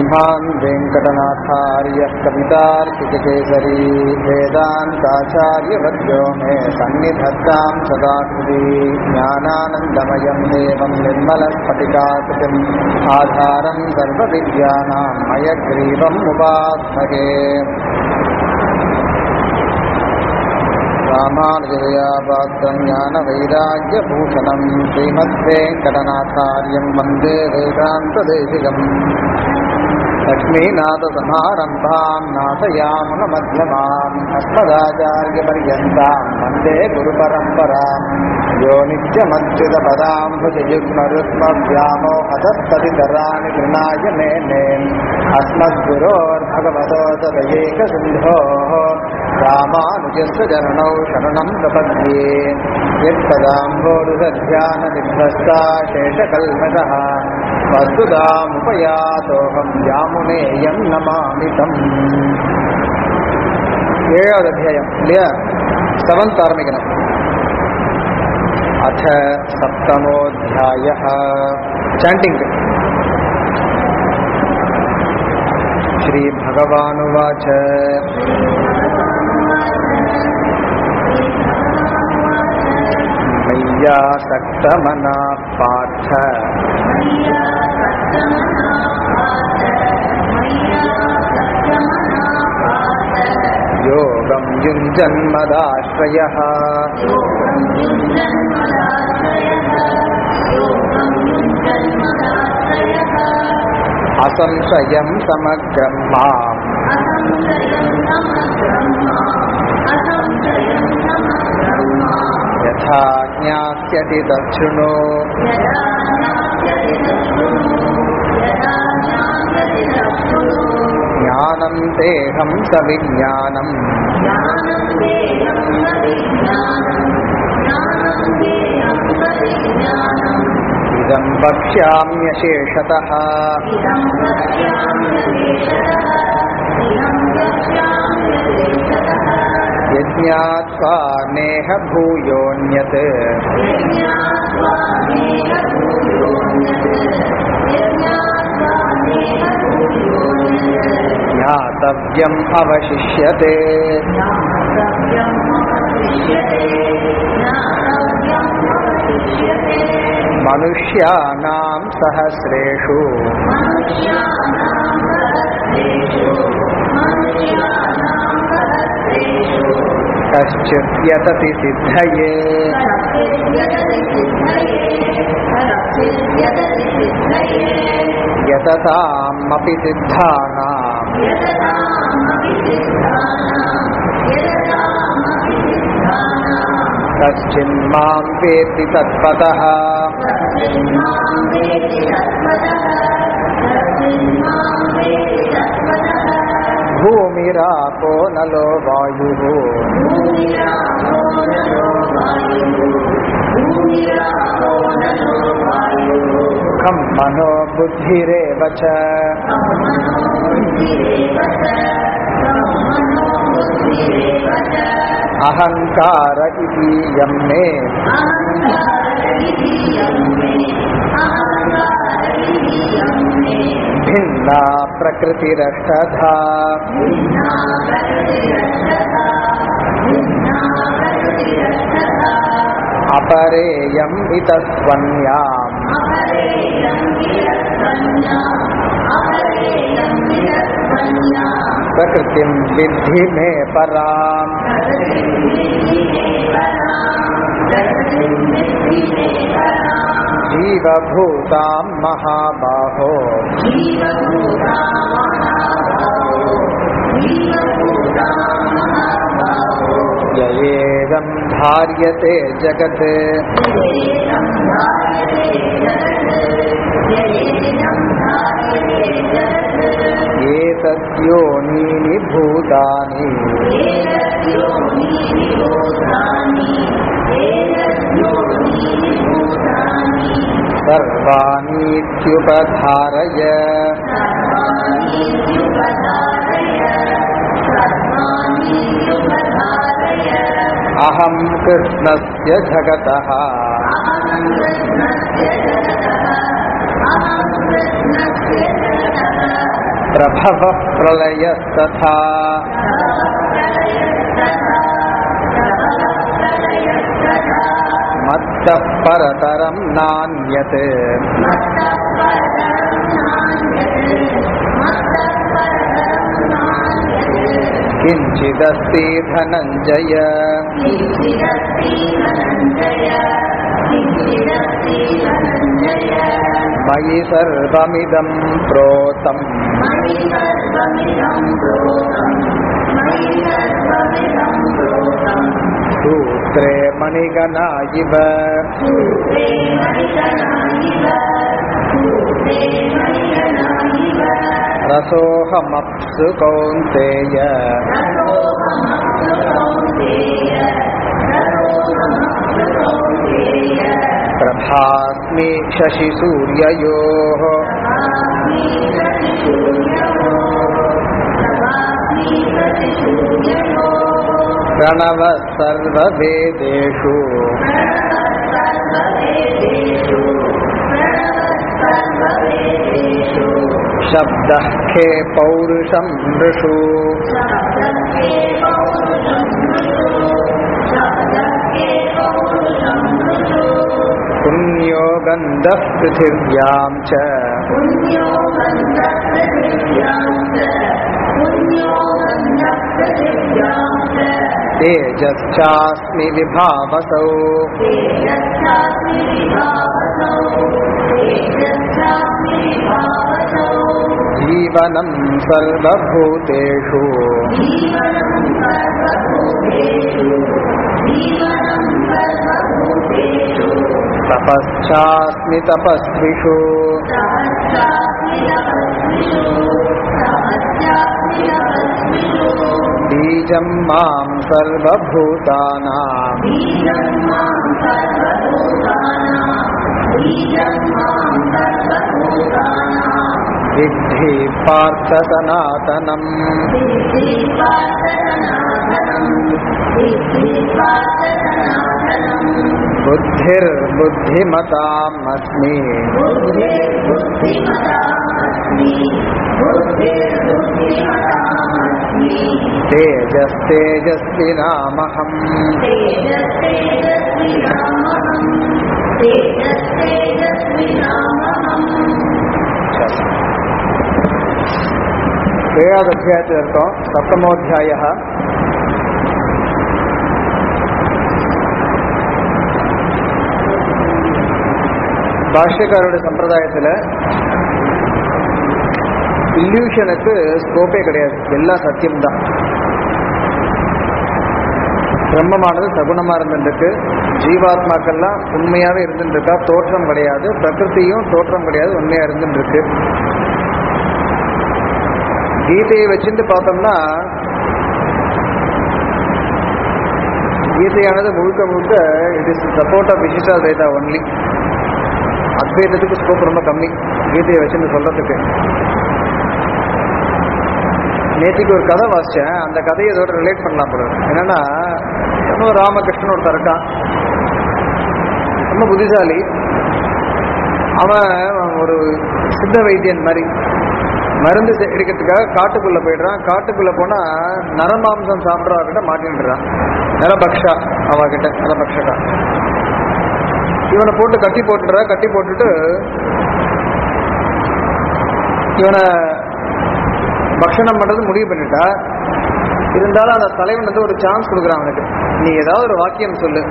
श्रीमान् वेङ्कटनाथार्यः कवितार्किककेसरी वेदान्ताचार्यवद्यो मे सन्निधत्तां सदाकृति ज्ञानानन्दमयं देवं निर्मलस्फटिकाकृतिम् आधारं सर्वविद्यानां मयग्रीवम् उपास्महे रामानुजयापात्रं ज्ञानवैराग्यभूषणं श्रीमद्वेङ्कटनाथार्यं वन्दे वेदान्तदेशिकम् लक्ष्मीनाथसमारम्भां नाथयामुनमध्यमाम् अस्मदाचार्यपर्यन्तां वन्दे गुरुपरम्पराम् यो नित्यमच्युतपदाम्भुजयुग्मरुक्मव्यामो हतस्तदितराणि गृणाय मेने अस्मद्गुरोर्भगवतो तदयेकसिन्धोः रामानुजस्य चरणौ शरणं प्रपद्ये यत्पदाम्भोरुदध्याननिभ्रस्ता शेषकल्मषः वस्तुतामुपयातोऽहं यामुनेयं नमामि तम् ஏழாவது அத்தியாயம் இல்லையா செவன்த் ஆரம்பிக்கணும் அಥ சப்தமோத்தியாய சாண்டிங் श्रीभगवानुवाच मय्यासक्तमना पार्थ योगं युञ्जन्मदाश्रयः असंशयं समग्रं माम् यथा ज्ञास्यति तच्छृणु ज्ञानं तेऽहं सविज्ञानम् इदं वक्ष्याम्यशेषतः यज्ञात्वा नेह भूयोऽन्यत् ज्ञातव्यम् अवशिष्यते मनुष्याणां सहस्रेषु कश्चित् यतति सिद्धये यततामपि सिद्धानाम् कश्चिन्मां वेत्ति तत्पतः भूमिरापो नलो वायुः खं मनो बुद्धिरेव च अहङ्कार इतीयं मे भिन्ना प्रकृतिरष्टधा अपरेयम् इतस्त्वन्याम् प्रकृतिं विद्धि मे पराम् जीवभूतां महाबाहो ययेदं धार्यते जगत् एतद्योनीनि भूतानि सर्वाणीत्युपधारय अहं कृष्णस्य जगतः प्रभव प्रलयस्तथा मत्तः परतरं नान्यत् किञ्चिदस्ति धनञ्जय मयि सर्वमिदं प्रोतम् सूत्रे मणिगणा इव रसोऽहमप्सु कौन्तेय प्रभास्मि शशिसूर्ययोः प्रणवः सर्ववेदेषु शब्दः खे पौरुषं नृषु पुण्यो गन्धः पृथिव्यां च तेजश्चास्मि विभावसौ जीवनं सर्वभूतेषु तपश्चास्मि तपस्विषु बीजं मां सर्वभूतानां विद्धि पार्थ सनातनम् बुद्धिर्बुद्धिमताम् अस्मि तेजस्तेजस्विनामहम् ஏழாவது இருக்கோம் சப்தமோத்தியாய பாஷ்யக்காரோட சம்பிரதாயத்தில் இல்யூஷனுக்கு ஸ்கோப்பே கிடையாது எல்லாம் சத்தியம்தான் பிரம்மமானது சகுணமா இருந்துருக்கு ஜீவாத்மாக்கள்லாம் உண்மையாவே இருந்துருக்கா தோற்றம் கிடையாது பிரகிருதியும் தோற்றம் கிடையாது உண்மையா இருந்துருக்கு கீதையை வச்சுட்டு பார்த்தோம்னா கீதையானது முழுக்க முழுக்க இட் இஸ் சப்போர்ட் ஆஃப் விசிஷா வேதா ஒன்லி அத்வைதத்துக்கு ஸ்கோப் ரொம்ப கம்மி கீதையை வச்சுட்டு சொல்றதுக்கு நேற்றுக்கு ஒரு கதை வாசிச்சேன் அந்த கதையை இதோட ரிலேட் பண்ணலாம் போல இருக்கு. என்னன்னா இன்னும் ராமகிருஷ்ணன் ஒருத்தர் இருக்கான் ரொம்ப புத்திசாலி அவன் ஒரு சித்த வைத்தியன் மாதிரி மருந்து எடுக்கிறதுக்காக காட்டுக்குள்ள போயிடுறான் காட்டுக்குள்ள போனா நரமாம்சம் சாப்பிட்றவர்கிட்ட மாட்டின்றான் நரபக்ஷா அவகிட்ட நரபக்ஷகா இவனை போட்டு கட்டி போட்டுற கட்டி போட்டுட்டு இவனை பக்ஷணம் பண்றது முடிவு பண்ணிட்டா இருந்தாலும் அந்த தலைவன் வந்து ஒரு சான்ஸ் கொடுக்குறான் அவனுக்கு நீ ஏதாவது ஒரு வாக்கியம் சொல்லு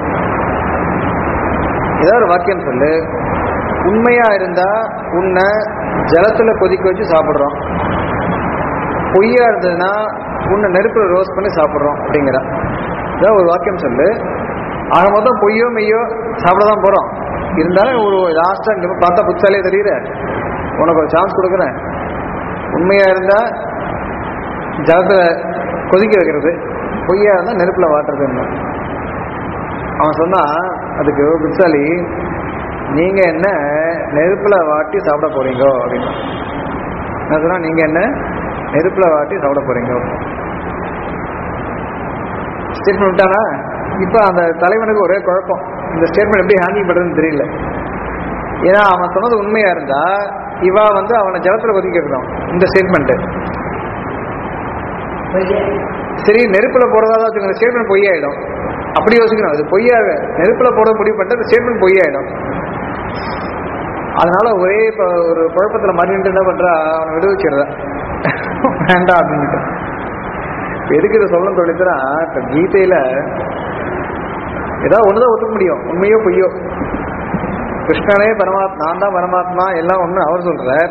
ஏதாவது ஒரு வாக்கியம் சொல்லு உண்மையா இருந்தா உன்னை ஜலத்துல கொதிக்க வச்சு சாப்பிடுறோம் பொய்யா இருந்ததுன்னா உன்னை நெருப்புல ரோஸ்ட் பண்ணி சாப்பிடுறோம் அப்படிங்கிற ஏதாவது ஒரு வாக்கியம் சொல்லு ஆக மொத்தம் பொய்யோ மெய்யோ சாப்பிட தான் போறோம் இருந்தாலும் ஒரு லாஸ்டா இங்க பார்த்தா புத்தாலே தெரியுற உனக்கு ஒரு சான்ஸ் கொடுக்குறேன் உண்மையா இருந்தா ஜலத்துல கொதிக்க வைக்கிறது பொய்யா இருந்தா நெருப்புல வாட்டுறதுன்னு அவன் சொன்னா அதுக்கு புத்தாலி நீங்க என்ன நெருப்புல வாட்டி சாப்பிட போறீங்க அப்படின்னு நான் சொன்னா நீங்க என்ன நெருப்புல வாட்டி சாப்பிட போறீங்க ஸ்டேட்மெண்ட் விட்டானா இப்ப அந்த தலைவனுக்கு ஒரே குழப்பம் இந்த ஸ்டேட்மெண்ட் எப்படி ஹேண்டில் பண்றதுன்னு தெரியல ஏன்னா அவன் சொன்னது உண்மையா இருந்தா இவா வந்து அவனை ஜலத்துல கொதிக்க வைக்கணும் இந்த ஸ்டேட்மெண்ட் சரி நெருப்புல போறதா தான் வச்சுக்கோங்க ஸ்டேட்மெண்ட் பொய்யாயிடும் அப்படி யோசிக்கணும் அது பொய்யாக நெருப்புல போட முடிவு பண்ணிட்டு ஸ்டேட்மெண்ட் பொய்யாயிடும் அதனால ஒரே இப்போ ஒரு குழப்பத்துல மாறிட்டு என்ன பண்றா அவனை விடுவிச்சிடுற வேண்டாம் அப்படின்ட்டு இப்ப எதுக்கு இதை சொல்ல தோணிச்சுன்னா இப்ப கீதையில ஏதாவது ஒண்ணுதான் ஒத்துக்க முடியும் உண்மையோ பொய்யோ கிருஷ்ணனே பரமாத்மா நான் தான் பரமாத்மா எல்லாம் ஒண்ணு அவர் சொல்றார்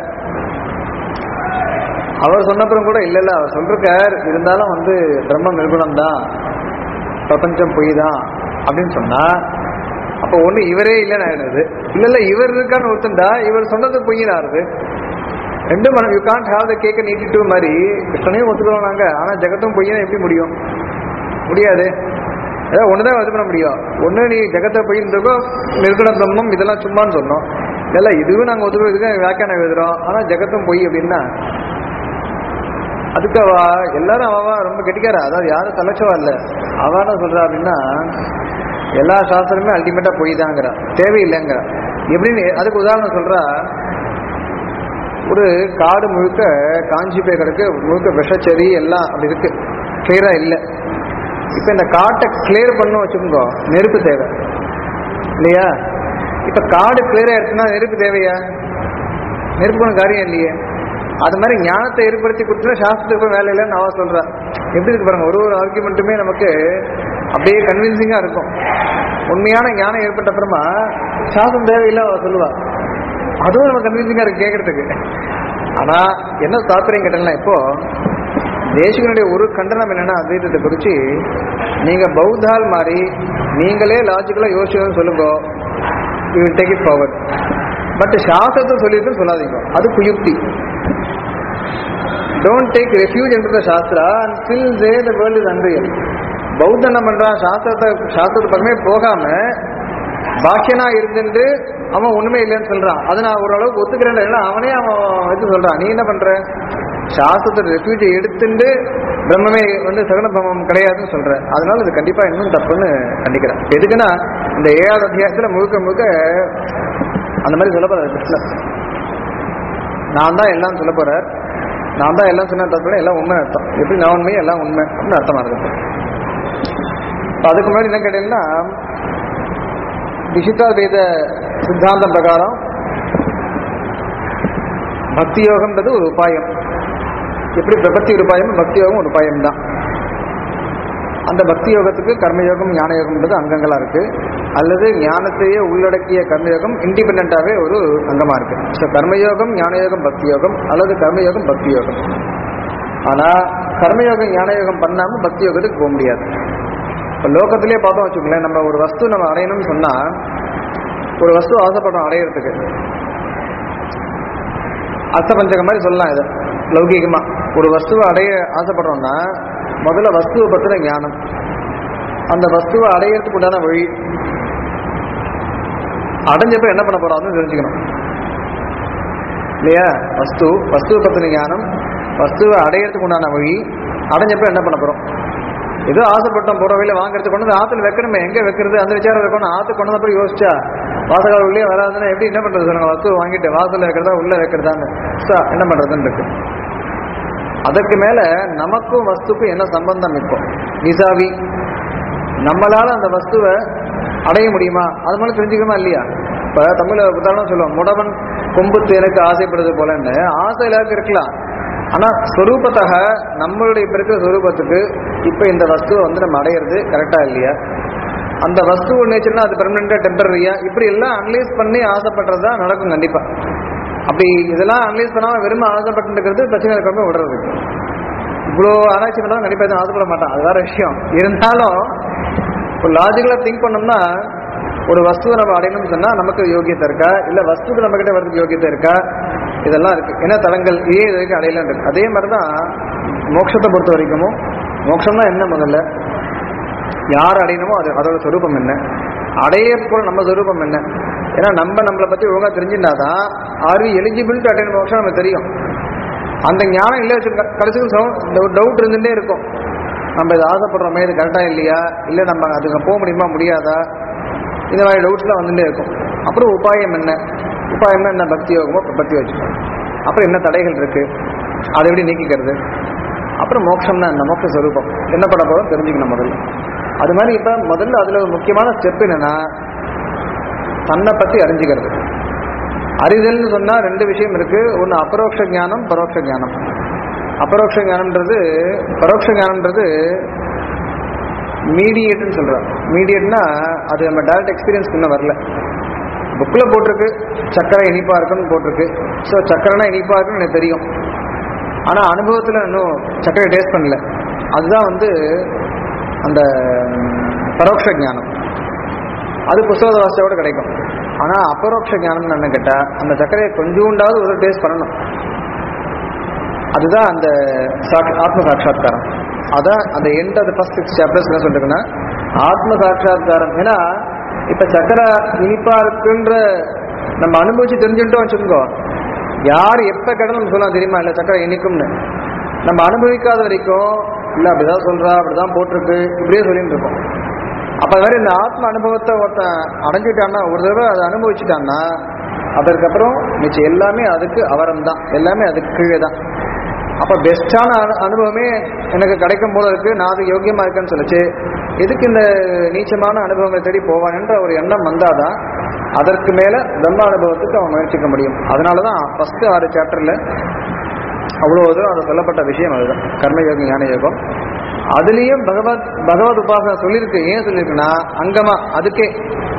அவர் சொன்னப்புறம் கூட இல்ல இல்ல அவர் சொல்றார் இருந்தாலும் வந்து பிரம்மம் நிர்குணம் தான் பிரபஞ்சம் பொய் தான் அப்படின்னு சொன்னா அப்ப ஒண்ணு இவரே இல்லைன்னு ஆயிடுது இல்ல இல்ல இவர் இருக்கான்னு ஒருத்தண்டா இவர் சொன்னது பொய்ன்னு ஆறுது ரெண்டும் you can't have the cake eat it too மாதிரி கிருஷ்ணனையும் ஒத்துக்கிறோம் நாங்க ஆனா ஜெகத்தும் பொய்யன்னு எப்படி முடியும் முடியாது ஏதாவது ஒண்ணுதான் இது பண்ண முடியும் ஒண்ணு நீ ஜெகத்தை பொய்ன்னு இருக்கோ நிர்குண பிரம்மம் இதெல்லாம் சும்மான்னு சொன்னோம் இல்ல இதுவும் நாங்க ஒத்துக்கிறோம் இதுக்கு வியாக்கியானம் எழுதுறோம் ஆனா ஜெகத்தும் பொய் அப்படின்னா அதுக்கு அவ எல்லாரும் அவ ரொம்ப கெட்டிக்காரா அதாவது யாரும் தலைச்சவா இல்ல அவ என்ன சொல்றா அப்படின்னா எல்லா சாஸ்திரமே அல்டிமேட்டா பொய் தாங்கிறா தேவையில்லைங்கிறா எப்படின்னு அதுக்கு உதாரணம் சொல்றா ஒரு காடு முழுக்க காஞ்சி போய் கிடக்கு முழுக்க விஷச்செடி எல்லாம் அப்படி இருக்கு கிளியரா இல்லை இப்ப இந்த காட்டை கிளியர் பண்ண வச்சுக்கோங்க நெருப்பு தேவை இல்லையா இப்ப காடு கிளியர் ஆயிடுச்சுன்னா நெருப்பு தேவையா நெருப்பு பண்ண காரியம் இல்லையே அது மாதிரி ஞானத்தை ஏற்படுத்தி கொடுத்தா சாஸ்திரத்துக்கு வேலை இல்லைன்னு அவ சொல்றா எப்படி இருக்கு பாருங்க ஒரு ஒரு ஆர்குமெண்ட்டுமே நமக்கு அப்படியே கன்வின்சிங்கா இருக்கும் உண்மையான ஞானம் ஏற்பட்ட அப்புறமா சாஸ்திரம் தேவையில்லை அவ சொல்லுவா அதுவும் நம்ம கன்வின்சிங்கா இருக்கு கேட்கறதுக்கு ஆனா என்ன தாத்பரியம் கேட்டீங்கன்னா இப்போ தேசிகனுடைய ஒரு கண்டனம் என்னன்னா அத்வைதத்தை குறிச்சு நீங்க பௌத்தால் மாதிரி நீங்களே லாஜிக்கலா யோசிக்கணும்னு சொல்லுங்க you will take it forward but சாஸ்திரத்தை சொல்லியிருக்குன்னு சொல்லாதீங்க அது குயுக்தி டோன்ட் டேக் ரெஃப்யூஜ் என்று the shastra and still they the world is unreal பௌத்தன் என்ன பண்றான் சாஸ்திரத்தை சாஸ்திரத்து பக்கமே போகாம பாக்கியனா இருந்துட்டு அவன் ஒண்ணுமே இல்லைன்னு சொல்றான் அதை நான் ஓரளவுக்கு ஒத்துக்கிறேன் இல்லைன்னா அவனே அவன் இது சொல்றான் நீ என்ன பண்ற சாஸ்திரத்தோட ரெஃப்யூஜை எடுத்துட்டு பிரம்மமே வந்து சகன பிரம்மம் கிடையாதுன்னு சொல்ற அதனால இது கண்டிப்பா இன்னும் தப்புன்னு கண்டிக்கிறேன் எதுக்குன்னா இந்த ஏழாவது அத்தியாயத்துல முழுக்க முழுக்க அந்த மாதிரி சொல்ல போறாரு கிருஷ்ணர் நான் தான் எல்லாம் சொல்ல போறார் நான் தான் எல்லாம் சொன்ன தப்பு எல்லாம் உண்மை அர்த்தம் எப்படி நான் உண்மை எல்லாம் உண்மை அப்படின்னு அர்த்தமா இருக்கு இப்ப அதுக்கு முன்னாடி என்ன கேட்டீங்கன்னா விசித்தாத்வைத சித்தாந்தம் பிரகாரம் பக்தி யோகம்ன்றது ஒரு உபாயம் எப்படி பிரபத்தி ஒரு உபாயம் பக்தி யோகம் ஒரு உபாயம் தான் அந்த பக்தி யோகத்துக்கு கர்மயோகம் ஞான யோகம்ன்றது அங்கங்களா இருக்கு அல்லது ஞானத்தையே உள்ளடக்கிய கர்மயோகம் இண்டிபெண்டாவே ஒரு அங்கமா இருக்கு ஸோ கர்மயோகம் ஞானயோகம் பக்தி யோகம் அல்லது கர்மயோகம் பக்தி யோகம் ஆனா கர்மயோகம் ஞானயோகம் பண்ணாம பக்தி யோகத்துக்கு போக முடியாது இப்போ லோகத்திலேயே பார்த்தோம் வச்சுக்கோங்களேன் நம்ம ஒரு வஸ்து நம்ம அடையணும்னு சொன்னா ஒரு வஸ்து ஆசைப்படுறோம் அடையிறதுக்கு அர்த்தபஞ்சகம் மாதிரி சொல்லலாம் இதை லௌகீகமா ஒரு வஸ்துவை அடைய ஆசைப்படுறோம்னா முதல்ல வஸ்துவை பத்தின ஞானம் அந்த வஸ்துவை அடையறதுக்கு உண்டான வழி அடைஞ்சப்ப என்ன பண்ண போறோம் அதுவும் தெரிஞ்சுக்கணும் இல்லையா வஸ்து வஸ்துவை பத்தின ஞானம் வஸ்துவை அடையறதுக்கு உண்டான வழி அடைஞ்சப்ப என்ன பண்ண போறோம் ஏதோ ஆசைப்பட்டோம் போற வழியில வாங்குறது கொண்டு வந்து ஆத்துல வைக்கணுமே எங்க வைக்கிறது அந்த விசாரம் வைக்கணும் ஆத்து கொண்டு வந்து அப்புறம் யோசிச்சா வாசகால் உள்ளே வராதுன்னா எப்படி என்ன பண்றது சொல்லுங்க வஸ்து வாங்கிட்டு வாசல்ல வைக்கிறதா உள்ள வைக்கிறதான்னு சா, என்ன பண்றதுன்னு இருக்கு அதற்கு மேல நமக்கும் வஸ்துக்கும் என்ன சம்பந்தம் இப்போ நிசாவி நம்மளால அந்த வஸ்துவை அடைய முடியுமா அது மாதிரி தெரிஞ்சுக்கணுமா இல்லையா இப்ப தமிழ்ல உதாரணம் சொல்லுவோம் முடவன் கொம்பு தேனுக்கு ஆசைப்படுறது போலன்னு ஆசை எல்லாருக்கும் இருக்கலாம் ஆனா ஸ்வரூபத்தக நம்மளுடைய இப்ப இருக்கிற ஸ்வரூபத்துக்கு இப்ப இந்த வஸ்துவை வந்து நம்ம அடையிறது கரெக்டா இல்லையா அந்த வஸ்து நேச்சர்னா அது பெர்மனண்டா டெம்பரரியா இப்படி எல்லாம் அனலைஸ் பண்ணி ஆசைப்படுறது தான் நடக்கும் கண்டிப்பா அப்படி இதெல்லாம் அனலைஸ் பண்ணாம வெறும் ஆசைப்பட்டு இருக்கிறது பிரச்சனை இருக்காம விடுறது இவ்வளோ ஆராய்ச்சி பண்ணாலும் கண்டிப்பா எதுவும் ஆசைப்பட மாட்டான் அது வேற விஷயம் இருந்தாலும் இப்போ லாஜிக்கலா திங்க் பண்ணோம்னா ஒரு வஸ்துவை நம்ம அடையணும்னு சொன்னா நமக்கு யோகியத்தை இருக்கா இல்ல வஸ்துக்கு நம்ம கிட்ட வரதுக்கு யோகியத்தை இருக்கா இதெல்லாம் இருக்கு என்ன தலங்கள் இதே இது வரைக்கும் அடையலாம் இருக்கு அதே மாதிரிதான் மோட்சத்தை பொறுத்த வரைக்கும் மோட்சம்னா என்ன முதல்ல யார் அடையணுமோ அது அதோட சொரூபம் என்ன அடைய போல நம்ம சொரூபம் என்ன ஏன்னா நம்ம நம்மளை பத்தி ஒழுங்கா தெரிஞ்சுட்டாதான் are we eligible to attain moksham நமக்கு தெரியும் அந்த ஞானம் இல்லை வச்சு கடைசிக்கு டவுட் இருந்துட்டே இருக்கும் நம்ம இதை ஆசைப்படுறோமே இது கரெக்டா இல்லையா இல்லை நம்ம அதுக்கு போக முடியுமா முடியாதா இந்த மாதிரி டவுட்ஸ்லாம் வந்துட்டே இருக்கும் அப்புறம் உபாயம் என்ன உபாயம்னா என்ன பக்தி யோகமோ பக்தி வச்சுக்கணும் அப்புறம் என்ன தடைகள் இருக்கு அதை எப்படி நீக்கிக்கிறது அப்புறம் மோட்சம்னா என்ன மோட்ச ஸ்வரூபம் என்ன பண்ண போதும் தெரிஞ்சுக்கணும் முதல்ல அது மாதிரி இப்போ முதல்ல அதில் ஒரு முக்கியமான ஸ்டெப் என்னன்னா தன்னை பற்றி அறிஞ்சுக்கிறது அறிதல்னு சொன்னால் ரெண்டு விஷயம் இருக்கு ஒன்று அபரோக்ஷ ஞானம் பரோட்ச ஞானம் அபரோக்ஷ ஞானம்ன்றது பரோட்ச ஞானம்ன்றது மீடியேட்னு சொல்கிறோம் மீடியேட்னா அது நம்ம டேரக்ட் எக்ஸ்பீரியன்ஸ் இன்னும் வரல புக்கில் போட்டிருக்கு சக்கரை இனிப்பாக இருக்குன்னு போட்டிருக்கு ஸோ சக்கரைனா இனிப்பாக இருக்குன்னு எனக்கு தெரியும் ஆனால் அனுபவத்தில் இன்னும் சக்கரை டேஸ்ட் பண்ணல அதுதான் வந்து அந்த பரோட்ச ஞானம் அது புஸ்தக வாசியோட கிடைக்கும் ஆனால் அபரோக்ஷ ஞானம்னு என்ன கேட்டால் அந்த சர்க்கரையை கொஞ்சோண்டாவது ஒரு டேஸ்ட் பண்ணணும் அதுதான் அந்த சாக் ஆத்ம சாட்சா்காரம் அதான் அந்த end of first six chapters என்ன சொல்றதுன்னா ஆத்ம சாட்சா்காரம் ஏன்னா இப்போ சக்கரை இனிப்பா இருக்குன்ற நம்ம அனுபவிச்சு தெரிஞ்சுட்டோம் வச்சுக்கோ யார் எப்போ கேட்டாலும் சொல்லலாம் தெரியுமா இல்லை சக்கரை இனிக்கும்னு நம்ம அனுபவிக்காத வரைக்கும் இல்லை அப்படிதான் சொல்றா அப்படிதான் போட்டிருக்கு இப்படியே சொல்லிட்டு இருக்கோம் அப்ப அது மாதிரி இந்த ஆத்ம அனுபவத்தை ஒருத்தன் அடைஞ்சிட்டான்னா ஒரு தடவை அதை அனுபவிச்சுட்டான்னா அதற்கப்புறம் மிச்சம் எல்லாமே அதுக்கு அவரம் தான் எல்லாமே அதுக்கு கீழே தான் அப்ப பெஸ்டான அனு- அனுபவமே எனக்கு கிடைக்கும் போல இருக்கு நான் அது யோக்கியமா இருக்கேன்னு சொல்லிச்சு எதுக்கு இந்த நீச்சமான அனுபவங்களை தேடி போவான்ன்ற ஒரு எண்ணம் வந்தாதான் அதற்கு மேல பிரம்ம அனுபவத்துக்கு அவன் முயற்சிக்க முடியும் அதனாலதான் ஃபர்ஸ்ட் ஆறு சாப்டர்ல அவ்வளோ தூரம் அது சொல்லப்பட்ட விஷயம் அதுதான் கர்மயோகம் ஞான யோகம் அதுலேயும் பகவத் பகவத் உபாசனை சொல்லியிருக்கு ஏன் சொல்லியிருக்குன்னா அங்கமா அதுக்கே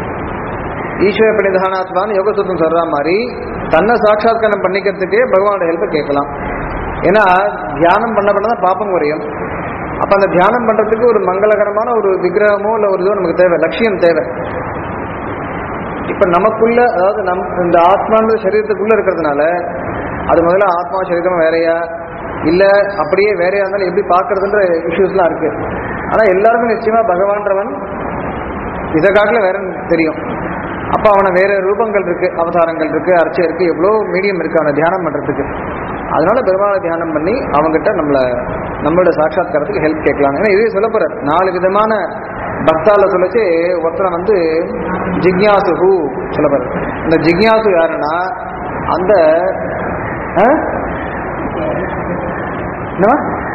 ஈஸ்வர பிரணிதானாத்மான்னு யோக சூத்திரம் சொல்ற மாதிரி தன்னை சாட்சாத்காரம் பண்ணிக்கிறதுக்கே பகவானோட ஹெல்ப்பை கேட்கலாம் ஏன்னா தியானம் பண்ண பண்ண தான் பாப்பம் குறையும் அப்ப அந்த தியானம் பண்றதுக்கு ஒரு மங்களகரமான ஒரு விக்கிரகமோ இல்லை ஒரு இதுவோ நமக்கு தேவை லட்சியம் தேவை இப்ப நமக்குள்ள அதாவது நம் இந்த ஆத்மான்ற சரீரத்துக்குள்ள இருக்கிறதுனால அது முதல்ல ஆத்மா சரீரம் வேறையா இல்ல அப்படியே வேறையா இருந்தாலும் எப்படி பார்க்கறதுன்ற இஷ்யூஸ்லாம் இருக்கு ஆனா எல்லாருக்கும் நிச்சயமா பகவான்றவன் இதை காட்டில வேற தெரியும் அப்ப அவனை வேற ரூபங்கள் இருக்கு அவதாரங்கள் இருக்கு அர்ச்சை இருக்கு எவ்வளோ மீடியம் இருக்கு அவனை தியானம் பண்றதுக்கு அதனால பெருமாளை தியானம் பண்ணி அவங்ககிட்ட நம்மள நம்மளோட சாட்சாத்காரத்துக்கு ஹெல்ப் கேட்கலாம் ஏன்னா இதே சொல்ல போறார் நாலு விதமான பக்தால சொல்லச்சு ஒருத்தனை வந்து ஜிக்யாசு சொல்ல போறார் இந்த ஜிக்யாசு யாருன்னா அந்த ஆ? என்னவா?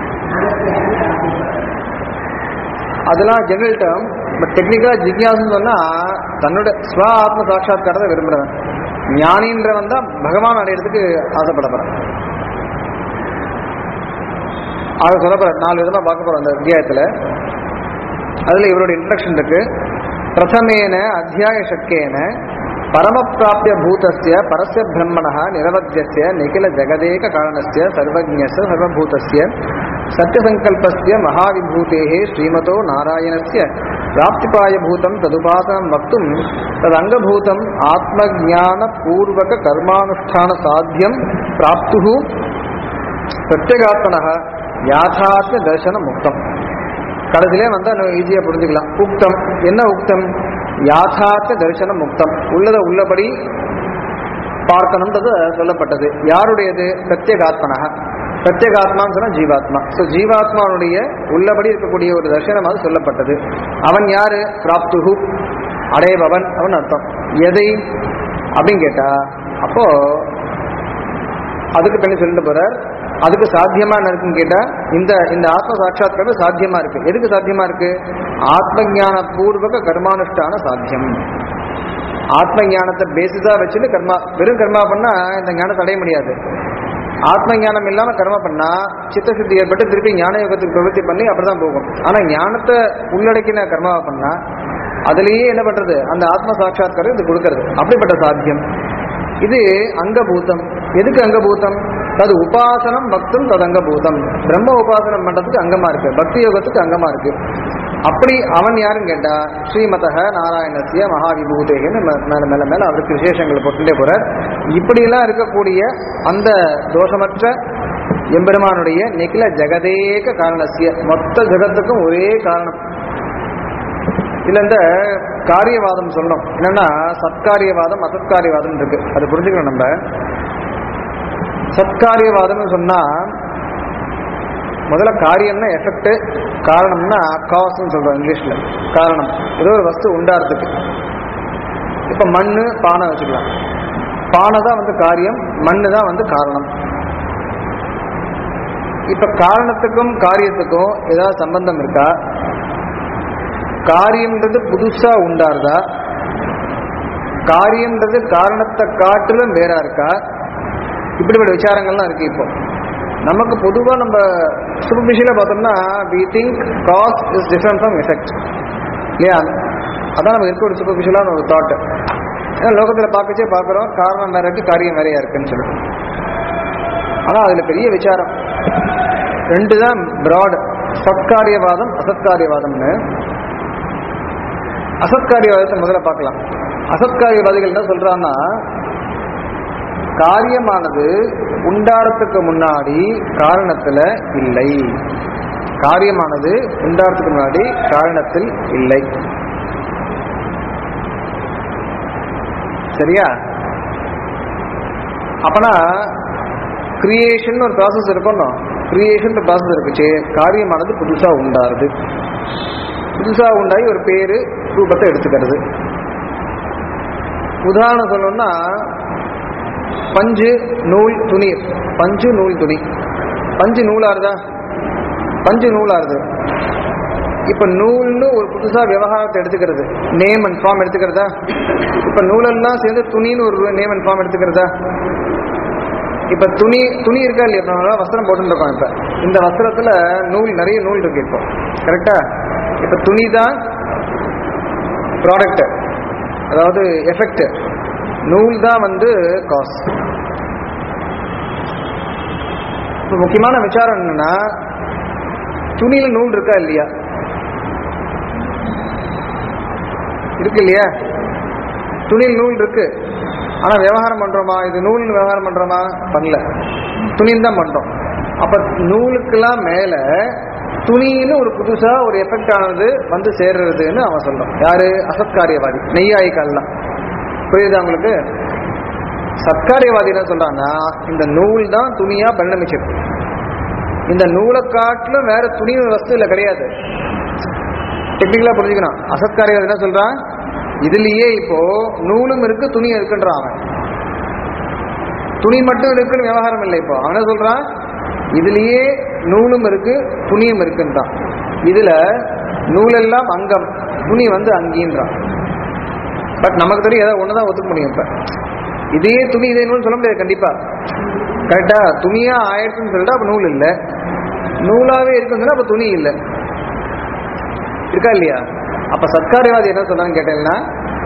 அதெல்லாம் ஜெனரல் டேர்ம் பட் டெக்னிக்கலா ஜிக்யாசுன்னு சொன்னா தன்னோட ஸ்வ ஆத்ம சாட்சாத்காரத்தை விரும்புறவன் ஞானின்றவன் தான் பகவான் அடையிறதுக்கு ஆசைப்படப்படுறான் அதை சொல்ல போற நாலு விதமா பார்க்க போறோம் அந்த அத்தியாயத்துல அதுல இவரோட இன்ட்ரடக்ஷன் இருக்கு பிரதமேன அத்தியாய சக்கேன பரமப்பிராப்திய பூதஸ்ய பரஸ்ய பிரம்மணः நிரவத்தியஸ்ய நிகில ஜெகதேக காரணஸ்ய சர்வஜ்ஞஸ்ய சர்வபூதஸ்ய சத்யசங்கல்பஸ்ய மகாவிபூதேः ஸ்ரீமதோ நாராயணஸ்ய பிராப்திபாயபூதம் ததுபாசனம் வக்தும் ததங்கபூதம் ஆத்மஜானபூர்வக கர்மானுஷ்டான சாத்தியம் பிராப்துः பிரத்யேகாத்மனः யாதாத்ம தர்சன முக்தம் கடைசியிலே வந்து ஈஸியா புரிஞ்சுக்கலாம் உக்தம் என்ன உக்தம் யாதார்த்த தரிசனம் முக்தம் உள்ளதை உள்ளபடி பார்க்கணும்ன்றது சொல்லப்பட்டது யாருடையது பிரத்யேகாத்மனக பிரத்யேகாத்மான்னு சொன்னா ஜீவாத்மா ஸோ ஜீவாத்மாவுடைய உள்ளபடி இருக்கக்கூடிய ஒரு தரிசனம் அது சொல்லப்பட்டது அவன் யாரு பிராப்துகு அடையபவன் அவன் அர்த்தம் எதை அப்படின்னு கேட்டா அப்போ அதுக்கு தண்ணி சொல்லிட்டு போறார் அதுக்கு சாத்தியமா என்ன இருக்குன்னு கேட்டா இந்த இந்த ஆத்ம சாட்சாத்காரம் சாத்தியமா இருக்கு எதுக்கு சாத்தியமா இருக்கு ஆத்ம ஞான பூர்வக கர்மானுஷ்டான சாத்தியம் ஆத்ம ஞானத்தை பேசிஸா வச்சுட்டு கர்மா வெறும் கர்மா பண்ணா இந்த ஞானத்தை அடைய முடியாது ஆத்ம ஞானம் இல்லாம கர்மா பண்ணா சித்த சுத்தி ஏற்பட்டு திருப்பி ஞான யோகத்துக்கு பிரவൃத்தி பண்ணி அப்படிதான் போகும் ஆனா ஞானத்தை உள்ளடக்கின கர்மாவை பண்ணா அதுலயே என்ன பண்றது அந்த ஆத்ம சாட்சாத்காரம் இது கொடுக்கறது அப்படிப்பட்ட சாத்தியம் இது அங்கபூதம் எதுக்கு அங்கபூதம் அது உபாசனம் பக்தும் தது அங்கபூதம் பிரம்ம உபாசனம் பண்றதுக்கு அங்கமா இருக்கு பக்தி யோகத்துக்கு அங்கமா இருக்கு அப்படி அவன் யாருன்னு கேட்டா ஸ்ரீமதக நாராயணசிய மகாவிபூதேகன்னு மே- மேல மேல மேல அவருக்கு விசேஷங்களை போட்டுட்டே போறார் இப்படியெல்லாம் இருக்கக்கூடிய அந்த தோஷமற்ற எம்பெருமானுடைய நிகில ஜெகதேக காரணசிய மொத்த ஜெகத்துக்கும் ஒரே காரணம் இதுல இந்த காரியவாதம் சொல்லணும் என்னன்னா சத்காரியவாதம் அசத்காரியவாதம் இருக்கு அது புரிஞ்சுக்கணும் நம்ம சத்காரியவாதம்னு சொன்னா முதல்ல காரியம்னா எஃபெக்ட் காரணம்னா காஸ்ன்னு சொல்றோம் இங்கிலீஷ்ல காரணம் ஏதோ ஒரு வஸ்து உண்டாறதுக்கு இப்ப மண்ணு பானை வச்சுக்கலாம் பானை தான் வந்து காரியம் மண்ணு தான் வந்து காரணம் இப்ப காரணத்துக்கும் காரியத்துக்கும் ஏதாவது சம்பந்தம் இருக்கா காரியம்ன்றது புதுசா உண்டாருதா காரியம்ன்றது காரணத்தை காட்டிலும் வேறா இருக்கா இப்படிப்பட்ட விசாரங்கள்லாம் இருக்கு இப்போ நமக்கு பொதுவாக நம்ம சூப்பர்ஃபிஷியலாக பார்த்தோம்னா we think cause is different from effect இல்லையா அதான் நம்ம இருக்க ஒரு சூப்பர்ஃபிஷியலான ஒரு தாட் ஏன்னா லோகத்தில் பார்க்கச்சே பார்க்குறோம் காரணம் வேற இருக்கு காரியம் வேறையா இருக்குன்னு சொல்லிட்டு ஆனால் அதில் பெரிய விசாரம் ரெண்டு தான் பிராட் சத்காரியவாதம் அசத்காரியவாதம்னு அசத்காரியவாதத்தை முதல்ல பார்க்கலாம் அசத்காரியவாதிகள் என்ன சொல்றாங்கன்னா காரியமானது உண்டாரத்துக்கு முன்னாடி காரணத்துல இல்லை காரியமானது உண்டாரத்துக்கு முன்னாடி காரணத்தில் இல்லை சரியா அப்பனா கிரியேஷன் ஒரு ப்ராசஸ் இருக்கணும் கிரியேஷன் ப்ராசஸ் இருக்குச்சு காரியமானது புதுசா உண்டாருது புதுசா உண்டாகி ஒரு பேரு ரூபத்தை எடுத்துக்கிறது உதாரணம் சொல்லணும்னா பஞ்சு நூல் துணி பஞ்சு நூல் துணி பஞ்சு நூலாருதா பஞ்சு நூலாருது இப்ப நூல்னு ஒரு புதுசா விவகாரத்தை எடுத்துக்கிறது நேம் அண்ட் ஃபார்ம் எடுத்துக்கிறதா இப்ப நூலெல்லாம் சேர்ந்து துணின்னு ஒரு நேம் அண்ட் ஃபார்ம் எடுத்துக்கிறதா இப்ப துணி துணி இருக்கா இல்லையா இப்ப நம்ம வஸ்திரம் போட்டுருக்கோம் இப்ப இந்த வஸ்திரத்துல நூல் நிறைய நூல் இருக்கு இப்போ கரெக்டா இப்ப துணி தான் ப்ராடக்ட் அதாவது எஃபெக்ட் நூல் தான் வந்து காஸ் இப்போ முக்கியமான விசாரம் என்னன்னா துணியில நூல் இருக்கா இல்லையா இருக்கு இல்லையா துணியில் நூல் இருக்கு ஆனா விவகாரம் பண்றோமா இது நூல்னு விவகாரம் பண்றோமா பண்ணல துணின்னு தான் பண்றோம் அப்ப நூலுக்கெல்லாம் மேல துணின்னு ஒரு புதுசா ஒரு எஃபெக்ட் ஆனது வந்து சேர்றதுன்னு அவன் சொல்றான் யாரு அசத்காரியவாதி நெய்யாயிக்கல்லாம் புரியுதா உங்களுக்கு சத்காரியவாதி என்ன சொல்றான்னா இந்த நூல் தான் துணியா பரிணமிச்சிருக்கு இந்த நூலை காட்டிலும் வேற துணி வஸ்து இல்லை கிடையாது டெக்னிக்கலா புரிஞ்சுக்கணும் அசத்காரியவாதி என்ன சொல்றான் இதுலயே இப்போ நூலும் இருக்கு துணியும் இருக்குன்றான் அவன் துணி மட்டும் இருக்குன்னு விவகாரம் இல்லை இப்போ அவன் என்ன சொல்றான் இதுலயே நூலும் இருக்கு துணியும் இருக்குன்றான் இதுல நூலெல்லாம் அங்கம் துணி வந்து அங்கீன்றான் பட் நமக்கு தெரியும் ஏதாவது ஒண்ணுதான் ஒத்துக்க முடியும் இப்ப இதே துணி இதே நூல் சொல்ல முடியாது கண்டிப்பா கரெக்டா துணியா ஆயிடுச்சுன்னு சொல்லிட்டு அப்ப நூல் இல்லை நூலாவே இருக்குன்னு சொன்னா அப்ப துணி இல்லை இருக்கா இல்லையா அப்ப சத்காரியவாதி என்ன சொல்றான்னு கேட்டீங்கன்னா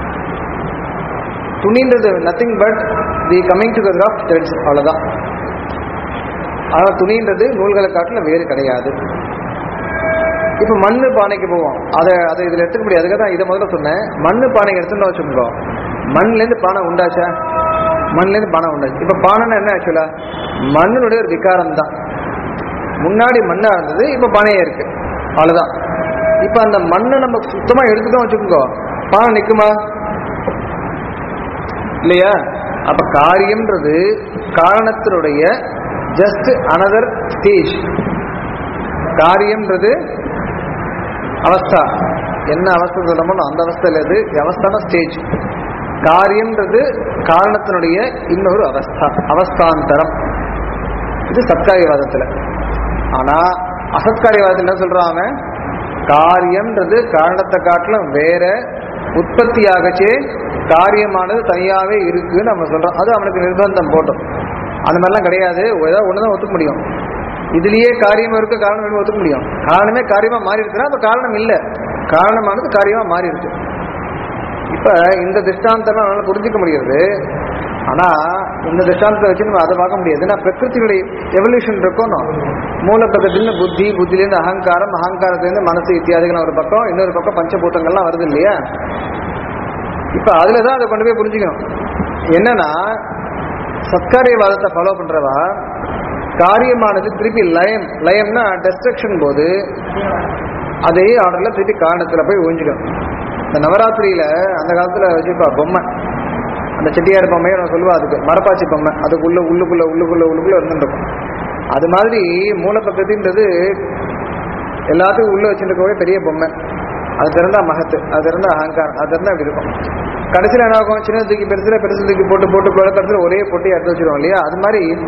துணின்றது nothing but the coming together of threads அவ்வளவுதான் ஆனா துணின்றது நூல்களை காட்டிலும் வேறு கிடையாது இப்ப மண்ணு பானைக்கு போவோம் அதை அதை இதுல எடுத்துக்க முடியாது அதுக்காக தான் இதை முதல்ல சொன்னேன் மண்ணு பானைக்கு எடுத்துன்னு வச்சுக்கோ மண்ணுல இருந்து பானை உண்டாச்சா மண்ணுல இருந்து பானை உண்டாச்சு இப்ப பானைன்னா என்ன ஆக்சுவலா மண்ணினுடைய ஒரு விகாரம் தான் முன்னாடி மண்ணா இருந்தது இப்ப பானையா இருக்கு அவ்வளவுதான் இப்ப அந்த மண்ணை நம்ம சுத்தமா எடுத்துட்டோம் வச்சுக்கோங்க பானை நிக்குமா இல்லையா அப்ப காரியம்ன்றது காரணத்தினுடைய ஜஸ்ட் அனதர் ஸ்டேஜ் காரியம்ன்றது அவஸ்தா என்ன அவஸ்தை சொல்லமோ அந்த அவஸ்தையில் இது அவஸ்தான ஸ்டேஜ் காரியம்ன்றது காரணத்தினுடைய இன்னொரு அவஸ்தா அவஸ்தாந்தரம் இது சத்காரியவாதத்துல ஆனா அசத்காரியவாதத்தில் என்ன சொல்றான் அவன் காரியம்ன்றது காரணத்தை காட்டிலும் வேற உற்பத்தி ஆகச்சே காரியமானது தனியாவே இருக்குன்னு நம்ம சொல்றோம் அது அவனுக்கு நிர்பந்தம் போட்டோம் அந்த மாதிரிலாம் கிடையாது ஏதாவது ஒண்ணுதான் ஒத்துக்க முடியும் இதுலயே காரியம் இருக்கு காரணம் வேணும் ஒத்துக்க முடியும் காரணமே காரியமா மாறி இருக்குன்னா அப்ப காரணம் இல்ல காரணமானது காரியமா மாறி இருக்கு இப்ப இந்த திருஷ்டாந்தம் நம்மளால புரிஞ்சுக்க முடியாது ஆனா இந்த திருஷ்டாந்தத்தை வச்சு நம்ம அதை பார்க்க முடியாது ஏன்னா பிரகிருத்தினுடைய எவல்யூஷன் இருக்கணும் மூல பிரகிருத்திலிருந்து புத்தி புத்திலேருந்து அகங்காரம் அகங்காரத்திலிருந்து மனசு இத்தியாதிகள் ஒரு பக்கம் இன்னொரு பக்கம் பஞ்சபூத்தங்கள்லாம் வருது இல்லையா இப்ப அதுலதான் அதை கொண்டு போய் புரிஞ்சுக்கணும் என்னன்னா சத்காரியவாதத்தை ஃபாலோ பண்றவா காரியமானது திருப்பி லயம் லயம்னா டெஸ்ட்ரக்ஷன் போது அதே ஆர்டர்ல திருப்பி காரணத்துல போய் ஒழிஞ்சுக்கணும் இந்த நவராத்திரியில அந்த காலத்துல வச்சுப்பா பொம்மை அந்த செட்டியார் பொம்மையை நான் சொல்லுவா அதுக்கு மரப்பாச்சி பொம்மை அதுக்குள்ள உள்ளுக்குள்ள உள்ளுக்குள்ள உள்ளுக்குள்ள இருந்துருக்கும் அது மாதிரி மூலப்பக்கத்தின்றது எல்லாத்துக்கும் உள்ள வச்சுருக்கவே பெரிய பொம்மை அது திறந்தா மகத்து அது திறந்தா அகங்காரம் அது திறந்தா அப்படி இருக்கும் கடைசியில் என்ன ஆகும் சின்ன தூக்கி பெருசுல பெருசு தூக்கி போட்டு போட்டு போட கடைசியில் ஒரே பொட்டி எடுத்து வச்சிருவோம் இல்லையா அது மாதிரி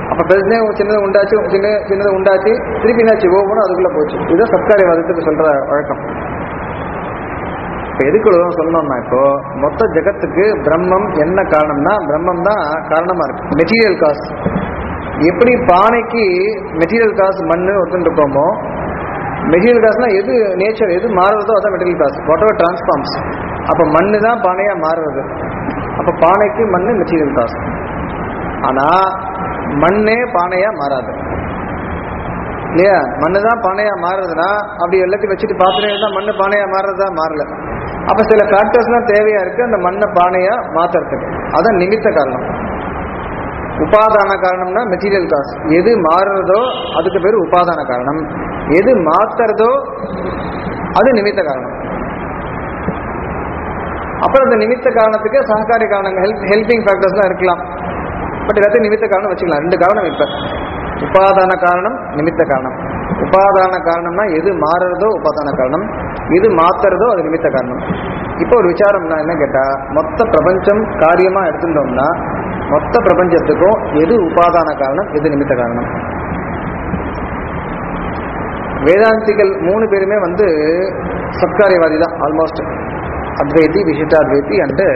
அப்ப பெருசே சின்னதை உண்டாச்சு சின்ன சின்னதை உண்டாச்சு திருப்பி என்னாச்சு ஓவனும் அதுக்குள்ள போச்சு இதுதான் சத்காரியவாதத்துக்கு சொல்ற வழக்கம் இப்ப எதுக்கு இவ்வளவு சொல்லணும்னா இப்போ மொத்த ஜெகத்துக்கு பிரம்மம் என்ன காரணம்னா பிரம்மம் தான் காரணமா இருக்கு மெட்டீரியல் காசு எப்படி பானைக்கு மெட்டீரியல் காசு மண்ணு ஒத்துன்னு இருக்கோமோ மெட்டீரியல் காசுனா எது நேச்சர் எது மாறுறதோ அதான் மெட்டீரியல் காசு வாட் எவர் டிரான்ஸ்ஃபார்ம்ஸ் அப்ப மண்ணு தான் பானையா மாறுறது அப்ப பானைக்கு மண்ணு மெட்டீரியல் காசு ஆனா மண்ணே பானையா மாறாது இல்லையா மண்ணு தான் பானையா மாறுறதுன்னா அப்படி எல்லாத்தையும் வச்சுட்டு பார்த்துட்டே இருந்தா மண்ணு பானையா மாறுறதா மாறல அப்ப சில ஃபேக்டர்ஸ்லாம் தேவையா இருக்கு அந்த மண்ணை பானையா மாத்துறதுக்கு அதான் நிமித்த காரணம் உபாதான காரணம்னா மெட்டீரியல் காசு எது மாறுறதோ அதுக்கு பேர் உபாதான காரணம் எது மாத்துறதோ அது நிமித்த காரணம் அப்புறம் அந்த நிமித்த காரணத்துக்கு சககாரி காரணங்கள் ஹெல்ப் ஹெல்பிங் ஃபேக்டர்ஸ்லாம் இருக்கலாம் பட் எல்லாத்தையும் நிமித்த காரணம் வச்சுக்கலாம் ரெண்டு காரணம் இப்ப உபாதான காரணம் நிமித்த காரணம் உபாதான காரணம்னா எது மாறுறதோ உபாதான காரணம் எது மாத்துறதோ அது நிமித்த காரணம் இப்போ ஒரு விசாரம்னா என்ன கேட்டா மொத்த பிரபஞ்சம் காரியமா எடுத்துட்டோம்னா மொத்த பிரபஞ்சத்துக்கும் எது உபாதான காரணம் எது நிமித்த காரணம் வேதாந்திகள் மூணு பேருமே வந்து சத்காரியவாதி தான் ஆல்மோஸ்ட் அத்வைதி விசிஷ்டாத்வைதி அண்டு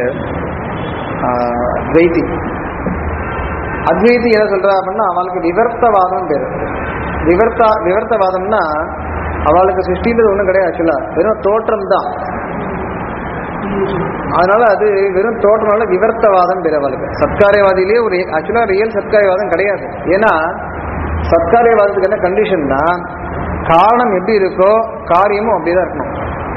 துவைதி அத்வைதி என்ன சொல்றா அப்படின்னா அவளுக்கு விவர்த்தவாதம் பேரு விவர்த்தா விவர்த்தவாதம்னா அவளுக்கு சிருஷ்டின்றது ஒன்றும் கிடையாது ஆக்சுவலா வெறும் தோற்றம் தான் அதனால அது வெறும் தோற்றம்னால விவர்த்தவாதம் பேர் அவளுக்கு சத்காரியவாதியிலேயே ஒரு ஆக்சுவலா ரியல் சத்காரியவாதம் கிடையாது ஏன்னா சத்காரியவாதத்துக்கு என்ன கண்டிஷன்னா காரணம் எப்படி இருக்கோ காரியமும் அப்படிதான் இருக்கணும்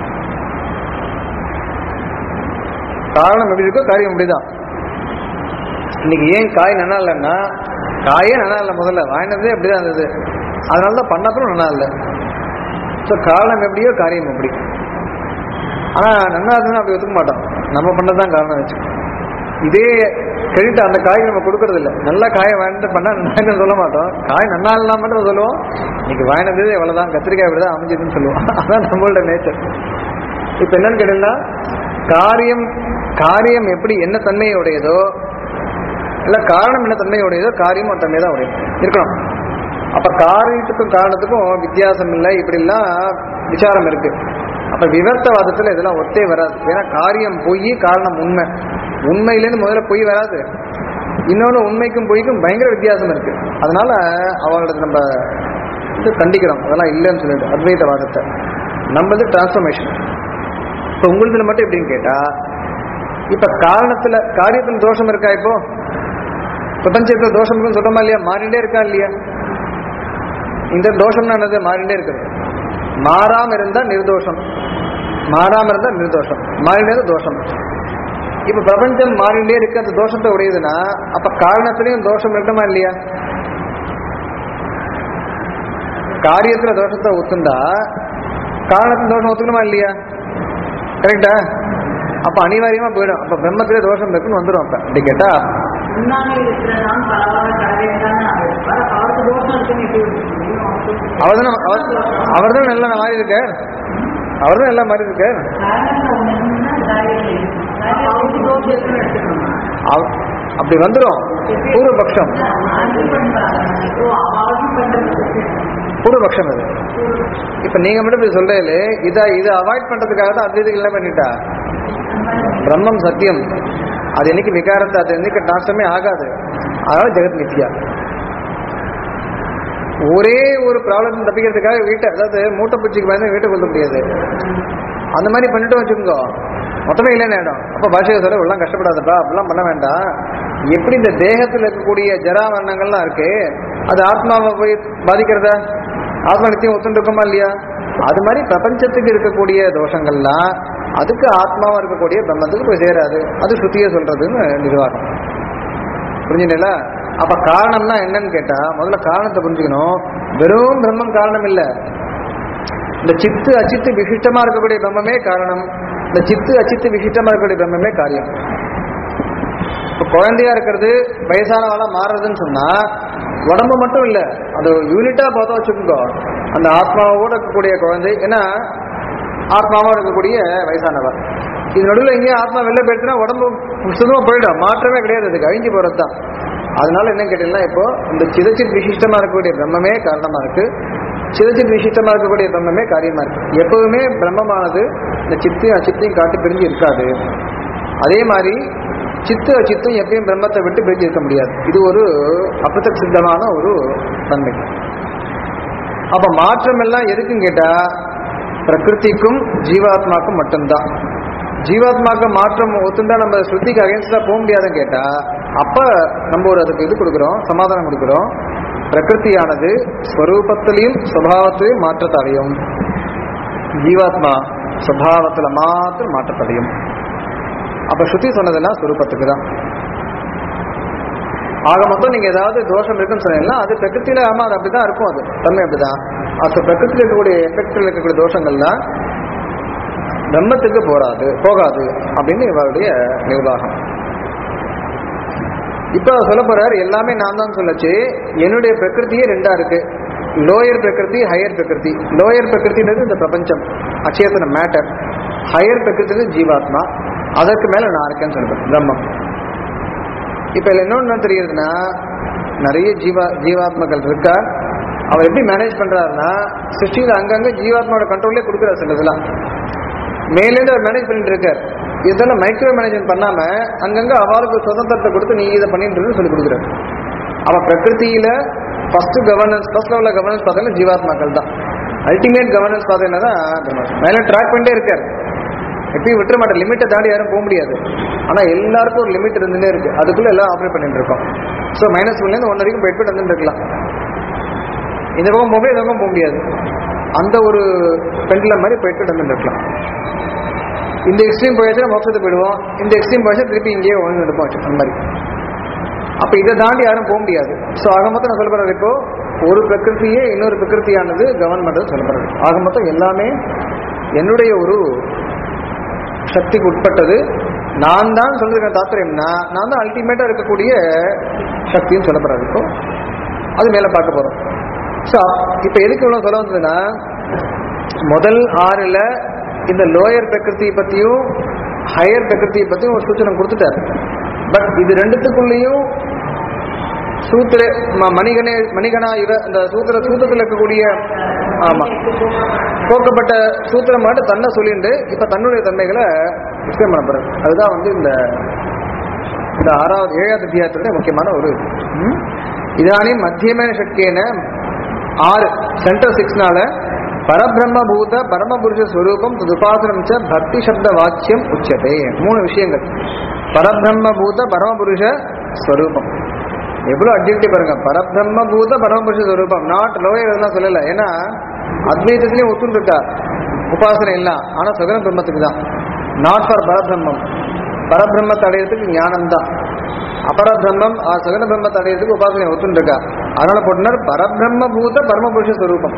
காரணம் எப்படி இருக்கோ காரியம் அப்படிதான் இன்னைக்கு ஏன் காய் நல்லா இல்லைன்னா காயே நல்லா இல்லை முதல்ல வாங்கினதே அப்படிதான் இருந்தது அதனால தான் பண்ணப்பறம் நல்லா இல்லை ஸோ காரணம் எப்படியோ காரியம் எப்படி ஆனால் நல்லா இருந்ததுன்னா அப்படி ஒத்துக்க மாட்டோம் நம்ம பண்ணதான் காரணம் வச்சு இதே கிரெடிட் அந்த காய் நம்ம கொடுக்கறது இல்லை நல்ல காயை வாங்கிட்டு பண்ணா நல்லா சொல்ல மாட்டோம் காய் நல்லா இல்லாம மட்டும் சொல்லுவோம் இன்னைக்கு வாங்கினது எவ்வளவுதான் கத்திரிக்காய் இப்படிதான் அமைஞ்சதுன்னு சொல்லுவோம் அதான் நம்மளோட நேச்சர் இப்ப என்னன்னு கேட்டீங்கன்னா காரியம் காரியம் எப்படி என்ன தன்மையுடையதோ இல்ல காரணம் என்ன தன்மையுடையதோ காரியமும் அந்த தன்மை தான் உடையது இருக்கணும் அப்ப காரியத்துக்கும் காரணத்துக்கும் வித்தியாசம் இல்லை இப்படிலாம் விசாரம் இருக்கு அப்ப விவர்த்தவாதத்துல இதெல்லாம் ஒத்தே வராது ஏன்னா காரியம் பொய் காரணம் உண்மை உண்மையிலேருந்து முதல்ல பொய் வராது இன்னொன்று உண்மைக்கும் பொய்க்கும் பயங்கர வித்தியாசம் இருக்கு அதனால அவங்களோட நம்ம இது கண்டிக்கிறோம் அதெல்லாம் இல்லைன்னு சொல்லிட்டு அத்வைதவாதத்தை நம்மளது டிரான்ஸ்ஃபர்மேஷன் இப்போ உங்களுதுல மட்டும் எப்படின்னு கேட்டா இப்ப காரணத்துல காரியத்துல தோஷம் இருக்கா இப்போ பிரபஞ்சத்துல தோஷம் இருக்குன்னு சொல்றோமா இல்லையா மாறிண்டே இருக்கா இல்லையா இந்த தோஷம்னா என்னது மாறிண்டே இருக்குது மாறாம இருந்தா நிர்தோஷம் மாறாம இருந்தா நிர்தோஷம் மாறிண்டே இருந்தா தோஷம் இப்ப பிரபஞ்சம் மாறிண்டே இருக்கு அந்த தோஷத்தை உடையதுன்னா அப்ப காரணத்திலையும் தோஷம் இருக்கணுமா இல்லையா காரியத்துல தோஷத்தை ஒத்துண்டா காரணத்துல தோஷம் ஒத்துக்கணுமா இல்லையா கரெக்டா அப்ப அனிவாரியமா போயிடும் அப்ப பிரம்மத்திலே தோஷம் இருக்குன்னு வந்துடும் அப்ப அப்படி கேட்டா முன்னாடி இருக்கிற நான் பரவாயில்ல கடையிலான அவருக்கு தோஷம் இருக்குன்னு எப்படி முடியும்? அவர் தான் அவர் தான் நல்லா மாறி இருக்கார் அவர் தான் எல்லாம் மாறி இருக்கார் காரணத்துல ஒண்ணு இருந்துன்னா காரியம் இல்லை. காரியம் அவருக்கு தோஷம் இருக்குன்னு எடுத்துக்கணுமா? அவ- அப்படி வந்துடும் பூர்வபக்ஷம் அது பண்றாங்க. ஓ, அவளும் பண்றது. பூர்வபக்ஷம் அது இப்ப நீங்க மட்டும் இப்படி சொல்றீங்களே இதை இதை அவாய்ட் பண்றதுக்காக தான் அத்வைதிகள் என்ன பண்ணிட்டா பிரம்மம் சத்தியம் அது என்னைக்கு விகாரத்தை அது என்னைக்கு நாசமே ஆகாது அதனால ஜெகத் நித்யா ஒரே ஒரு ப்ராப்ளம் தப்பிக்கிறதுக்காக வீட்டை அதாவது மூட்டை பூச்சிக்கு பயந்து வீட்டை கொல்ல முடியாது அந்த மாதிரி பண்ணிட்டு வச்சுக்கோங்க மொத்தமே இல்லைன்னு இடம் அப்ப பாஷையை சொல்ல எல்லாம் கஷ்டப்படாதப்பா அப்படிலாம் பண்ண வேண்டாம் எப்படி இந்த தேகத்துல இருக்கக்கூடிய ஜரா வர்ணங்கள்லாம் இருக்கு அது ஆத்மாவை போய் பாதிக்கிறதா ஆத்மா நித்தியம் ஒத்துண்டு இருக்குமா இல்லையா அது மாதிரி பிரபஞ்சத்துக்கு இருக்கக்கூடிய தோஷங்கள்லாம் அதுக்கு ஆத்மாவா இருக்கக்கூடிய பிரம்மத்துக்கு போய் சேராது அது ஸ்ருதியை சொல்றதுன்னு நிர்வாகம் புரிஞ்சுங்களா அப்ப காரணம்னா என்னன்னு கேட்டா முதல்ல காரணத்தை புரிஞ்சுக்கணும் வெறும் பிரம்மம் காரணம் இல்ல இந்த சித்து அச்சித்து விசிஷ்டமா இருக்கக்கூடிய பிரம்மமே காரணம் இந்த சித்து அச்சித்து விசிஷ்டமா இருக்கக்கூடிய பிரம்மமே காரியம் இப்ப குழந்தையா இருக்கிறது வயசானவாளா மாறுறதுன்னு சொன்னா உடம்பு மட்டும் இல்ல அது யூனிட்டா பார்த்தா வச்சுக்கோங்க அந்த ஆத்மாவோட இருக்கக்கூடிய குழந்தை ஏன்னா ஆத்மாவோட இருக்கக்கூடிய வயசானவர் இது நடுவில் எங்கேயும் ஆத்மா வெளில போயிடுச்சுன்னா உடம்பு சுத்தமா போயிடும் மாற்றமே கிடையாது அதுக்கு அழிஞ்சு போறது தான் அதனால என்ன கேட்டீங்கன்னா இப்போ இந்த சிதச்சித் விசிஷ்டமா இருக்கக்கூடிய பிரம்மமே காரணமா இருக்கு சிதச்சித் விசிஷ்டமா இருக்கக்கூடிய பிரம்மமே காரியமா இருக்கு எப்பவுமே பிரம்மமானது இந்த சித்தையும் அச்சித்தையும் காட்டி பிரிஞ்சு இருக்காது அதே மாதிரி சித்து அச்சித்தும் எப்பயும் பிரம்மத்தை விட்டு பிரிஞ்சு இருக்க முடியாது இது ஒரு அபத்தக் சித்தமான ஒரு தன்மை அப்ப மாற்றம் எல்லாம் எதுக்குன்னு கேட்டா பிரகிருதிக்கும் ஜீவாத்மாக்கும் மட்டும்தான் ஜீவாத்மாக்கு மாற்றம் ஒத்துந்தா நம்ம ஸ்ருதிக்கு அகேன்ஸ்டா போக முடியாதுன்னு கேட்டா அப்ப நம்ம ஒரு அதுக்கு இது கொடுக்குறோம் சமாதானம் கொடுக்குறோம் பிரகிருதியானது ஸ்வரூபத்திலையும் சுபாவத்திலையும் மாற்றத்தடையும் ஜீவாத்மா சுபாவத்துல மாத்திரம் மாற்றத்தடையும் அப்ப ஸ்ருதி சொன்னதெல்லாம் ஸ்வரூபத்துக்கு தான் ஆக மொத்தம் நீங்க ஏதாவது தோஷம் இருக்குன்னு சொன்னீங்கன்னா அது பிரகிருத்தில ஆமா அது அப்படிதான் இருக்கும் அது தன்மை அப்படிதான் அது பிரகிருத்தில இருக்கக்கூடிய எஃபெக்ட்ல இருக்கக்கூடிய தோஷங்கள்லாம் பிரம்மத்துக்கு போராது போகாது அப்படின்னு இவருடைய நிர்வாகம் இப்ப அவர் சொல்ல போறாரு எல்லாமே நான் தான் சொல்லச்சு என்னுடைய பிரகிருதியே ரெண்டா இருக்கு லோயர் பிரகிருதி ஹையர் பிரகிருதி லோயர் பிரகிருதின்றது இந்த பிரபஞ்சம் அச்சேதன மேட்டர் ஹையர் பிரகிருதி ஜீவாத்மா அதற்கு மேல நான் இருக்கேன்னு சொல்றேன் பிரம்மம் இப்ப இதுல இன்னொன்னு என்ன தெரியுதுன்னா நிறைய ஜீவா ஜீவாத்மகள் இருக்கா அவர் எப்படி மேனேஜ் பண்றாருன்னா சிருஷ்டியில் அங்கங்க ஜீவாத்மாவோட கண்ட்ரோல்லே கொடுக்குறாரு சிலதெல்லாம் மேலேருந்து அவர் மேனேஜ் பண்ணிட்டு இருக்கார் இதெல்லாம் மைக்ரோ மேனேஜ்மெண்ட் பண்ணாம அங்கங்க அவளுக்கு சுதந்திரத்தை கொடுத்து நீ இதை பண்ணிட்டு சொல்லி கொடுக்குறாரு அவ பிரகிருதியில ஃபர்ஸ்ட் கவர்னன்ஸ் ஃபர்ஸ்ட் லெவலில் கவர்னன்ஸ் பார்த்தீங்கன்னா ஜீவாத்மாக்கள் தான் அல்டிமேட் கவர்னன்ஸ் பார்த்தீங்கன்னா தான் மேலே ட்ராக் பண்ணிட்டே இருக்காரு எப்பயும் விட்டுற மாட்டேன் லிமிட்டை தாண்டி யாரும் போக முடியாது ஆனா எல்லாருக்கும் ஒரு லிமிட் இருந்துட்டே இருக்கு அதுக்குள்ள எல்லாம் ஆப்ரேட் பண்ணிட்டு இருக்கோம் ஸோ மைனஸ் ஒன்லேருந்து ஒன் வரைக்கும் போயிட்டு போயிட்டு வந்துட்டு இருக்கலாம் இந்த பக்கம் போக முடியாது இந்த பக்கம் போக முடியாது அந்த ஒரு பெண்டில் மாதிரி போயிட்டு வந்துட்டு இருக்கலாம் இந்த எக்ஸ்ட்ரீம் போயாச்சுன்னா மோட்சத்துக்கு போயிடுவோம் இந்த எக்ஸ்ட்ரீம் போயாச்சும் திருப்பி இங்கேயே ஒன்று எடுப்போம் அந்த மாதிரி அப்ப இதை தாண்டி யாரும் போக முடியாது ஸோ ஆக மொத்தம் நான் சொல்ல போறது இப்போ ஒரு பிரகிருதியே இன்னொரு பிரகிருதியானது கவர்ன் பண்றது சொல்லப்படுறது ஆக மொத்தம் எல்லாமே என்னுடைய ஒரு சக்திக்கு உட்பட்டது நான் தான் சொல்லிருக்க தாத்பரியம்னா நான் தான் அல்டிமேட்டா இருக்கக்கூடிய சக்தின்னு சொல்லப்படுறது இப்போ அது மேல பார்க்க போறோம் ஸோ இப்போ எதுக்கு இவ்வளவு சொல்ல வந்ததுன்னா முதல் ஆறுல இந்த லோயர் பிரகிருதி பத்தியும் ஹையர் பிரகிருதியை பத்தியும் ஒரு சூச்சனை கொடுத்துட்டார் பட் இது ரெண்டுத்துக்குள்ளேயும் சூத்திர ம- மணிகனே மணிகனா இவ இந்த சூத்திர சூத்திரத்தில் இருக்கக்கூடிய ஆமா போக்கப்பட்ட சூத்திரம் மட்டும் தன்னை சொல்லிட்டு இப்ப தன்னுடைய தன்மைகளை எக்ஸ்பிளைன் பண்ண போறாரு அதுதான் வந்து இந்த இந்த ஆறாவது ஏழாவது அத்தியாயத்துடைய முக்கியமான ஒரு இது. ம்? இதானே மத்தியமேன சக்தியன ஆறு சென்டர் சிக்ஸ்னால பரபிரம்மபூத பரமபுருஷ ஸ்வரூபம் ததுபாசனம் ச பக்தி சப்த வாக்கியம் உச்சதே மூணு விஷயங்கள் பரபிரம்மபூத பரமபுருஷ ஸ்வரூபம் எவ்வளவு அட்ஜெக்டிவ் பாருங்க பரபிரம்மபூத பரமபுருஷ ஸ்வரூபம் நாட் லோயர் இதெல்லாம் சொல்லல ஏன்னா அத்வைதத்திலையும் ஒத்துன்னு இருக்கா உபாசனை இல்ல ஆனா சகல பிரம்மத்துக்கு தான் நாட் ஃபார் பரபிரம்மம் பரபிரம்மத்தை அடையிறதுக்கு ஞானம் தான் அபரபிரம்மம் ஆ, சகல பிரம்மத்தை அடையிறதுக்கு உபாசனை ஒத்துன்னு இருக்கா அதனால போட்டினார் பரபிரம்ம பூத பரமபுருஷ ஸ்வரூபம்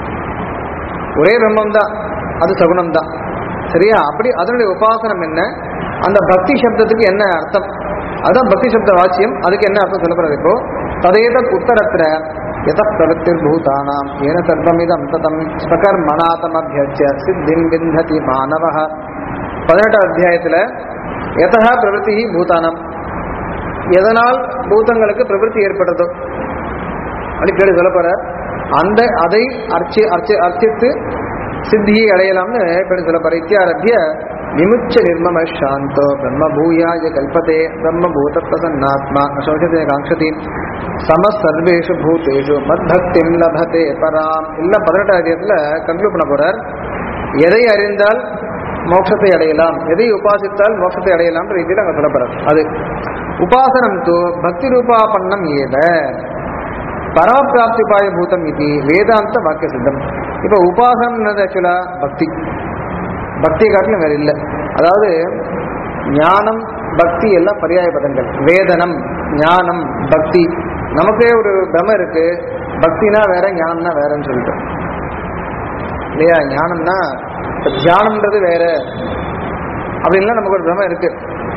ஒரே பிரம்மம் தான் அது சகுனம் தான் சரியா அப்படி அதனுடைய உபாசனம் என்ன அந்த பக்தி சப்தத்துக்கு என்ன அர்த்தம் அதுதான் பக்தி சப்த வாச்சியம் அதுக்கு என்ன அர்த்தம் சொல்லப்படுறது இப்போ ததேத உத்தரத்திர எத பிரவத்திர் பூதானாம் ஏன சர்வமிதம் ததம் ஸ்வகர்மணாதமபியச்ச சித்திம் விந்ததி மாணவ பதினெட்டாம் அத்தியாயத்துல எதா பிரவருத்தி பூதானம் எதனால் பூதங்களுக்கு பிரவருத்தி ஏற்பட்டதோ அடிக்கடி சொல்ல போற அந்த அதை அர்ச்சி அர்ச்சி அர்ச்சித்து சித்தியை அடையலாம்னு இப்படி சொல்ல போற இத்தியாரத்திய விமுச்ச நிர்மம சாந்தோ பிரம்ம பூயாய கல்பதே பிரம்ம பூத பிரசன்னாத்மா அசோஷதே காங்ஷதி சம சர்வேஷு பூதேஷு மத்பக்திம் லபதே பராம் இல்ல பதினெட்டாம் அத்தியாயத்துல கன்க்ளூட் பண்ண போறார் எதை அறிந்தால் மோட்சத்தை அடையலாம் எதை உபாசித்தால் மோட்சத்தை அடையலாம் ரீதியில் அங்க சொல்லப்படுறது அது உபாசனம் தோ பக்தி ரூபாபன்னம் ஏவ பரமபிராப்திபாய பூதம் இது வேதாந்த வாக்கிய சித்தம் இப்போ உபாசனம் ஆக்சுவலா பக்தி பக்தியை காட்டிலும் வேற இல்லை அதாவது ஞானம் பக்தி எல்லாம் பரியாய பதங்கள் வேதனம் ஞானம் பக்தி நமக்கே ஒரு பிரம இருக்கு பக்தினா வேற ஞானம்னா வேறன்னு சொல்லிட்டு இல்லையா ஞானம்னா இப்ப தியானம்ன்றது வேற அப்படின்லாம் நமக்கு ஒரு பிரம இருக்கு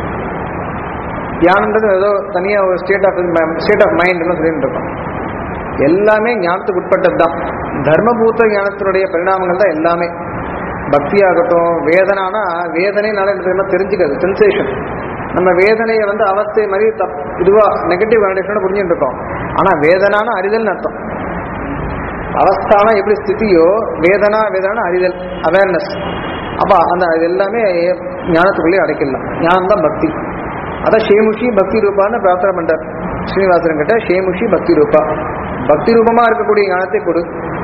தியானம்ன்றது ஏதோ தனியா ஒரு ஸ்டேட் ஆஃப் ஸ்டேட் ஆஃப் மைண்ட்னு சொல்லிட்டு இருக்கோம் எல்லாமே ஞானத்துக்கு உட்பட்டது தான் தர்மபூத்த ஞானத்தினுடைய பரிணாமங்கள் தான் எல்லாமே பக்தி ஆகட்டும் வேதனானா வேதனைனால என்ன தெரியுமா தெரிஞ்சுக்கிறது சென்சேஷன் நம்ம வேதனையை வந்து அவஸ்தை மாதிரி தப் இதுவா நெகட்டிவ் கனெக்ஷன் புரிஞ்சுட்டு இருக்கோம் ஆனா வேதனான அறிதல்னு அர்த்தம் அவஸ்தானா எப்படி ஸ்திதியோ வேதனா வேதனா அறிதல் அவேர்னஸ் அப்ப அந்த இது எல்லாமே ஞானத்துக்குள்ளே அடைக்கலாம் ஞானம் தான் பக்தி அதான் ஷேமுஷி பக்தி ரூபான்னு பிரார்த்தனை பண்றார் ஸ்ரீனிவாசன் கிட்ட ஷேமுஷி பக்தி ரூபா பக்தி ரூபமா இருக்கக்கூடிய ஞானத்தை கொடு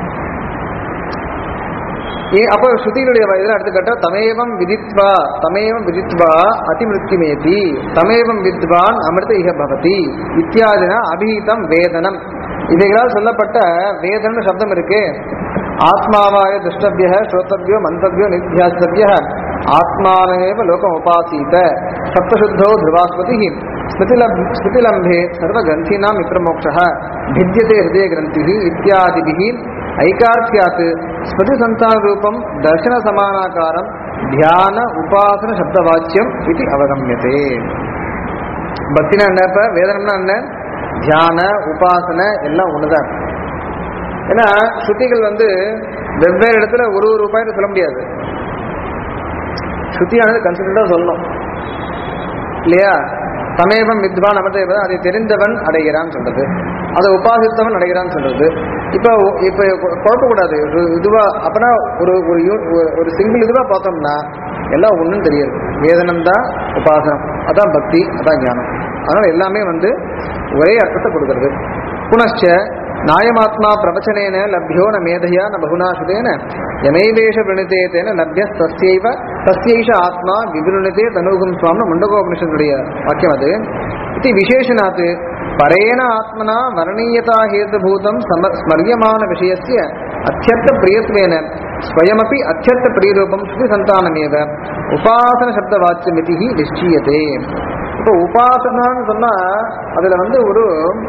ஏ அப்போ ஸ்ருதிகளுடைய இதில் அடுத்து கேட்டா தமேவம் விதித்வா தமேவம் விதித்வா அதிமிருத்திமேதி தமேவம் வித்வான் அமிர்த இக பவதி இத்தியாதினா அபிஹிதம் வேதனம் இவைகளால் சொல்லப்பட்ட வேதன சப்தம் இருக்கு ஆத்மாவாய திருஷ்டவிய ஸ்ரோத்தவியோ மந்தவியோ நித்தியாஸ்தவிய ஆத்மானேவ லோகம் உபாசீத சப்தசுத்தோ ध्रुवास्पति ஸ்மிருதிலப் ஸ்மிருதிலம்பே சர்வகிரந்தீனாம் மித்ரமோக்ஷः भिद्यते हृदय ग्रन्थिः इत्यादिभिः ऐकार्थ्यात् स्मृतिसन्तानरूपं दर्शनसमानाकारं ध्यान उपासன சப்தவாச்சியம் இது அவகமியதே பக்தினா என்ன இப்ப வேதனம்னா என்ன தியான உபாசனை எல்லாம் ஒண்ணுதான் ஏன்னா ஸ்ருதிகள் வந்து வெவ்வேறு இடத்துல ஒரு ஒரு உபாயத்தை சொல்ல முடியாது ஸ்ருதியானது கன்சிடண்டா சொல்லணும் இல்லையா சமேபம் வித்வான் அமர்ந்த அதை தெரிந்தவன் அடைகிறான்னு சொல்றது அதை உபாசித்தவன் அடைகிறான்னு சொல்றது இப்போ இப்போ குழப்பக்கூடாது ஒரு இதுவா அப்பனா ஒரு ஒரு யூ- ஒரு- ஒரு சிங்கிள் இதுவா பார்த்தோம்னா எல்லாம் ஒன்றும் தெரியாது வேதனம் தான் உபாசனம் அதான் பக்தி அதான் ஞானம் அதனால எல்லாமே வந்து ஒரே அர்த்தத்தை கொடுக்கிறது புனச்ச நாயமாத்மா பிரவச்சனேன லப்யோ ந மேதையா ந பகுனா சுதேன யமைவேஷ பிரணிதே தேன லப்ய தஸ்யைவ தஸ்யைஷ ஆத்மா விபிருணிதே தனுகும் சுவாமி முண்டகோபனிஷனுடைய வாக்கியம் அது இது விசேஷனாத் பரேன ஆத்மனா வர்ணீயதா ஹேதுபூதம் சம ஸ்மரியமான விஷயஸ்ய அத்தியர்த்த பிரியத்வேன ஸ்வயமபி அத்தியர்த்த பிரியரூபம் ஸ்ருதி சந்தானமேவ உபாசன சப்த வாச்சியமிதி நிச்சயத்தே இப்போ உபாசனான்னு சொன்னா அதுல வந்து ஒரு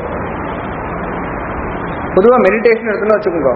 பொதுவா மெடிடேஷன் எடுத்துன்னு வச்சுக்கோங்க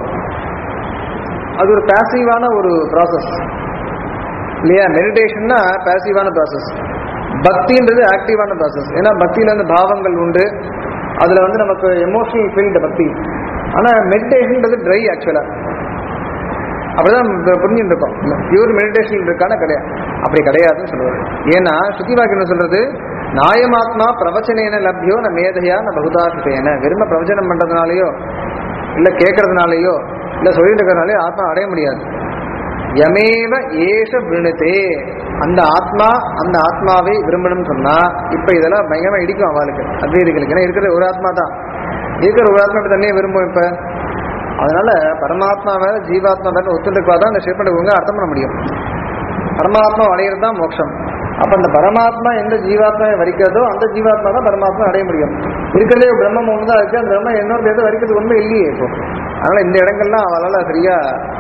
அது ஒரு பேசிவான ஒரு ப்ராசஸ் இல்லையா மெடிடேஷன்னா பேசிவான ப்ராசஸ் பக்தின்றது ஆக்டிவான ப்ராசஸ் ஏன்னா பக்தியில வந்து பாவங்கள் உண்டு அதுல வந்து நமக்கு எமோஷனல் ஃபீல்டு பக்தி ஆனா மெடிடேஷன்ன்றது ட்ரை ஆக்சுவலா அப்படிதான் பு- புரிஞ்சுட்டு இருக்கோம் பியூர் மெடிடேஷன் இருக்கான கிடையாது அப்படி கிடையாதுன்னு சொல்லுவாரு ஏன்னா ஸ்ருதி வாக்கியம் என்ன சொல்றது நாயமாத்மா பிரவச்சனேன லப்யோ ந மேதையா ந பகுதாசிதேன வெறும பிரவச்சனம் பண்றதுனாலயோ இல்ல கேட்கறதுனாலயோ இல்ல சொல்லிட்டு இருக்கிறதுனாலயோ ஆத்மா அடைய முடியாது யமேவ ஏஷ விருணுதே அந்த ஆத்மா அந்த ஆத்மாவை விரும்பணும்னு சொன்னா இப்ப இதெல்லாம் பயங்கரமா இடிக்கும் அவளுக்கு அத்வைதிகளுக்கு ஏன்னா இருக்கிற ஒரு ஆத்மா தான் இருக்கிற ஒரு ஆத்மா இப்ப தண்ணியை விரும்பும் இப்ப அதனால பரமாத்மா வேற ஜீவாத்மா வேற ஒத்துழைப்பா தான் அந்த ஷேப் ஒழுங்கா அர்த்தம் பண்ண முடியும் பரமாத்மா அடையிறது தான் மோட்சம் அப்ப அந்த பரமாத்மா எந்த ஜீவாத்மாவை வரிக்கிறதோ அந்த ஜீவாத்மா தான் பரமாத்மா அடைய முடியும் இருக்கிறதே பிரம்மம் ஒன்று தான் இருக்கு அந்த பிரம்மம் இன்னொரு எதை வரிக்கிறது உண்மை இல்லையே இப்போ அதனால இந்த இடங்கள்லாம் அவளால சரியா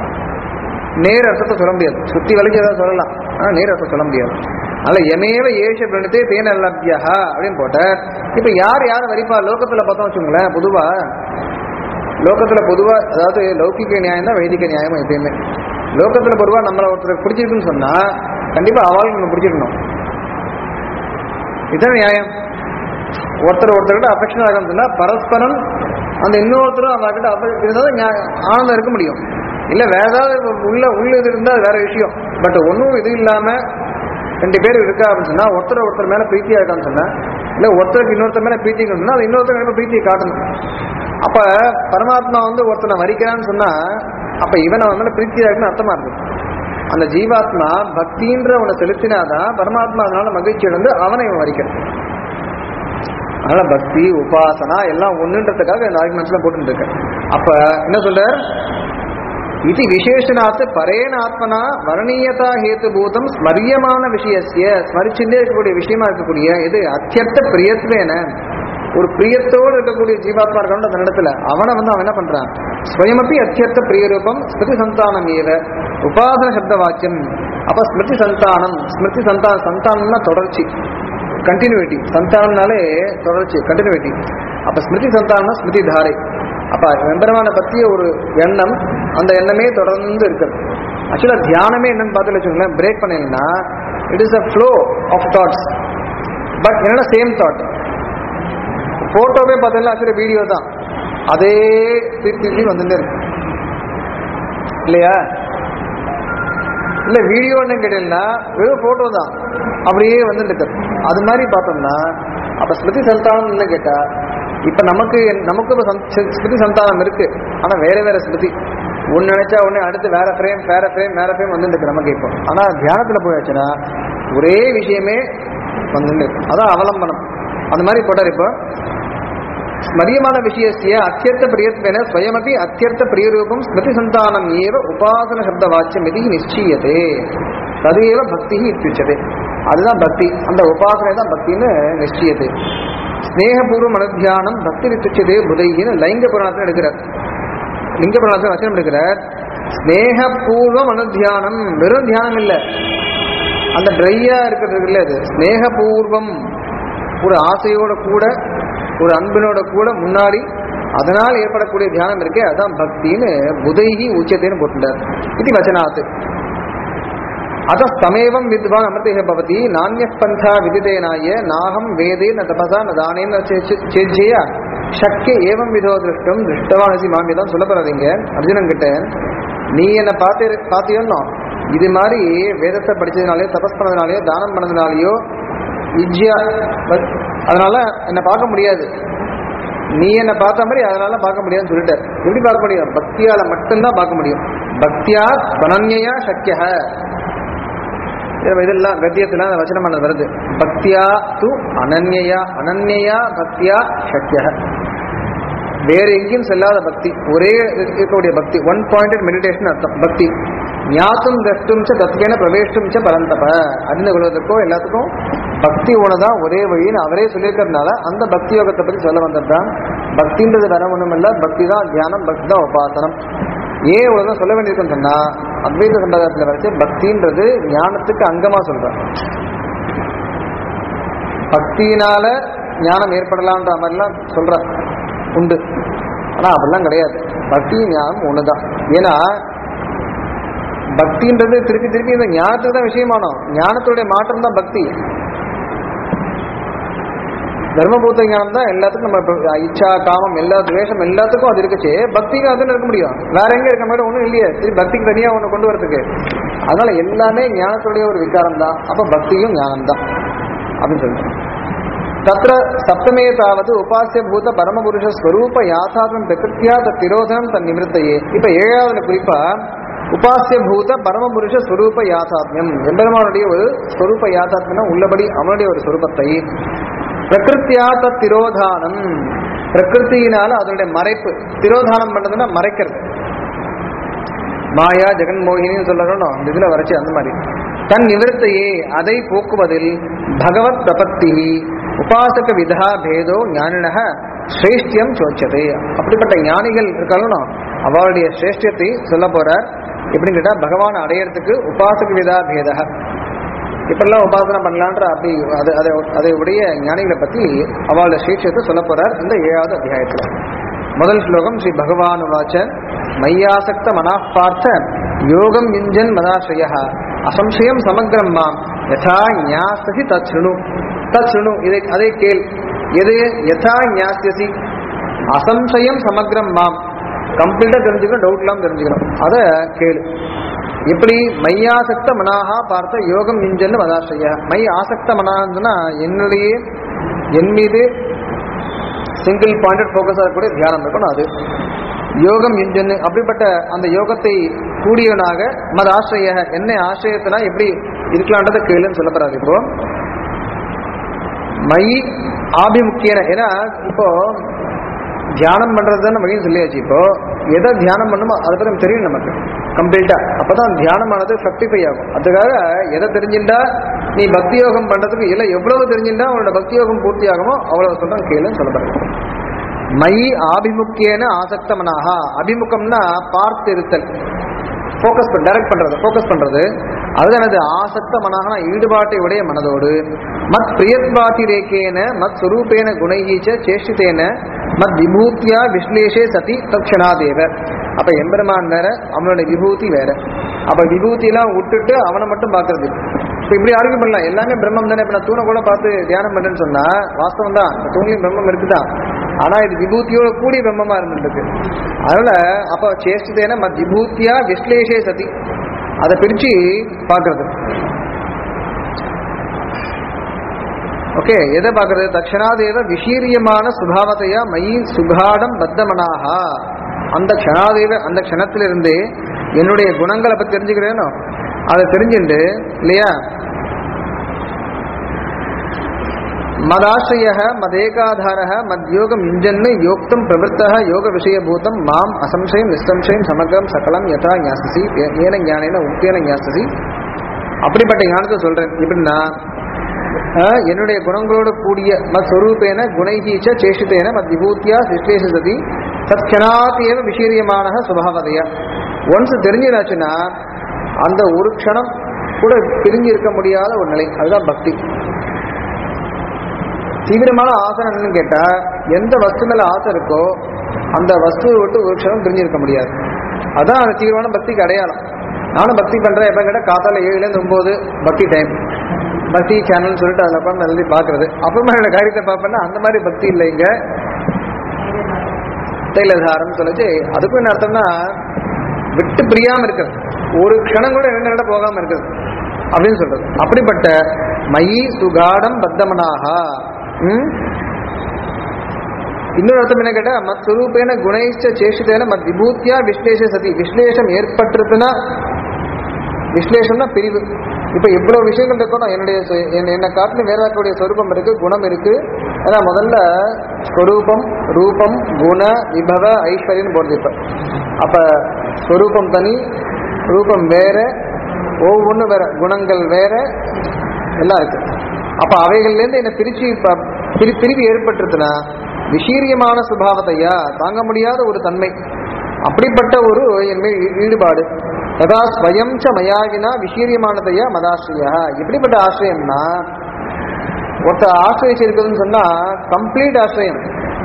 நேர் அர்த்தத்தை சொல்ல முடியாது சுத்தி வலிச்சு ஏதாவது சொல்லலாம் ஆனா நேர் அர்த்தம் சொல்ல முடியாது அதனால எமேவ ஏஷ பிரணத்தே தேன லப்யா அப்படின்னு போட்ட இப்ப யார் யார் வரிப்பா லோகத்துல பார்த்தோம் வச்சுங்களேன் பொதுவா லோகத்துல பொதுவா அதாவது லௌகிக நியாயம் தான் வைதிக நியாயம் எப்பயுமே லோகத்துல பொதுவா நம்மள ஒருத்தர் பிடிச்சிருக்குன்னு சொன்னா கண்டிப்பா அவளுக்கு நம்ம பிடிச்சிருக்கணும் இதுதான் நியாயம் ஒருத்தர் ஒருத்தர்கிட்ட அஃபெக்ஷன் ஆகணும்னு சொன்னா பரஸ்பரம் அந்த இன்னொருத்தரும் அவர்கிட்ட affection இருந்தாதான் நியாயம் ஆனந்தம் இருக்க முடியும் இல்ல வேற ஏதாவது உள்ள உள்ள இது இருந்தா அது வேற விஷயம் பட் ஒன்றும் இது இல்லாம ரெண்டு பேர் இருக்கா அப்படின்னு சொன்னா ஒருத்தர் ஒருத்தர் மேல பிரீத்தியா இருக்கான்னு சொன்னா இல்ல ஒருத்தருக்கு இன்னொருத்தர் மேல பிரீத்தி சொன்னா அது இன்னொருத்தர் மேல பிரீத்தியை காட்டணும் அப்ப பரமாத்மா வந்து ஒருத்தனை வரிக்கிறான்னு சொன்னா அப்ப இவன் அவன் மேல பிரீத்தியா இருக்குன்னு அர்த்தமா இருக்கு அந்த ஜீவாத்மா பக்தின்ற அவனை செலுத்தினாதான் பரமாத்மா அதனால மகிழ்ச்சி அடைந்து அவனை இவன் வரிக்கிறான் அதனால பக்தி உபாசனா எல்லாம் ஒண்ணுன்றதுக்காக இந்த ஆர்குமெண்ட்ஸ்லாம் போட்டுட்டு இருக்கேன் அப்ப என்ன சொல்றார் இது விசேஷனாத்து பரேன ஆத்மனா வர்ணீயதா ஹேத்துபூதம் ஸ்மரியமான விஷயசிய ஸ்மரிச்சுட்டே இருக்கக்கூடிய விஷயமா இருக்கக்கூடிய இது அத்தியர்த்த பிரியத்வேன ஒரு பிரியத்தோடு இருக்கக்கூடிய ஜீவாத்மா இருக்கான அந்த இடத்துல அவனை வந்து அவன் என்ன பண்றான் ஸ்வயமப்பி அத்தியர்த்த பிரியரூபம் ஸ்மிருதி சந்தானம் ஏவ உபாசன சப்த வாக்கியம் அப்ப ஸ்மிருதி சந்தானம் ஸ்மிருதி சந்தான சந்தானம்னா தொடர்ச்சி கண்டினியூட்டி சந்தானம்னாலே தொடர்ச்சி கண்டினியூட்டி அப்ப ஸ்மிருதி சந்தானம்னா ஸ்மிருதி தாரை அப்ப எம்பெருமான பத்திய ஒரு எண்ணம் அந்த எண்ணமே தொடர்ந்து இருக்குது ஆக்சுவலா தியானமே என்னன்னு பார்த்து வச்சுக்கோங்களேன் பிரேக் பண்ணீங்கன்னா it is a flow of thoughts but என்னன்னா சேம் தாட் போட்டோவே பார்த்தீங்கன்னா ஆக்சுவலி வீடியோ தான் அதே திருப்பி திருப்பி வந்துட்டே இருக்கு இல்லையா இல்ல வீடியோன்னு கேட்டீங்கன்னா வெறும் போட்டோ தான் அப்படியே வந்துட்டு இருக்கு அது மாதிரி பார்த்தோம்னா அப்ப ஸ்மிருதி சந்தானம் என்ன கேட்டா இப்ப நமக்கு நமக்கு இப்ப சந்~ சி- ஸ்மிருதி சந்தானம் இருக்கு ஆனா வேற வேற ஸ்மிருதி ஒன்னு நினைச்சா ஒண்ணு அடுத்து வேற ஃப்ரேம் வேற ஃப்ரேம் வேற ஃப்ரேம் வந்துட்டு இருக்கு நமக்கு இப்போ ஆனா தியானத்துல போயாச்சுன்னா ஒரே விஷயமே வந்துட்டு இருக்கு அதான் அவலம்பனம் அந்த மாதிரி போட்டார் இப்போ ஸ்மரியமான விஷயசிய அத்தியர்த்த பிரியத்வேன ஸ்வயமபி அத்தியர்த்த பிரியரூபம் ஸ்மிருதி சந்தானம் ஏவ உபாசன சப்த வாச்சியம் இது நிச்சயத்தே ததேவ பக்தி இத்தியுச்சதே அதுதான் பக்தி அந்த உபாசனை தான் பக்தின்னு நிச்சயத்தை ஸ்னேகபூர்வம் அனுத்தியானம் பக்தி இத்தியுச்சதே புதையின்னு லைங்க புராணத்தில் எடுக்கிறார் லிங்க புராணத்தில் வச்சனம் எடுக்கிறார் ஸ்னேகபூர்வம் அனுத்தியானம் வெறும் தியானம் இல்லை அந்த ட்ரையா இருக்கிறது இல்லை அது ஸ்னேகபூர்வம் ஒரு ஆசையோட கூட ஒரு அன்பினோட கூட முன்னாடி அதனால் ஏற்படக்கூடிய தியானம் இருக்கே அதான் பக்தின்னு புதைகி உச்சத்தைன்னு போட்டுட்டார் இது வச்சனாத்து அத்தமேவம் வித்வான் அமிர்தேக பவதி நானிய பந்தா விதிதேனாய நாகம் வேதே ந தபசா ந தானேன சேஜ்ஜேயா சக்கிய ஏவம் விதோ திருஷ்டம் திருஷ்டவானசி மாமி தான் சொல்ல போறாதீங்க அர்ஜுனன் கிட்ட நீ என்ன பார்த்து பார்த்தியோன்னோ இது மாதிரி வேதத்தை படிச்சதுனாலயோ தபஸ் பண்ணதுனாலயோ தானம் பண்ணதுனாலயோ விஜயா அதனால என்னை பார்க்க முடியாது நீ என்ன பார்த்த மாதிரி அதனால பார்க்க முடியாதுன்னு சொல்லிட்டார் எப்படி பார்க்க முடியும் பக்தியால மட்டும்தான் பார்க்க முடியும் பக்தியா பனன்யா சக்கிய இதெல்லாம் கத்தியத்துல அந்த வச்சனமானது வருது பக்தியா து அனன்யா அனன்யா பக்தியா சக்கிய வேற எங்கேயும் செல்லாத பக்தி ஒரே இருக்கக்கூடிய பக்தி ஒன் பாயிண்டட் மெடிடேஷன் அர்த்தம் பக்தி ஞாத்தும் தஷ்டும் ச தத்கேன பிரவேஷ்டும் ச பரந்தப அறிந்து கொள்வதற்கோ எல்லாத்துக்கும் பக்தி ஒண்ணுதான் ஒரே வழின்னு அவரே சொல்லியிருக்கிறதுனால அந்த பக்தி யோகத்தை பத்தி சொல்ல வந்தது தான் பக்தின்றது வேற ஒண்ணும் இல்ல பக்தி தான் தியானம் பக்தி தான் உபாசனம் ஏன் இவ்வளவுதான் சொல்ல வேண்டியிருக்குன்னு சொன்னா அத்வைத சம்பிரதாயத்துல வரைச்சு பக்தின்றது ஞானத்துக்கு அங்கமா சொல்றேன் பக்தியினால ஞானம் ஏற்படலான்ற மாதிரிலாம் சொல்ற உண்டு ஆனா அப்படிலாம் கிடையாது பக்தி ஞானம் ஒண்ணுதான் ஏன்னா பக்தின்றது திருப்பி திருப்பி இந்த ஞானத்துக்கு தான் விஷயமானோம் ஞானத்துடைய மாற்றம் தான் பக்தி தர்மபூத்த ஞானம் தான் எல்லாத்துக்கும் நம்ம இப்ப இச்சா காமம் எல்லா துவேஷம் எல்லாத்துக்கும் அது இருக்குச்சு பக்திக்கு அதுன்னு இருக்க முடியும் வேற எங்க இருக்க மாதிரி ஒண்ணும் இல்லையே சரி பக்திக்கு தனியா ஒண்ணு கொண்டு வரதுக்கு அதனால எல்லாமே ஞானத்துடைய ஒரு விகாரம் தான் அப்ப பக்தியும் ஞானம் தான் அப்படின்னு சொல்றேன் தத்திர சப்தமே தாவது உபாசிய பூத பரமபுருஷ ஸ்வரூப யாதாத்மம் பிரகிருத்தியா தத் திரோதனம் தன் நிமிர்த்தையே இப்ப ஏழாவது குறிப்பா உபாசிய பூத பரமபுருஷ ஸ்வரூப யாதாத்மியம் எம்பெருமானுடைய ஒரு ஸ்வரூப யாதாத்மியம் உள்ளபடி அவனுடைய ஒரு ஸ்வரூபத்தை பிரகிருத்தியா தத் திரோதானம் பிரகிருத்தியினால அதனுடைய மறைப்பு திரோதானம் பண்றதுன்னா மறைக்கிறது மாயா ஜெகன்மோகினின்னு சொல்லணும் அந்த இதுல வரைச்சு அந்த மாதிரி தன் நிவர்த்தையே அதை போக்குவதில் பகவத் பிரபத்தி உபாசக விதா பேதோ ஞானினக சிரேஷ்டியம் சோச்சது அப்படிப்பட்ட ஞானிகள் இருக்காலும் அவளுடைய சிரேஷ்டியத்தை சொல்ல போறார் எப்படின்னு கேட்டா பகவான் அடையறதுக்கு உபாசக விதா பேதக இப்பெல்லாம் உபாசனை பண்ணலான்ற அப்படி அது அதை அதை உடைய ஞானிகளை பத்தி அவளுடைய சிரேஷ்டியத்தை சொல்ல போறார் இந்த ஏழாவது அத்தியாயத்துல முதல் ஸ்லோகம் ஸ்ரீ பகவான் வாச்ச மையாசக்த மனாப் பார்த்த யோகம் யுஞ்சன் மதாஸ்ரய அசம்சயம் சமக்ரம் மாம் யதா ஞாசசி தத் சுணு தத் சுணு இதை அதை கேள் எது யதா ஞாசியசி அசம்சயம் சமக்ரம் மாம் கம்ப்ளீட்டா தெரிஞ்சுக்கணும் டவுட் இல்லாம தெரிஞ்சுக்கணும் அதை கேளு எப்படி மையாசக்த மனாகா பார்த்த யோகம் யுஞ்சன் மதாஸ்ரய மை ஆசக்த மனாகன்னா என்னுடைய என் மீது சிங்கிள் பாயிண்டட் ஃபோக்கஸாக இருக்கக்கூடிய தியானம் இருக்கணும் அது யோகம் இன்ஜன் அப்படிப்பட்ட அந்த யோகத்தை கூடியவனாக மத ஆசிரிய என்ன ஆசிரியத்தினா எப்படி இருக்கலான்றதை கேளுன்னு சொல்ல போறாரு இப்போ மயி ஆபிமுக்கியன ஏன்னா இப்போ தியானம் பண்றதுன்னு வகையும் சொல்லியாச்சு இப்போ எதை தியானம் பண்ணுமோ அதை பத்தி நமக்கு தெரியும் நமக்கு கம்ப்ளீட்டா அப்பதான் தியானமானது சக்டிஃபை ஆகும் அதுக்காக எதை தெரிஞ்சுட்டா நீ பக்தி யோகம் பண்றதுக்கு இல்லை எவ்வளவு தெரிஞ்சுட்டா உன்னோட பக்தி யோகம் பூர்த்தி ஆகுமோ அவ்வளவு சொல்றேன் கேளுன்னு சொல்லப்படுறது மயி ஆபிமுக்கியன ஆசக்தமனாக அபிமுகம்னா பார்த்து இருத்தல் ஃபோக்கஸ் டைரக்ட் பண்றது ஃபோக்கஸ் பண்றது அது எனது ஆசக்த மனாக ஈடுபாட்டை உடைய மனதோடு மத் பிரியத்பாட்டி ரேகேன மத் சுரூபேன குணையீச்ச சேஷ்டித்தேன மத் விபூத்தியா விஸ்லேஷே சதி தக்ஷணாதேவ அப்ப எம்பெருமான் வேற அவனுடைய விபூதி வேற அப்ப விபூதியெல்லாம் விட்டுட்டு அவனை மட்டும் பார்க்கறது இப்ப இப்படி ஆர்கியூ பண்ணலாம் எல்லாமே பிரம்மம் தானே இப்ப நான் தூணை கூட பார்த்து தியானம் பண்றேன்னு சொன்னா வாஸ்தவம் தான் இந்த தூண்லையும் பிரம்மம் இருக்குதான் ஆனா இது விபூதியோட கூடிய பிரம்மமா இருந்துருக்கு அதனால அப்ப சேஷ்டதேன மத் விபூத்தியா விஸ்லேஷே சதி அதை பிரிச்சு பார்க்கறது ஓகே எதை பார்க்கறது தட்சணாதேவ விஷீரியமான சுபாவத்தையா மயி சுகாடம் பத்தமனாக அந்த க்ஷணாதேவ அந்த க்ஷணத்திலிருந்தே என்னுடைய குணங்களை பத்தி தெரிஞ்சுக்கிறேனோ அதை தெரிஞ்சுண்டு இல்லையா மதாசிரிய மதேகாதார மத்யோகம் இஞ்சன்னு யோக்தம் பிரவருத்த யோக விஷயபூதம் மாம் அசம்சயம் நிசம்சயம் சமக்ரம் சகலம் யதா ஞாசசி ஏன ஞானேன உக்தேன ஞாசசி அப்படிப்பட்ட ஞானத்தை சொல்றேன் எப்படின்னா ஆஹ், என்னுடைய குணங்களோடு கூடிய மத் ஸ்வரூபேன குணைகீச்ச சேஷித்தேன மத் விபூத்தியா சிஷ்டேஷதி தற்கணாத்தேவ விஷீரியமான சுபாவதையா ஒன்ஸ் தெரிஞ்சிடாச்சுன்னா அந்த ஒரு க்ஷணம் கூட பிரிஞ்சு இருக்க முடியாத ஒரு நிலை அதுதான் பக்தி தீவிரமான ஆசை என்னன்னு கேட்டா எந்த வஸ்து மேல ஆசை இருக்கோ அந்த வஸ்துவை விட்டு ஒரு க்ஷணம் பிரிஞ்சிருக்க முடியாது அதான் அந்த தீவிரமான பக்திக்கு அடையாளம் நானும் பக்தி பண்றேன் எப்ப கேட்டா காத்தால ஏழுல இருந்து ஒன்பது பக்தி டைம் பக்தி சேனல் சொல்லிட்டு அதில் உட்காந்து எழுதி பாக்குறது அப்புறமா என்னோட காரியத்தை பார்ப்பேன்னா அந்த மாதிரி பக்தி இல்லை இங்க தைலதாரம் சொல்லிச்சு அதுக்கும் என்ன அர்த்தம்னா விட்டு பிரியாம இருக்கிறது ஒரு க்ஷணம் கூட ரெண்டு நட போகாம இருக்கிறது அப்படின்னு சொல்றது அப்படிப்பட்ட மயி சுகாடம் பத்தமனாக ம்? இன்னொரு அர்த்தம் என்ன கேட்டா மத் சுரூபேன குணைஷ்ட சேஷிதேன மத் விபூத்தியா விஸ்லேஷ சதி விஸ்லேஷம் ஏற்பட்டிருக்குன்னா விஸ்லேஷம்னா பிரிவு இப்ப இவ்வளவு விஷயங்கள் இருக்கணும் என்னுடைய சொ- என்ன- என்னை காட்டிலும் வேறாக்கூடிய சொரூபம் இருக்கு குணம் இருக்கு ஏன்னா முதல்ல ஸ்வரூபம் ரூபம் குண விபவ ஐஸ்வர்யம் போடுது இப்ப அப்ப ஸ்வரூபம் தனி ரூபம் வேற ஒவ்வொன்றும் வேற குணங்கள் வேற எல்லாம் இருக்கு அப்ப அவைகள்லேருந்து என்னை பிரிச்சு ப- பிரி பிரிவு ஏற்பட்டுருச்சுன்னா விஷீரியமான சுபாவத்தையா தாங்க முடியாத ஒரு தன்மை அப்படிப்பட்ட ஒரு என் மேல் ஈ- ஈடுபாடு யதா ஸ்வயம் ச மயாகினா விஷீரியமானதையா மதாசிரியா எப்படிப்பட்ட ஆசிரியம்னா ஒருத்த ஆசிரியச்சிருக்குதுன்னு சொன்னா கம்ப்ளீட் ஆசிரியம்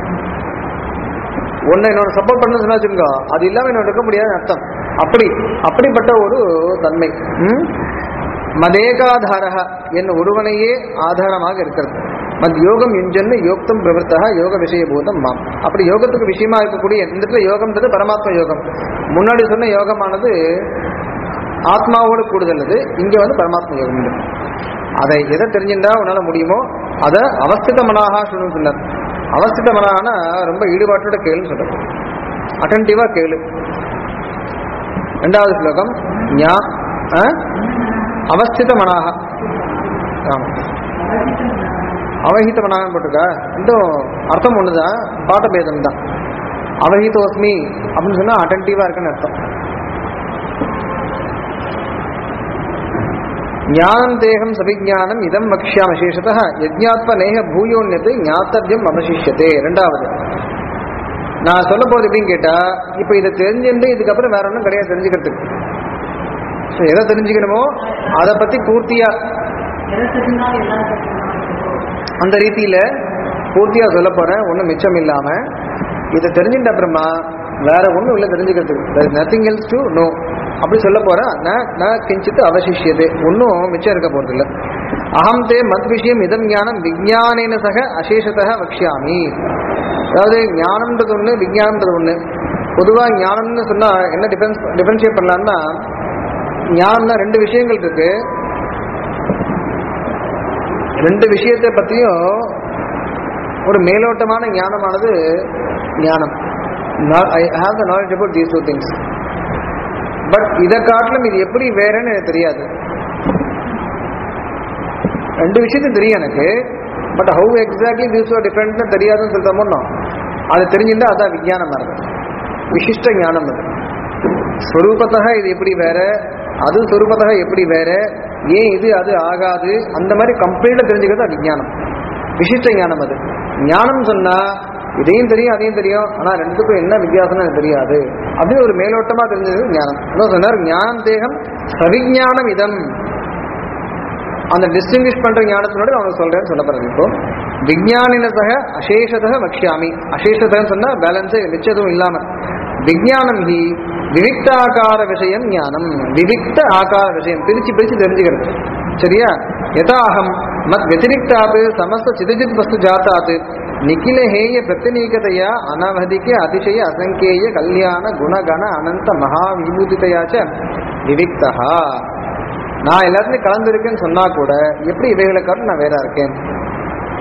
ஒன்றை இன்னொரு சப்போர்ட் பண்ணு சொன்னா வச்சுக்கோ அது இல்லாம இன்னொரு இருக்க முடியாதுன்னு அர்த்தம் அப்படி அப்படிப்பட்ட ஒரு தன்மை ம்? மதேகாதாரக என் ஒருவனையே ஆதாரமாக இருக்கிறது மத் யோகம் இஞ்சன்னு யோக்தம் பிரவர்த்தா யோக விஷயபூதம் மாம் அப்படி யோகத்துக்கு விஷயமா இருக்கக்கூடிய இந்த இடத்துல யோகம்ன்றது பரமாத்ம யோகம் முன்னாடி சொன்ன யோகமானது ஆத்மாவோடு கூடுதல் அது இங்க வந்து பரமாத்ம யோகம் உண்டு. அதை எதை தெரிஞ்சுட்டா உன்னால முடியுமோ அதை அவஸ்தித மனாக சொல்லுங்க அவஸ்தித மனாகனா ரொம்ப ஈடுபாட்டோட கேளுன்னு சொல்றது அட்டன்டிவா கேளு ரெண்டாவது ஸ்லோகம் ஞா ஆ? அவஸ்தித மனாக ஆமா அவஹித மனாகன்னு போட்டிருக்கா இன்னும் அர்த்தம் ஒண்ணுதான் பாட்ட பேதம் தான் அவஹிதோஸ்மி அப்படின்னு சொன்னா அட்டன்டிவா இருக்குன்னு அர்த்தம் ஞானம் தேகம் சபிஜானம் இதம் வக்ஷாம சேஷத யஜ்ஞாத்வ நேக பூயோன்யத்து ஞாத்தவியம் அவசிஷ்யத்தே ரெண்டாவது நான் சொல்ல போது எப்படின்னு கேட்டா இப்ப இதை தெரிஞ்சுட்டு இதுக்கப்புறம் வேற ஒன்றும் கிடையாது தெரிஞ்சுக்கிறதுக்கு ஸோ எதை தெரிஞ்சுக்கணுமோ அதை பத்தி பூர்த்தியா எதை தெரிஞ்சாலும் எல்லாம் தெரிஞ்சுக்கணும். அந்த ரீதியில பூர்த்தியா சொல்ல போறேன் ஒன்றும் மிச்சம் இல்லாம இதை தெரிஞ்சுட்ட அப்புறமா வேற ஒன்றும் இல்லை தெரிஞ்சுக்கிறதுக்கு நத்திங் எல்ஸ் டு நோ அப்படி சொல்ல போறேன் ந- ந கிஞ்சித் அவசிஷியது ஒன்றும் மிச்சம் இருக்க போறது இல்லை அகம் தே மத் விஷயம் இதம் ஞானம் விஜயானேன சக அசேஷத்தக வக்ஷாமி அதாவது ஞானம்ன்றது ஒன்று விஜயானம்ன்றது ஒன்று பொதுவாக ஞானம்னு சொன்னா என்ன டிஃபரன்ஸ் டிஃபரன்ஷியேட் பண்ணலாம்னா ஞானம்னா ரெண்டு விஷயங்கள் இருக்கு ரெண்டு விஷயத்தை பத்தியும் ஒரு மேலோட்டமான ஞானமானது ஞானம் I have the knowledge about these two things but இதை காட்டிலும் இது எப்படி வேறன்னு எனக்கு தெரியாது ரெண்டு விஷயத்தையும் தெரியும் எனக்கு but how exactly these are டிஃப்ரெண்ட்னு தெரியாதுன்னு சொல்லிட்டோமோ அது தெரிஞ்சிருந்தா அதான் விஞ்ஞானம் அது விசிஷ்ட ஞானம் அது ஸ்வரூபத்தக இது எப்படி வேற அது ஸ்வரூபத்தக எப்படி வேற ஏன் இது அது ஆகாது அந்த மாதிரி கம்ப்ளீட்டா தெரிஞ்சுக்கிறது அது விஞ்ஞானம் விசிஷ்ட ஞானம் அது ஞானம் சொன்னா இதையும் தெரியும் அதையும் தெரியும் ஆனா ரெண்டுக்கும் என்ன வித்தியாசம்னு எனக்கு தெரியாது அப்படின்னு ஒரு மேலோட்டமா தெரிஞ்சது ஞானம் அதான் சொன்னார் ஞானம் தேகம் சவிஞானம் இதம் அந்த டிஸ்டிங்கிஷ் பண்ற ஞானத்தினோட அவங்க சொல்றேன்னு சொல்ல போறது இப்போ விஞ்ஞானின சக அசேஷதக வக்ஷாமி அசேஷதகன்னு சொன்னா பேலன்ஸே மிச்சதும் இல்லாம விஞ்ஞானம் ஹி விவிக்தாகார விஷயம் ஞானம் விவிக்த ஆகார விஷயம் பிரிச்சு பிரிச்சு தெரிஞ்சுக்கிறது சரியா யதாஹம் மத் வத்திரிக்தாத் சமஸ்த சிதஜித் வஸ்து ஜாத்தாத் நிகில ஹேய பிரத்தினீகதையா அனவதிக்க அதிசய அசங்கேய கல்யாண குணகண அனந்த மகாவிபூதிதையாச்ச விவிக்தஹா நான் எல்லாத்துலயும் கலந்துருக்கேன்னு சொன்னா கூட எப்படி இவைகளை காட்டும் நான் வேற இருக்கேன்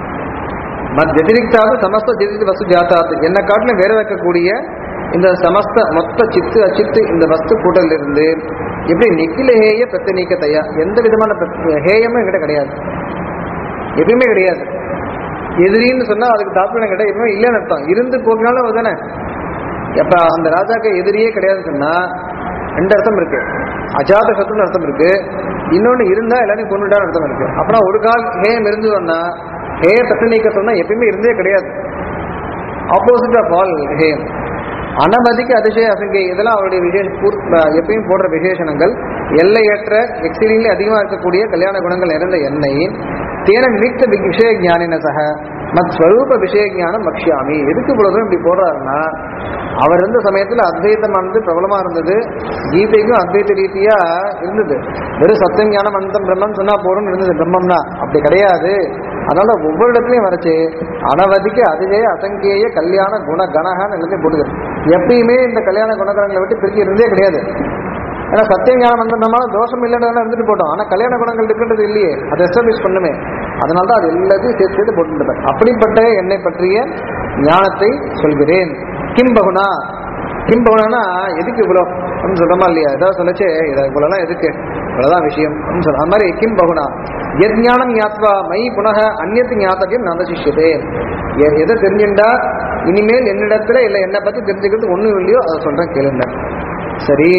மத் வெதிரிக்தாவது சமஸ்த ஜெதிரிக் வஸ்து ஜாத்தாத்து என்னை காட்டிலும் வேற வைக்கக்கூடிய இந்த சமஸ்த மொத்த சித்து அச்சித்து இந்த வஸ்து கூட்டலில் இருந்து எப்படி நிக்கில ஹேய பிரத்த நீக்க தையா எந்த விதமான பிரத்- ஹேயமும் என்கிட்ட கிடையாது எதுவுமே கிடையாது எதிரின்னு சொன்னா அதுக்கு தாத்பரியம் கிடையாது எப்பவுமே இல்லைன்னு அர்த்தம் இருந்து போக்கினாலும் தானே எப்ப அந்த ராஜாக்கு எதிரியே கிடையாதுன்னு சொன்னா ரெண்டு அர்த்தம் இருக்கு அஜாத சத்துன்னு அர்த்தம் இருக்கு இன்னொன்னு இருந்தா எல்லாரையும் கொண்டுட்டான்னு அர்த்தம் இருக்கு அப்புறம் ஒரு கால் ஹேயம் இருந்ததுன்னா ஹேய தட்டு நீக்க சொன்னா எப்பயுமே இருந்தே கிடையாது ஆப்போசிட் ஆஃப் ஆல் ஹேயம் அனமதிக்கு அதிசய அசங்கை இதெல்லாம் அவருடைய விசேஷ பூர்- அஹ் எப்பயும் போடுற விசேஷணங்கள் எல்லையற்ற எக்ஸிலிங்லி அதிகமாக இருக்கக்கூடிய கல்யாண குணங்கள் நிறைந்த எண்ணெய் தேன நிமித்த வி- விஷய ஞானின சக மத் ஸ்வரூப விஷய ஞானம் பக்ஷாமி எதுக்கு இவ்வளவு தூரம் இப்படி போடுறாருன்னா அவர் இருந்த சமயத்துல அத்வைத்தமானது பிரபலமா இருந்தது கீதைக்கும் அத்வைத ரீதியா இருந்தது வெறும் சத்தியம் ஞானம் அனந்தம் பிரம்மம் சொன்னா போறோம் இருந்தது பிரம்மம்னா அப்படி கிடையாது அதனால ஒவ்வொரு இடத்துலயும் வரைச்சு அனவதிக்கு அதிலே அசங்கேய கல்யாண குண கணகான்னு எல்லாத்தையும் போட்டுக்கிறது எப்பயுமே இந்த கல்யாண குணகணங்களை விட்டு பிரிச்சு இருந்தே கிடையாது ஏன்னா சத்தியம் ஞானம் வந்து நம்மளால தோஷம் இல்லைன்னு இருந்துட்டு போட்டோம் ஆனா கல்யாண குணங்கள் இருக்குன்றது இல்லையே அதை எஸ்டாப்ளிஷ் பண்ணுமே அதனால தான் அது எல்லாத்தையும் சேர்த்து சேர்த்து போட்டுருப்பேன் அப்படிப்பட்ட என்னை பற்றிய ஞானத்தை சொல்கிறேன் கிம் பகுனா கிம் பகுனா எதுக்கு இவ்வளோ அப்படின்னு சொல்றோமா இல்லையா ஏதாவது சொல்லச்சே இதை இவ்வளோலாம் எதுக்கு இவ்வளோதான் விஷயம் அப்படின்னு சொல்ல அது மாதிரி கிம் பகுனா எத் ஞானம் ஞாத்வா மை புனக அந்நியத்து ஞாத்தத்தையும் நந்த சிஷ்யதே எ- எதை தெரிஞ்சுண்டா இனிமேல் என்னிடத்துல இல்லை என்னை பத்தி தெரிஞ்சுக்கிறது ஒண்ணும் இல்லையோ அதை சொல்றேன் கேளுங்க சரி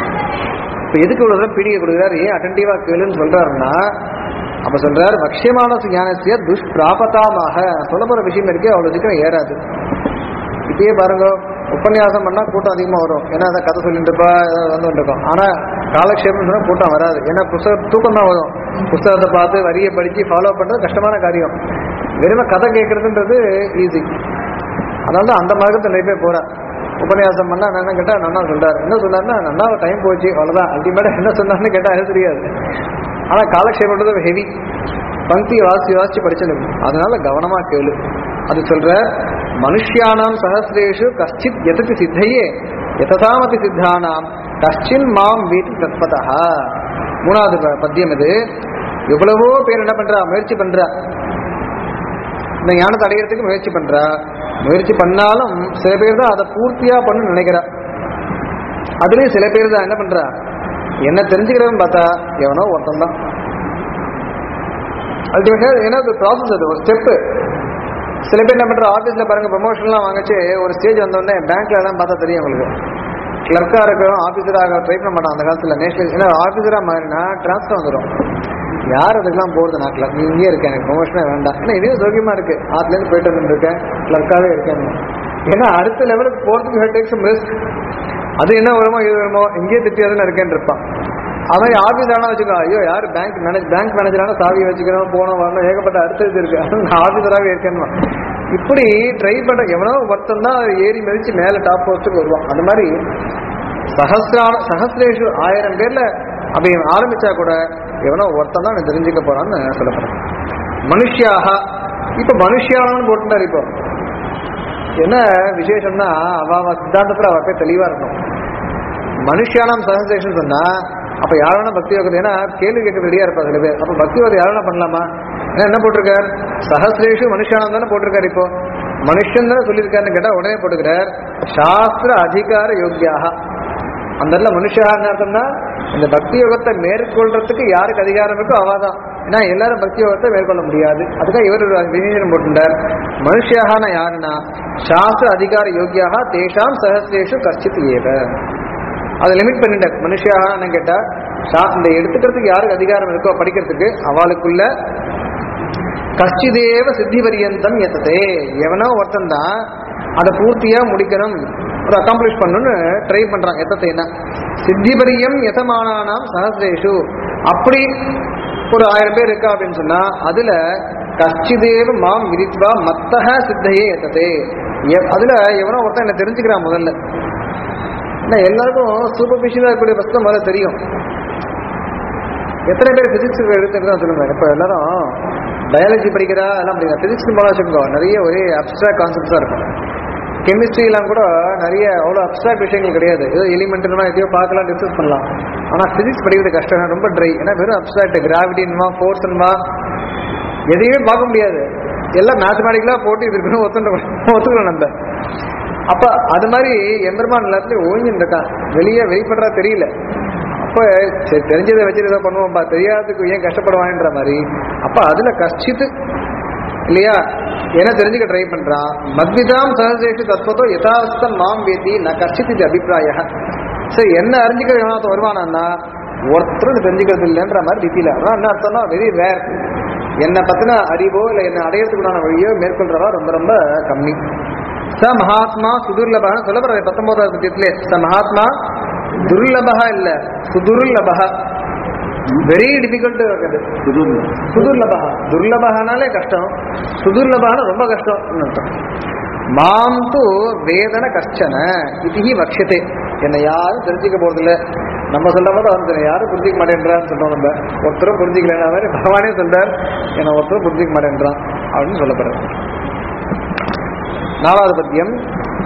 இப்ப எதுக்கு இவ்வளவு தூரம் பீடிகை கொடுக்குறாரு ஏன் அட்டன்டிவா கேளுன்னு சொல்றாருன்னா அப்ப சொல்றாரு பக்ஷியமான ஞானசிய துஷ்பிராபதாமாக சொல்ல போற விஷயம் இருக்கே அவ்வளவு சீக்கிரம் ஏறாது இப்பயே பாருங்க உபன்யாசம் பண்ணா கூட்டம் அதிகமா வரும் ஏன்னா அதை கதை சொல்லிட்டு இருப்பா ஏதாவது வந்துட்டு இருக்கோம் ஆனா காலக்ஷேபம் சொன்னா கூட்டம் வராது ஏன்னா புஸ்தகம் தூக்கம் தான் வரும் புஸ்தகத்தை பார்த்து வரியை படிச்சு ஃபாலோ பண்றது கஷ்டமான காரியம் வெறுமை கதை கேட்கறதுன்றது ஈஸி அதனால தான் அந்த மார்க்கத்தை நிறைய பேர் போறா உபன்யாசம் பண்ணா நான் என்ன கேட்டா நன்னா சொல்றாரு என்ன சொன்னாருன்னா நன்னா டைம் போச்சு அவ்வளவுதான் அல்டிமேட்டா என்ன சொன்னார்னு கேட்டா அது தெரியாது ஆனா காலக்ஷேபம்ன்றது ஹெவி பங்கி வாசிச்சு வாசிச்சு படிச்சிடும் அதனால கவனமா கேளு அது சொல்ற மனுஷியானாம் சஹசிரேஷு கஷ்டித் எதற்கு சித்தையே எததாமதி சித்தானாம் கஷ்டின் மாம் வீட்டு தத்பதா மூணாவது ப- பத்தியம் இது எவ்வளவோ பேர் என்ன பண்றா முயற்சி பண்றா இந்த ஞானத்தை அடையிறதுக்கு முயற்சி பண்றா முயற்சி பண்ணாலும் சில பேர் தான் அதை பூர்த்தியா பண்ணு நினைக்கிறா அதுலயும் சில பேர் தான் என்ன பண்றா என்ன தெரிஞ்சுக்கிறவன் பார்த்தா எவனோ ஒருத்தன் தான் அல்டிமேட்டா ஏன்னா அது ப்ராசஸ் அது ஒரு ஸ்டெப்பு சில பேர் என்ன பண்ற ஆஃபீஸ்ல பாருங்க ப்ரமோஷன்லாம் வாங்கச்சு ஒரு ஸ்டேஜ் வந்தோடனே பேங்க்ல எல்லாம் பார்த்தா தெரியும் உங்களுக்கு கிளர்க்கா இருக்கிறோம் ஆஃபீஸராக ட்ரை பண்ண மாட்டான் அந்த காலத்துல நேஷனல் ஏன்னா ஆஃபீஸரா மாறினா டிரான்ஸ்ஃபர் வந்துடும் யார் அதுக்கெல்லாம் போறது நான் கிளர்க் நீ இங்கே இருக்கேன் எனக்கு ப்ரொமோஷனே வேண்டாம் ஏன்னா இதே சௌக்கியமா இருக்கு ஆத்துல இருந்து போயிட்டு வந்துருக்கேன் கிளர்க்காவே இருக்கேன் ஏன்னா அடுத்த லெவலுக்கு போறதுக்கு டேக் சம் ரிஸ்க் அது என்ன வருமோ இது வருமோ இங்கேயே திட்டியாதுன்னு இருக்கேன்னு இருப்பான் அவன் ஆபீஸ் ஆனா வச்சுக்கோ ஐயோ யார் பேங்க் மேனேஜ் பேங்க் மேனேஜரான சாவி வச்சுக்கணும் போனோம் வரணும் ஏகப்பட்ட அடுத்த இது இருக்கு அது நான் ஆபீசராகவே இருக்கேன்னு இப்படி ட்ரை பண்ற எவனோ ஒருத்தன் தான் ஏறி மிதிச்சு மேல டாப் போஸ்ட்டுக்கு வருவான் அந்த மாதிரி சஹசிரான சஹசிரேஷு ஆயிரம் பேர்ல அப்படி ஆரம்பிச்சா கூட எவனோ ஒருத்தன் தான் தெரிஞ்சுக்க போறான்னு சொல்லப்படுறேன் மனுஷியாக இப்ப மனுஷியானு போட்டுட்டார் இப்போ என்ன விசேஷம்னா அவ அவ சித்தாந்தத்துல அவ போய் தெளிவா இருக்கும் மனுஷியானம் சகசேஷன் சொன்னா அப்ப யாரான பக்தி யோகத்தை ஏன்னா கேள்வி கேட்க ரெடியா இருப்பா சில பேர் அப்ப பக்தி யோகத்தை யாரான பண்ணலாமா ஏன்னா என்ன போட்டிருக்கார் சஹசிரேஷு மனுஷானம் தானே போட்டிருக்காரு இப்போ மனுஷன் தானே சொல்லியிருக்காருன்னு கேட்டா உடனே போட்டுக்கிறார் சாஸ்திர அதிகார யோக்கியாக அந்த இடத்துல மனுஷான்னு அர்த்தம்னா இந்த பக்தி யோகத்தை மேற்கொள்றதுக்கு யாருக்கு அதிகாரம் இருக்கோ அவாதான் ஏன்னா எல்லாரும் பக்தி யோகத்தை மேற்கொள்ள முடியாது அதுக்காக இவர் ஒரு விசேஷம் போட்டுட்டார் மனுஷியாகனா யாருன்னா சாஸ்திர அதிகார யோக்கியாக தேஷாம் சஹசிரேஷு கஷ்டித் ஏவ அதை லிமிட் பண்ணிட்டார் மனுஷியாக கேட்டா சா- இந்த எடுத்துக்கிறதுக்கு யாருக்கு அதிகாரம் இருக்கோ படிக்கிறதுக்கு அவளுக்குள்ள கஷ்டிதேவ சித்தி பரியந்தம் எத்ததே எவனோ ஒருத்தன் தான் அதை பூர்த்தியா முடிக்கணும் அதை அக்காம்ப்ளிஷ் பண்ணணும்னு ட்ரை பண்றான் எத்தத்தைனா சித்தி பரியம் எதமானானாம் சஹசிரேஷு அப்படி ஒரு ஆயிரம் பேர் இருக்கா அப்படின்னு சொன்னா அதுல கஷ்டிதேவ மாம் விரித்வா மத்தக சித்தையே எத்ததே எ- அதுல எவனோ ஒருத்தன் என்ன தெரிஞ்சுக்கிறான் முதல்ல ஏன்னா எல்லாருக்கும் சூப்பர்ஃபிஷியலாக இருக்கக்கூடிய வஸ்து முதல்ல தெரியும் எத்தனை பேர் பிசிக்ஸ் எடுத்துக்கிறதா சொல்லுங்க இப்போ எல்லாரும் பயாலஜி படிக்கிறா எல்லாம் படிக்கிறா பிசிக்ஸ் போல வச்சுக்கோ நிறைய ஒரே அப்டிராக்ட் கான்செப்ட்ஸாக இருக்கும் கெமிஸ்ட்ரிலாம் கூட நிறைய அவ்வளோ அப்டிராக்ட் விஷயங்கள் கிடையாது ஏதோ எலிமெண்ட்னா எதையோ பார்க்கலாம் டிஸ்கஸ் பண்ணலாம் ஆனால் பிசிக்ஸ் படிக்கிறது கஷ்டம் ரொம்ப ட்ரை ஏன்னா வெறும் அப்டிராக்ட் கிராவிட்டின்மா ஃபோர்ஸ்ன்மா எதையுமே பார்க்க முடியாது எல்லாம் மேத்தமேட்டிக்கலா போட்டு இது இருக்கணும் ஒத்துட்டு ஒத்துக்கணும் நம்ம அப்ப அது மாதிரி எம்பெருமான் எல்லாத்துலயும் ஓய்ஞ்சுட்டு இருக்கான் வெளியே வெளிப்படுறா தெரியல அப்ப சரி தெரிஞ்சதை வச்சு ஏதோ பண்ணுவோம்பா தெரியாததுக்கு ஏன் கஷ்டப்படுவான்ற மாதிரி அப்ப அதுல கஷ்டித்து இல்லையா என்ன தெரிஞ்சுக்க ட்ரை பண்றான் மத்விதாம் சகசேஷு தத்துவத்தோ யதாவஸ்தம் மாம் வேதி ந கஷ்டித் இது அபிப்பிராய சரி என்ன அறிஞ்சுக்க எவனாத்த வருவானா ஒருத்தரும் தெரிஞ்சுக்கிறது இல்லைன்ற மாதிரி ரீதியில அதான் என்ன அர்த்தம்னா வெரி ரேர் என்னை பத்தின அறிவோ இல்லை என்ன அடையறதுக்குண்டான வழியோ மேற்கொள்றவா ரொம்ப ரொம்ப கம்மி ச மகாத்மா சுதுர்லபக சொல்லப்படுற பத்தொன்பதாவது பத்தியத்திலே ச மகாத்மா துர்லபகா இல்ல சுதுர்லபகா வெரி டிஃபிகல்ட் இருக்குது சுதுர்லபகா துர்லபகனாலே கஷ்டம் சுதுர்லபகனா ரொம்ப கஷ்டம் அர்த்தம் மாம் து வேதன கஷ்டன இது வக்ஷதே என்னை யாரும் தெரிஞ்சுக்க போறதில்ல நம்ம சொல்ற மாதிரி அவன் யாரும் புரிஞ்சிக்க மாட்டேன்றான்னு சொல்றோம் நம்ம ஒருத்தரும் புரிஞ்சிக்கலன்னா மாதிரி பகவானே சொல்றார் என்னை ஒருத்தரும் புரிஞ்சிக்க மாட்டேன்றான் அப்படின்னு சொல்லப்படுறது நாலாவது பத்தியம்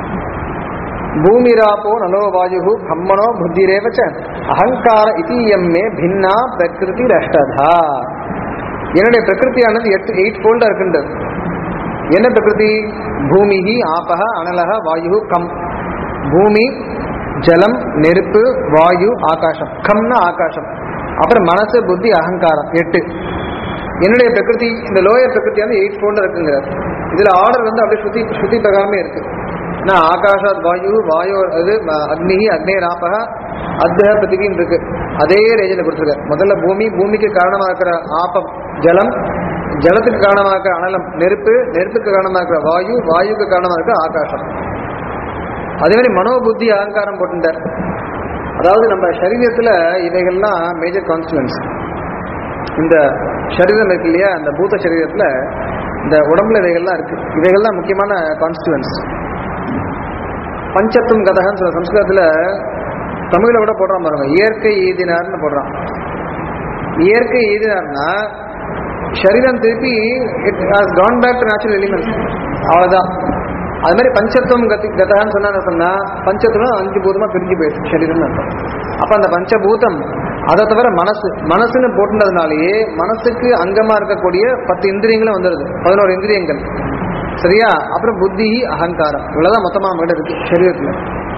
பூமிராப்போ நலோ வாயு கம்மனோ புத்திரேவ ச அகங்கார இதீயம் மே பின்னா பிரகிருதி ரஷ்டதா என்னுடைய பிரகிருதியானது எட்டு எயிட் ஃபோல்டா இருக்கின்றது என்ன பிரகிருதி பூமிஹி ஆபக அனலக வாயு கம் பூமி ஜலம் நெருப்பு வாயு ஆகாசம் கம்னா ஆகாசம் அப்புறம் மனசு புத்தி அகங்காரம் எட்டு என்னுடைய பிரகிருதி இந்த லோயர் பிரகிருதி வந்து எயிட் ஃபோல்டர் இருக்குங்கிறார் இதுல ஆர்டர் வந்து அப்படியே சுத்தி சுத்தி பிரகாரமே இருக்கு ஏன்னா ஆகாஷாத் வாயு வாயு அது அக்னி அக்னே ராபக அத்ய பிருத்திவின்னு இருக்கு அதே ரேஞ்சில் கொடுத்துருக்காரு முதல்ல பூமி பூமிக்கு காரணமா இருக்கிற ஆப்பம் ஜலம் ஜலத்துக்கு காரணமா இருக்கிற அனலம் நெருப்பு நெருப்புக்கு காரணமா இருக்கிற வாயு வாயுக்கு காரணமா இருக்கிற ஆகாசம் அதே மாதிரி மனோபுத்தி அகங்காரம் போட்டுட்டார் அதாவது நம்ம சரீரத்துல இவைகள்லாம் மேஜர் கான்ஸ்டுவன்ஸ் இந்த சரீரம் இருக்கு இல்லையா இந்த பூத சரீரத்துல இந்த உடம்புல இவைகள்லாம் இருக்கு இவைகள் தான் முக்கியமான கான்ஸ்டுவன்ஸ் பஞ்சத்தும் கதகன்னு சொல்ல சம்ஸ்கிருதத்துல தமிழ்ல கூட போடுறான் பாருங்க இயற்கை ஈதினார்னு போடுறான் இயற்கை ஈதினார்னா சரீரம் திருப்பி it has gone back to natural elements அவ்வளவுதான் அது மாதிரி பஞ்சத்துவம் கத்தி கதான்னு சொன்னா சொன்னா பஞ்சத்துவம் அஞ்சு பூதமா பிரிஞ்சு போயிடுச்சு சரீரம்னு அர்த்தம் அப்ப அந்த பஞ்சபூதம் அதை தவிர மனசு மனசுன்னு போட்டுனதுனாலேயே மனசுக்கு அங்கமா இருக்கக்கூடிய பத்து இந்திரியங்களும் வந்துடுது பதினோரு இந்திரியங்கள் சரியா அப்புறம் புத்தி அகங்காரம் இவ்வளவுதான் மொத்தமா நம்ம கிட்ட இருக்கு சரீரத்துல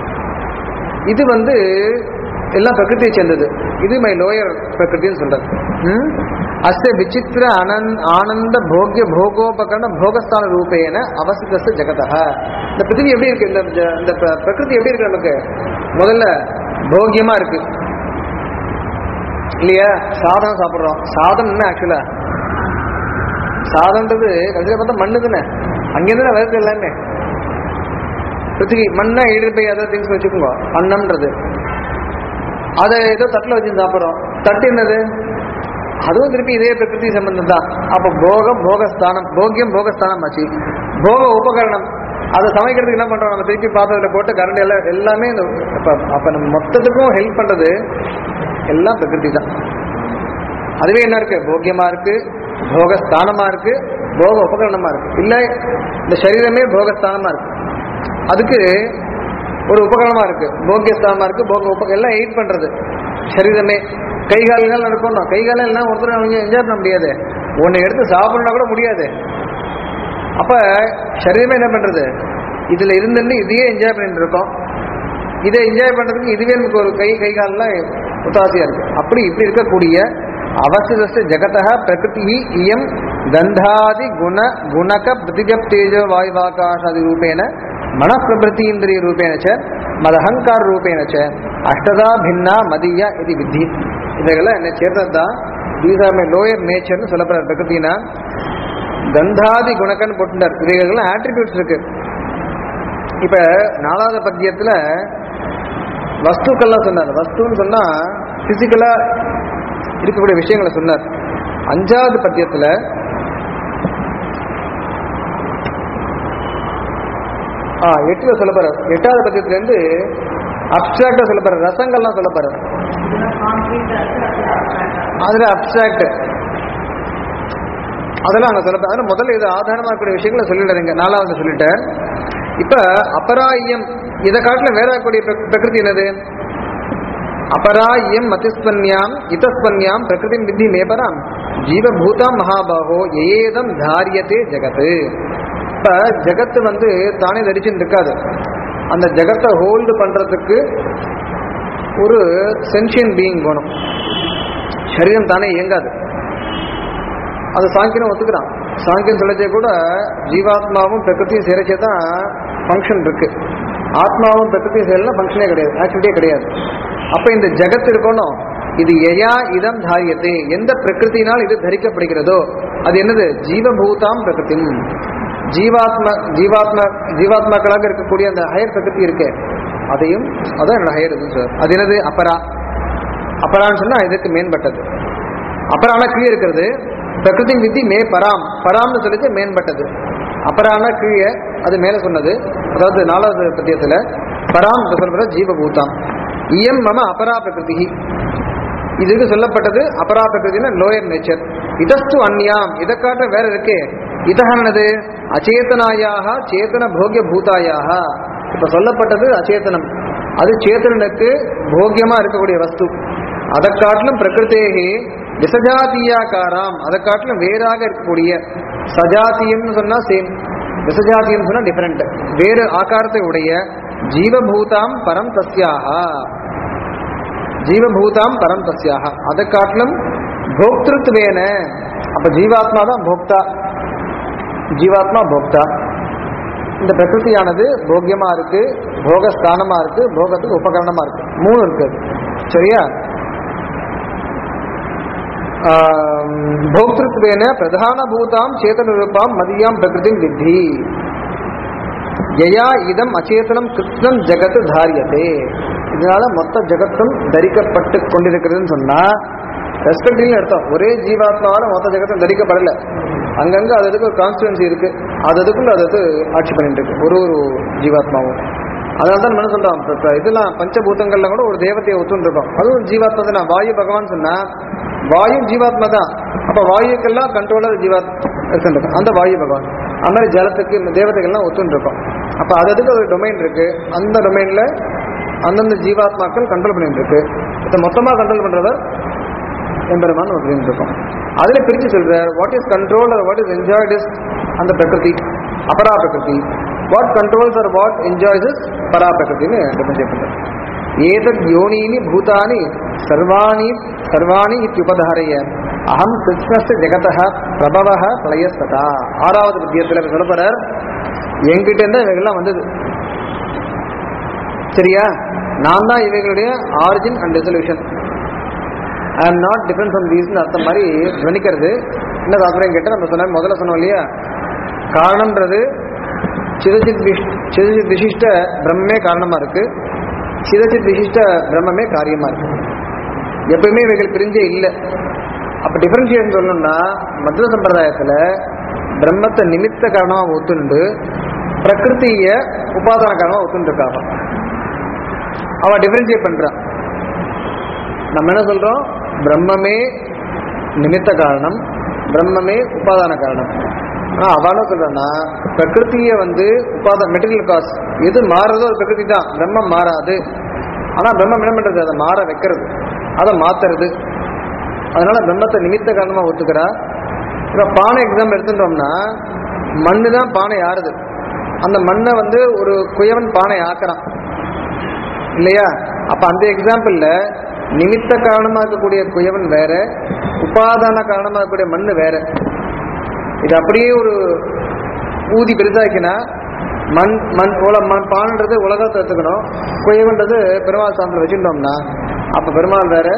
இது வந்து எல்லாம் பிரகிருதியை சேர்ந்தது இது மை லோயர் பிரகிருத்தின்னு சொல்றது ம்? அஸ்ய விசித்திர அனந்த் ஆனந்த போக்கிய போகோபகரண போகஸ்தான ரூபேன அவசிதஸ்த ஜெகதः இந்த பிருத்திவி எப்படி இருக்கு இந்த ஜ- இந்த பிர- பிரகிருதி எப்படி இருக்கு நமக்கு முதல்ல போக்கியமா இருக்கு இல்லையா சாதம் சாப்பிடுறோம் சாதம் என்ன ஆக்சுவலா சாதம்ன்றது கடைசியில் பார்த்தா மண்ணு தானே அங்கேருந்து வருது எல்லாமே பிருத்திவி மண்ணா ஈடு போய் ஏதாவது திங்ஸ் வச்சுக்கோங்க அன்னம்ன்றது அதை ஏதோ தட்டில் வச்சு சாப்பிட்றோம் தட்டு என்னது அதுவும் திருப்பி இதே பிரகிருதி சம்பந்தம் தான் அப்போ போகம் போகஸ்தானம் போக்கியம் போகஸ்தானம் ஆச்சு போக உபகரணம் அதை சமைக்கிறதுக்கு என்ன பண்றோம் நம்ம திருப்பி பாத்திரத்தில் போட்டு கரண்ட் எல்லாம் எல்லாமே இந்த அப்ப அப்ப நம்ம மொத்தத்துக்கும் ஹெல்ப் பண்றது எல்லாம் பிரகிருதி தான் அதுவே என்ன இருக்கு போக்கியமா இருக்கு போகஸ்தானமா இருக்கு போக உபகரணமா இருக்கு இல்ல இந்த சரீரமே போகஸ்தானமா இருக்கு அதுக்கு ஒரு உபகரணமா இருக்கு போக்கியஸ்தானமா இருக்கு போக உப எல்லாம் எயிட் பண்றது சரீரமே கை கால்கள் இருக்கணும் கை காலம் எல்லாம் ஒருத்தர் அவங்க என்ஜாய் பண்ண முடியாது ஒன்னு எடுத்து சாப்பிடணும்னா கூட முடியாது அப்ப சரீரமே என்ன பண்றது இதுல இருந்துட்டு இதையே என்ஜாய் பண்ணிட்டு இருக்கோம் இதை என்ஜாய் பண்றதுக்கு இதுவே நமக்கு ஒரு கை கை கால்லாம் உத்தாசியா இருக்கு அப்படி இப்படி இருக்கக்கூடிய அவசிதஸ்ய ஜெகதः பிரகிருதி இயம் கந்தாதி குண குணக பிரதிஜப் தேஜோ வாயுவாகாசாதி ரூபேண மனப்பிரபൃத்தீந்திரிய ரூபேண ச மதஹங்கார ரூபேண ச அஷ்டதா பின்னா மதியா இது வித்தி இதெல்லாம் என்ன சேர்ந்தது தான் தீஸ் ஆர் மை லோயர் நேச்சர்னு சொல்லப்படுற பிரகிருத்தினா கந்தாதி குணக்கன்னு போட்டுட்டார் இவைகள்லாம் ஆட்ரிபியூட்ஸ் இருக்கு இப்ப நாலாவது பத்தியத்துல வஸ்துக்கள்லாம் சொன்னார் வஸ்துன்னு சொன்னா பிசிக்கலா இருக்கக்கூடிய விஷயங்களை சொன்னார் அஞ்சாவது பத்தியத்துல ஆ எட்டுல சொல்ல போறார் எட்டாவது பத்தியத்துல இருந்து அப்டிராக்டா சொல்ல போறார் ரசங்கள்லாம் சொல்ல போறார் இதெல்லாம் கான்கிரீட்டா இருக்கு அது abstract ஆ அதுல அப்டிராக்ட் அதெல்லாம் அங்க சொல்ல அதனால முதல்ல இது ஆதாரமா இருக்கக்கூடிய விஷயங்களை சொல்லிடுறீங்க நாலாவது சொல்லிட்டேன் இப்ப அபராயம் இதை காட்டில வேற கூடிய பிரகிருதி என்னது அபரா இயம் மதிஸ்வன்யாம் இதஸ்வன்யாம் பிரகிருதிம் வித்தி மேபராம் ஜீவபூதாம் மகாபாகோ ஏதம் தாரியத்தே ஜெகத்து இப்ப ஜெகத்து வந்து தானே தரிச்சுன்னு இருக்காது அந்த ஜெகத்தை ஹோல்டு பண்றதுக்கு ஒரு சென்ஷியன் பீயிங் வேணும் சரீரம் தானே இயங்காது அது சாங்கியம் ஒத்துக்கிறான் சாங்கியம் சொல்லச்சே கூட ஜீவாத்மாவும் பிரகிருதியும் சேரச்சே தான் ஃபங்க்ஷன் இருக்கு ஆத்மாவும் பிரகிருதியும் சேரலாம் ஃபங்க்ஷனே கிடையாது ஆக்டிவிட்டியே கிடையாது அப்ப இந்த ஜெகத் இருக்கணும் இது எயா இதம் தாரியத்தே எந்த பிரகிருத்தினால் இது தரிக்கப்படுகிறதோ அது என்னது ஜீவபூதாம் பிரகிருதி ஜீவாத்மா ஜீவாத்மா ஜீவாத்மாக்களாக இருக்கக்கூடிய அந்த ஹயர் பிரகிருதி இருக்கே அதையும் அதான் என்னோட ஹயர் இது சார் அது என்னது அப்பரா அப்பரான்னு சொன்னா இதுக்கு மேம்பட்டது அபரான கீழே இருக்கிறது பிரகிருதி வித்தி மே பராம் பராம்னு சொல்லிட்டு மேம்பட்டது அபரான கீழே அது மேல சொன்னது அதாவது நாலாவது பத்தியத்துல பராம் என்று சொல்றது ஜீவபூதாம் இயம் மம அபரா பிரகிருதி இதுக்கு சொல்லப்பட்டது அபரா பிரகிருதினா லோயர் நேச்சர் இதஸ்து அந்யாம் இதை காட்ட வேற இருக்கே இதகானது அச்சேதனாயாக சேத்தன போகிய பூதாயாக இப்ப சொல்லப்பட்டது அச்சேதனம் அது சேத்தனனுக்கு போக்கியமா இருக்கக்கூடிய வஸ்து அதை காட்டிலும் பிரகிருத்தேகி விசஜாத்தியாக்காராம் அதை காட்டிலும் வேறாக இருக்கக்கூடிய சஜாத்தியம்னு சொன்னா சேம் விசஜாத்தியம் சொன்னா டிஃபரெண்ட் வேறு ஆகாரத்தை உடைய ஜீவபூதாம் பரம் தஸ்யாக ஜீவபூதாம் பரம் தஸ்யாக அதை காட்டிலும் போக்திருத்துவேன அப்ப ஜீவாத்மா தான் போக்தா ஜீவாத்மா போக்தா இந்த பிரகிருதியானது போக்கியமா இருக்கு போகஸ்தானமா இருக்கு போகத்துக்கு உபகரணமா இருக்கு மூணு இருக்கு சரியா போக்திருத்வேன பிரதான பூதாம் சேதன ரூபாம் மதியாம் பிரகிருதி வித்தி யயா இதம் அச்சேதனம் கிருஷ்ணம் ஜெகத் தாரியதே இதனால மொத்த ஜெகத்தும் தரிக்கப்பட்டு கொண்டிருக்கிறதுன்னு சொன்னா ரெஸ்பெக்டிவ்னு அர்த்தம் ஒரே ஜீவாத்மாவால மொத்த ஜெகத்தும் தரிக்கப்படல அங்கங்க அது அதுக்கு ஒரு கான்ஸ்டுவன்சி இருக்கு அது அதுக்குள்ள அது அது ஆட்சி பண்ணிட்டு இருக்கு ஒரு ஒரு ஜீவாத்மாவும் அதனால தான் என்ன சொல்றோம் இப்ப- இப்ப இதெல்லாம் பஞ்சபூதங்கள்ல கூட ஒரு தேவதையை ஒத்துன்னு இருக்கோம் அதுவும் ஜீவாத்மா தான் வாயு பகவான் சொன்னா வாயு ஜீவாத்மா தான் அப்ப வாயுக்கெல்லாம் கண்ட்ரோலர் ஜீவாத் இருக்கின்றது அந்த வாயு பகவான் அந்த மாதிரி ஜலத்துக்கு இந்த தேவதைகள்லாம் ஒத்துன்னு இருக்கோம் அப்ப அது அதுக்கு ஒரு டொமைன் இருக்கு அந்த டொமைன்ல அந்தந்த ஜீவாத்மாக்கள் கண்ட்ரோல் பண்ணிட்டு இருக்கு இதை மொத்தமா கண்ட்ரோல் பண்றவர் எம்பெருமான் அப்படின்னு இருக்கோம் அதுல பிரிச்சு சொல்றார் what is control or what is enjoyed is அந்த பிரகிருதி அபரா பிரகிருதி what controls or what enjoys is பரா பிரகிருத்தின்னு டிஃபரன்ஷியேட் பண்றார் ஏதத் யோனீனி பூதானி சர்வாணி சர்வாணி இத்தியுபதாரய அகம் கிருஷ்ணஸ்ய ஜெகதः பிரபவः பிரளயஸ்ததா ஆறாவது பத்தியத்தில் சொல்ல போறார் என்கிட்ட இருந்தா இவைகள்லாம் வந்தது சரியா நான் தான் இவைகளுடைய origin and resolution I am not different from தீஸ்னு அர்த்தம் மாதிரி துவனிக்கிறது என்ன தாத்பரியம் கேட்டால் நம்ம சொன்ன முதல்ல சொன்னோம் இல்லையா காரணம்ன்றது சிதச்சித் விஷ் சிதச்சித் விசிஷ்ட பிரம்மே காரணமா இருக்கு சிதச்சித் விசிஷ்ட பிரம்மமே காரியமா இருக்கு எப்பயுமே இவைகள் பிரிஞ்சே இல்லை அப்ப டிஃபரன்ஷியேஷன் சொல்லணும்னா மத்வ சம்பிரதாயத்துல பிரம்மத்தை நிமித்த காரணமா ஒத்துண்டு பிரகிருத்திய உபாதான காரணமா ஒத்துண்டு இருக்காங்க அவ டிஃபரன்ஷியேட் பண்றான் நம்ம என்ன சொல்றோம் பிரம்மமே நிமித்த காரணம் பிரம்மமே உபாதான காரணம் ஆனா அவன சொல்றேன்னா பிரகிருத்திய வந்து உபாதான மெட்டீரியல் காஸ் எது மாறுறதோ அது பிரகிருதி தான் பிரம்மம் மாறாது ஆனா பிரம்மம் என்ன பண்றது அதை மாற வைக்கிறது அதை மாத்துறது அதனால பிரம்மத்தை நிமித்த காரணமா ஒத்துக்கிறா இப்ப பானை எக்ஸாம் எடுத்துட்டோம்னா மண்ணு தான் பானை ஆறுது அந்த மண்ணை வந்து ஒரு குயவன் பானை ஆக்குறான் இல்லையா அப்ப அந்த எக்ஸாம்பிள்ல நிமித்த காரணமா இருக்கக்கூடிய குயவன் வேற உபாதான காரணமா இருக்கக்கூடிய மண்ணு வேற இது அப்படியே ஒரு ஊதி பெரிதாக்கினா மண் மண் உல மண் பான்றது உலகத்தை எடுத்துக்கணும் குயவன்றது பெருமாள் சாந்தில் வச்சுட்டோம்னா அப்ப பெருமாள் வேற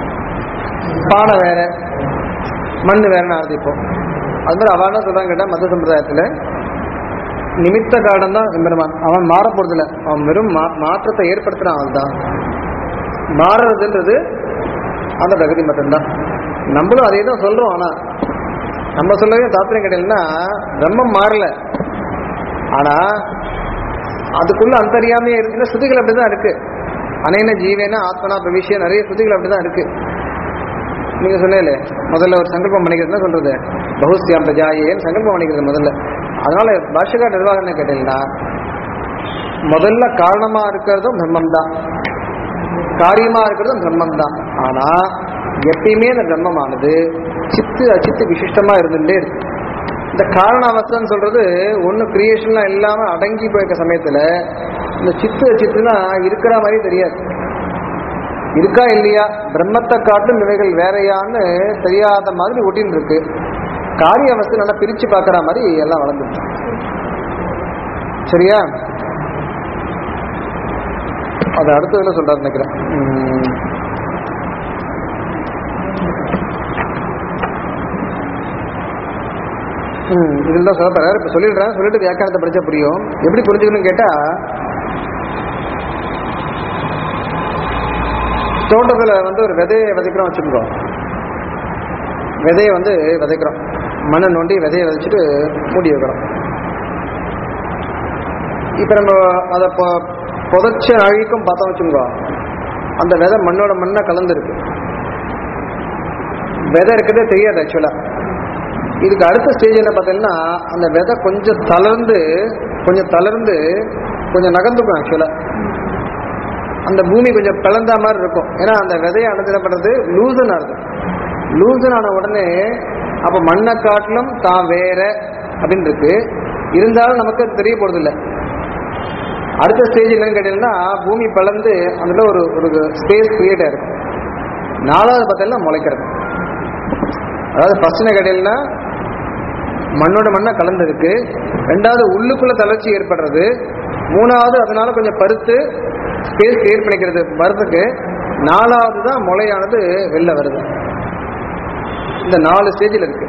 பானை வேற மண் வேறன்னு ஆரம்பிப்போம் அது மாதிரி அவன் என்ன சொல்றாங்க கேட்டா மத சம்பிரதாயத்துல நிமித்த காரணம் தான் எம்பெருமான் அவன் மாற போறதில்ல அவன் வெறும் மா- மாற்றத்தை ஏற்படுத்துறான் அவன் தான் மாறுறதுன்றது அந்த பிரகதி மட்டும்தான் நம்மளும் அதே தான் சொல்றோம் ஆனா நம்ம சொல்லவே தாத்திரம் கிடையாதுன்னா பிரம்மம் மாறல ஆனா அதுக்குள்ள அந்தரியாமையே இருக்குன்னா ஸ்ருதிகள் அப்படிதான் இருக்கு அனைன ஜீவேன ஆத்மனா பிரவிஷ்ய நிறைய ஸ்ருதிகள் அப்படிதான் இருக்கு நீங்க சொன்னீங்களே முதல்ல ஒரு சங்கல்பம் பண்ணிக்கிறது என்ன சொல்றது பகுஸ்தியாம் பிரஜாயேன்னு சங்கல்பம் பண்ணிக்கிறது முதல்ல அதனால பாஷகா நிர்வாகம் என்ன கேட்டீங்கன்னா முதல்ல காரணமா இருக்கிறதும் பிரம்மம் தான் காரியமா இருக்கிறதும் பிரம்மம் தான் ஆனா எப்பயுமே இந்த பிரம்மமானது சித்து அச்சித்து விசிஷ்டமா இருந்துட்டே இருக்கு இந்த காரண அவஸ்தைன்னு சொல்றது ஒண்ணு கிரியேஷன்லாம் இல்லாம அடங்கி போயிருக்க சமயத்துல இந்த சித்து அச்சித்துனா இருக்கிற மாதிரி தெரியாது இருக்கா இல்லையா பிரம்மத்தை காட்டும் இவைகள் வேறையான்னு தெரியாத மாதிரி ஒட்டின்னு இருக்கு காரிய அவஸ்தை நல்லா பிரிச்சு பார்க்குற மாதிரி எல்லாம் வளர்ந்துருக்கு சரியா அது அடுத்ததுல சொல்றாரு நினைக்கிறேன் உம். ம் இதில் தான் சொல்லப்படுறாரு இப்போ சொல்லிடுறேன் சொல்லிட்டு வியாக்கியானத்தை படிச்சா புரியும் எப்படி புரிஞ்சுக்கணும்னு கேட்டா தோட்டத்தில் வந்து ஒரு விதையை விதைக்கிறோம் வச்சுக்கோ விதையை வந்து விதைக்கிறோம் மண்ணை நோண்டி விதையை விதைச்சிட்டு மூடி வைக்கிறோம் இப்போ நம்ம அதை பொ புதைச்ச அழிக்கும் பார்த்தோம் வச்சுக்கோ அந்த விதை மண்ணோட மண்ணா கலந்துருக்கு விதை இருக்கிறதே தெரியாது ஆக்சுவலாக இதுக்கு அடுத்த ஸ்டேஜ் என்ன பார்த்தீங்கன்னா அந்த விதை கொஞ்சம் தளர்ந்து கொஞ்சம் தளர்ந்து கொஞ்சம் நகர்ந்துக்கும் ஆக்சுவலாக அந்த பூமி கொஞ்சம் பிளந்த மாதிரி இருக்கும் ஏன்னா அந்த விதையானது என்ன பண்ணுறது லூசன் ஆகுது லூசன் ஆன உடனே அப்போ மண்ணை காட்டிலும் தான் வேற அப்படின்னு இருக்கு இருந்தாலும் நமக்கு அது தெரிய போறது இல்லை அடுத்த ஸ்டேஜ் என்னன்னு கேட்டீங்கன்னா பூமி பிளந்து அதில் ஒரு ஒரு ஸ்பேஸ் கிரியேட் ஆயிருக்கும் நாலாவது பார்த்தீங்கன்னா முளைக்கிறது அதாவது ஃபர்ஸ்ட் என்ன கேட்டீங்கன்னா மண்ணோட மண்ணா கலந்திருக்கு ரெண்டாவது உள்ளுக்குள்ள தளர்ச்சி ஏற்படுறது மூணாவது அதனால கொஞ்சம் பருத்து ஸ்பேஸ் கிரியேட் பண்ணிக்கிறது வரதுக்கு நாலாவது தான் முளையானது வெளில வருது இந்த நாலு ஸ்டேஜில் இருக்கு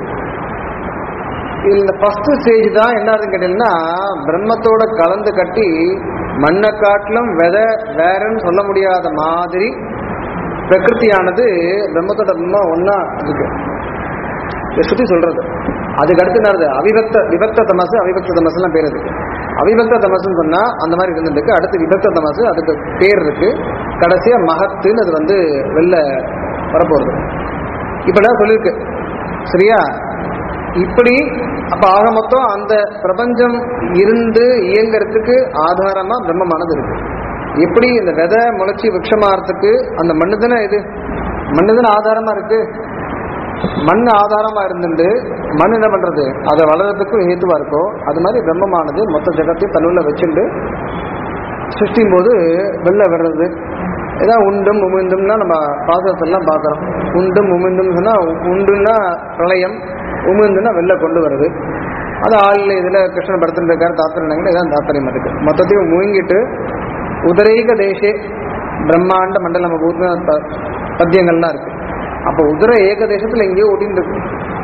இதுல இந்த ஃபர்ஸ்ட் ஸ்டேஜ் தான் என்ன ஆகுதுன்னு கேட்டீங்கன்னா பிரம்மத்தோட கலந்து கட்டி மண்ணை காட்டிலும் விதை வேறன்னு சொல்ல முடியாத மாதிரி பிரகிருதியானது பிரம்மத்தோட பிரம்மம் ஒன்னா இருக்கு இதை சுத்தி சொல்றது அதுக்கு அடுத்து என்னது அவிபக்த விபக்த தமசு அவிபக்த தமசுலாம் பேர் இருக்கு அவிபக்த தமசுன்னு சொன்னா அந்த மாதிரி இருந்துருக்கு அடுத்து விபக்த தமசு அதுக்கு பேர் இருக்கு கடைசியா மகத்துன்னு அது வந்து வெளில வரப்போறது இப்ப நான் சொல்லியிருக்கு சரியா இப்படி அப்ப ஆக மொத்தம் அந்த பிரபஞ்சம் இருந்து இயங்கறதுக்கு ஆதாரமா பிரம்மமானது இருக்கு எப்படி இந்த விதை முளைச்சி விருட்சமாகறதுக்கு அந்த மண்ணு தானே இது மண்ணு தானே ஆதாரமா இருக்கு மண் ஆதாரமா இருந்துட்டு மண் என்ன பண்றது அதை வளர்றதுக்கும் ஹேத்துவா இருக்கோ அது மாதிரி பிரம்மமானது மொத்த ஜெகத்தையும் தன்னுள்ள வச்சுட்டு சிருஷ்டியும் போது வெளில வர்றது ஏதாவது உண்டும் உமிழ்ந்தும்னா நம்ம பாசத்தெல்லாம் பார்க்குறோம் உண்டும் உமிழ்ந்தும் சொன்னா உண்டுன்னா பிரளயம் உமிழ்ந்துன்னா வெளில கொண்டு வருது அது ஆள் இதில் கிருஷ்ணன் படுத்துட்டு இருக்காரு தாத்திரம் இதான் தாத்பரியம் இருக்கு மொத்தத்தையும் முழுங்கிட்டு உதரீக தேசே பிரம்மாண்ட மண்டலம் பூத்த ப- பத்தியங்கள்லாம் இருக்கு அப்போ உதர ஏக தேசத்துல எங்கேயோ ஓட்டின்னு இருக்கு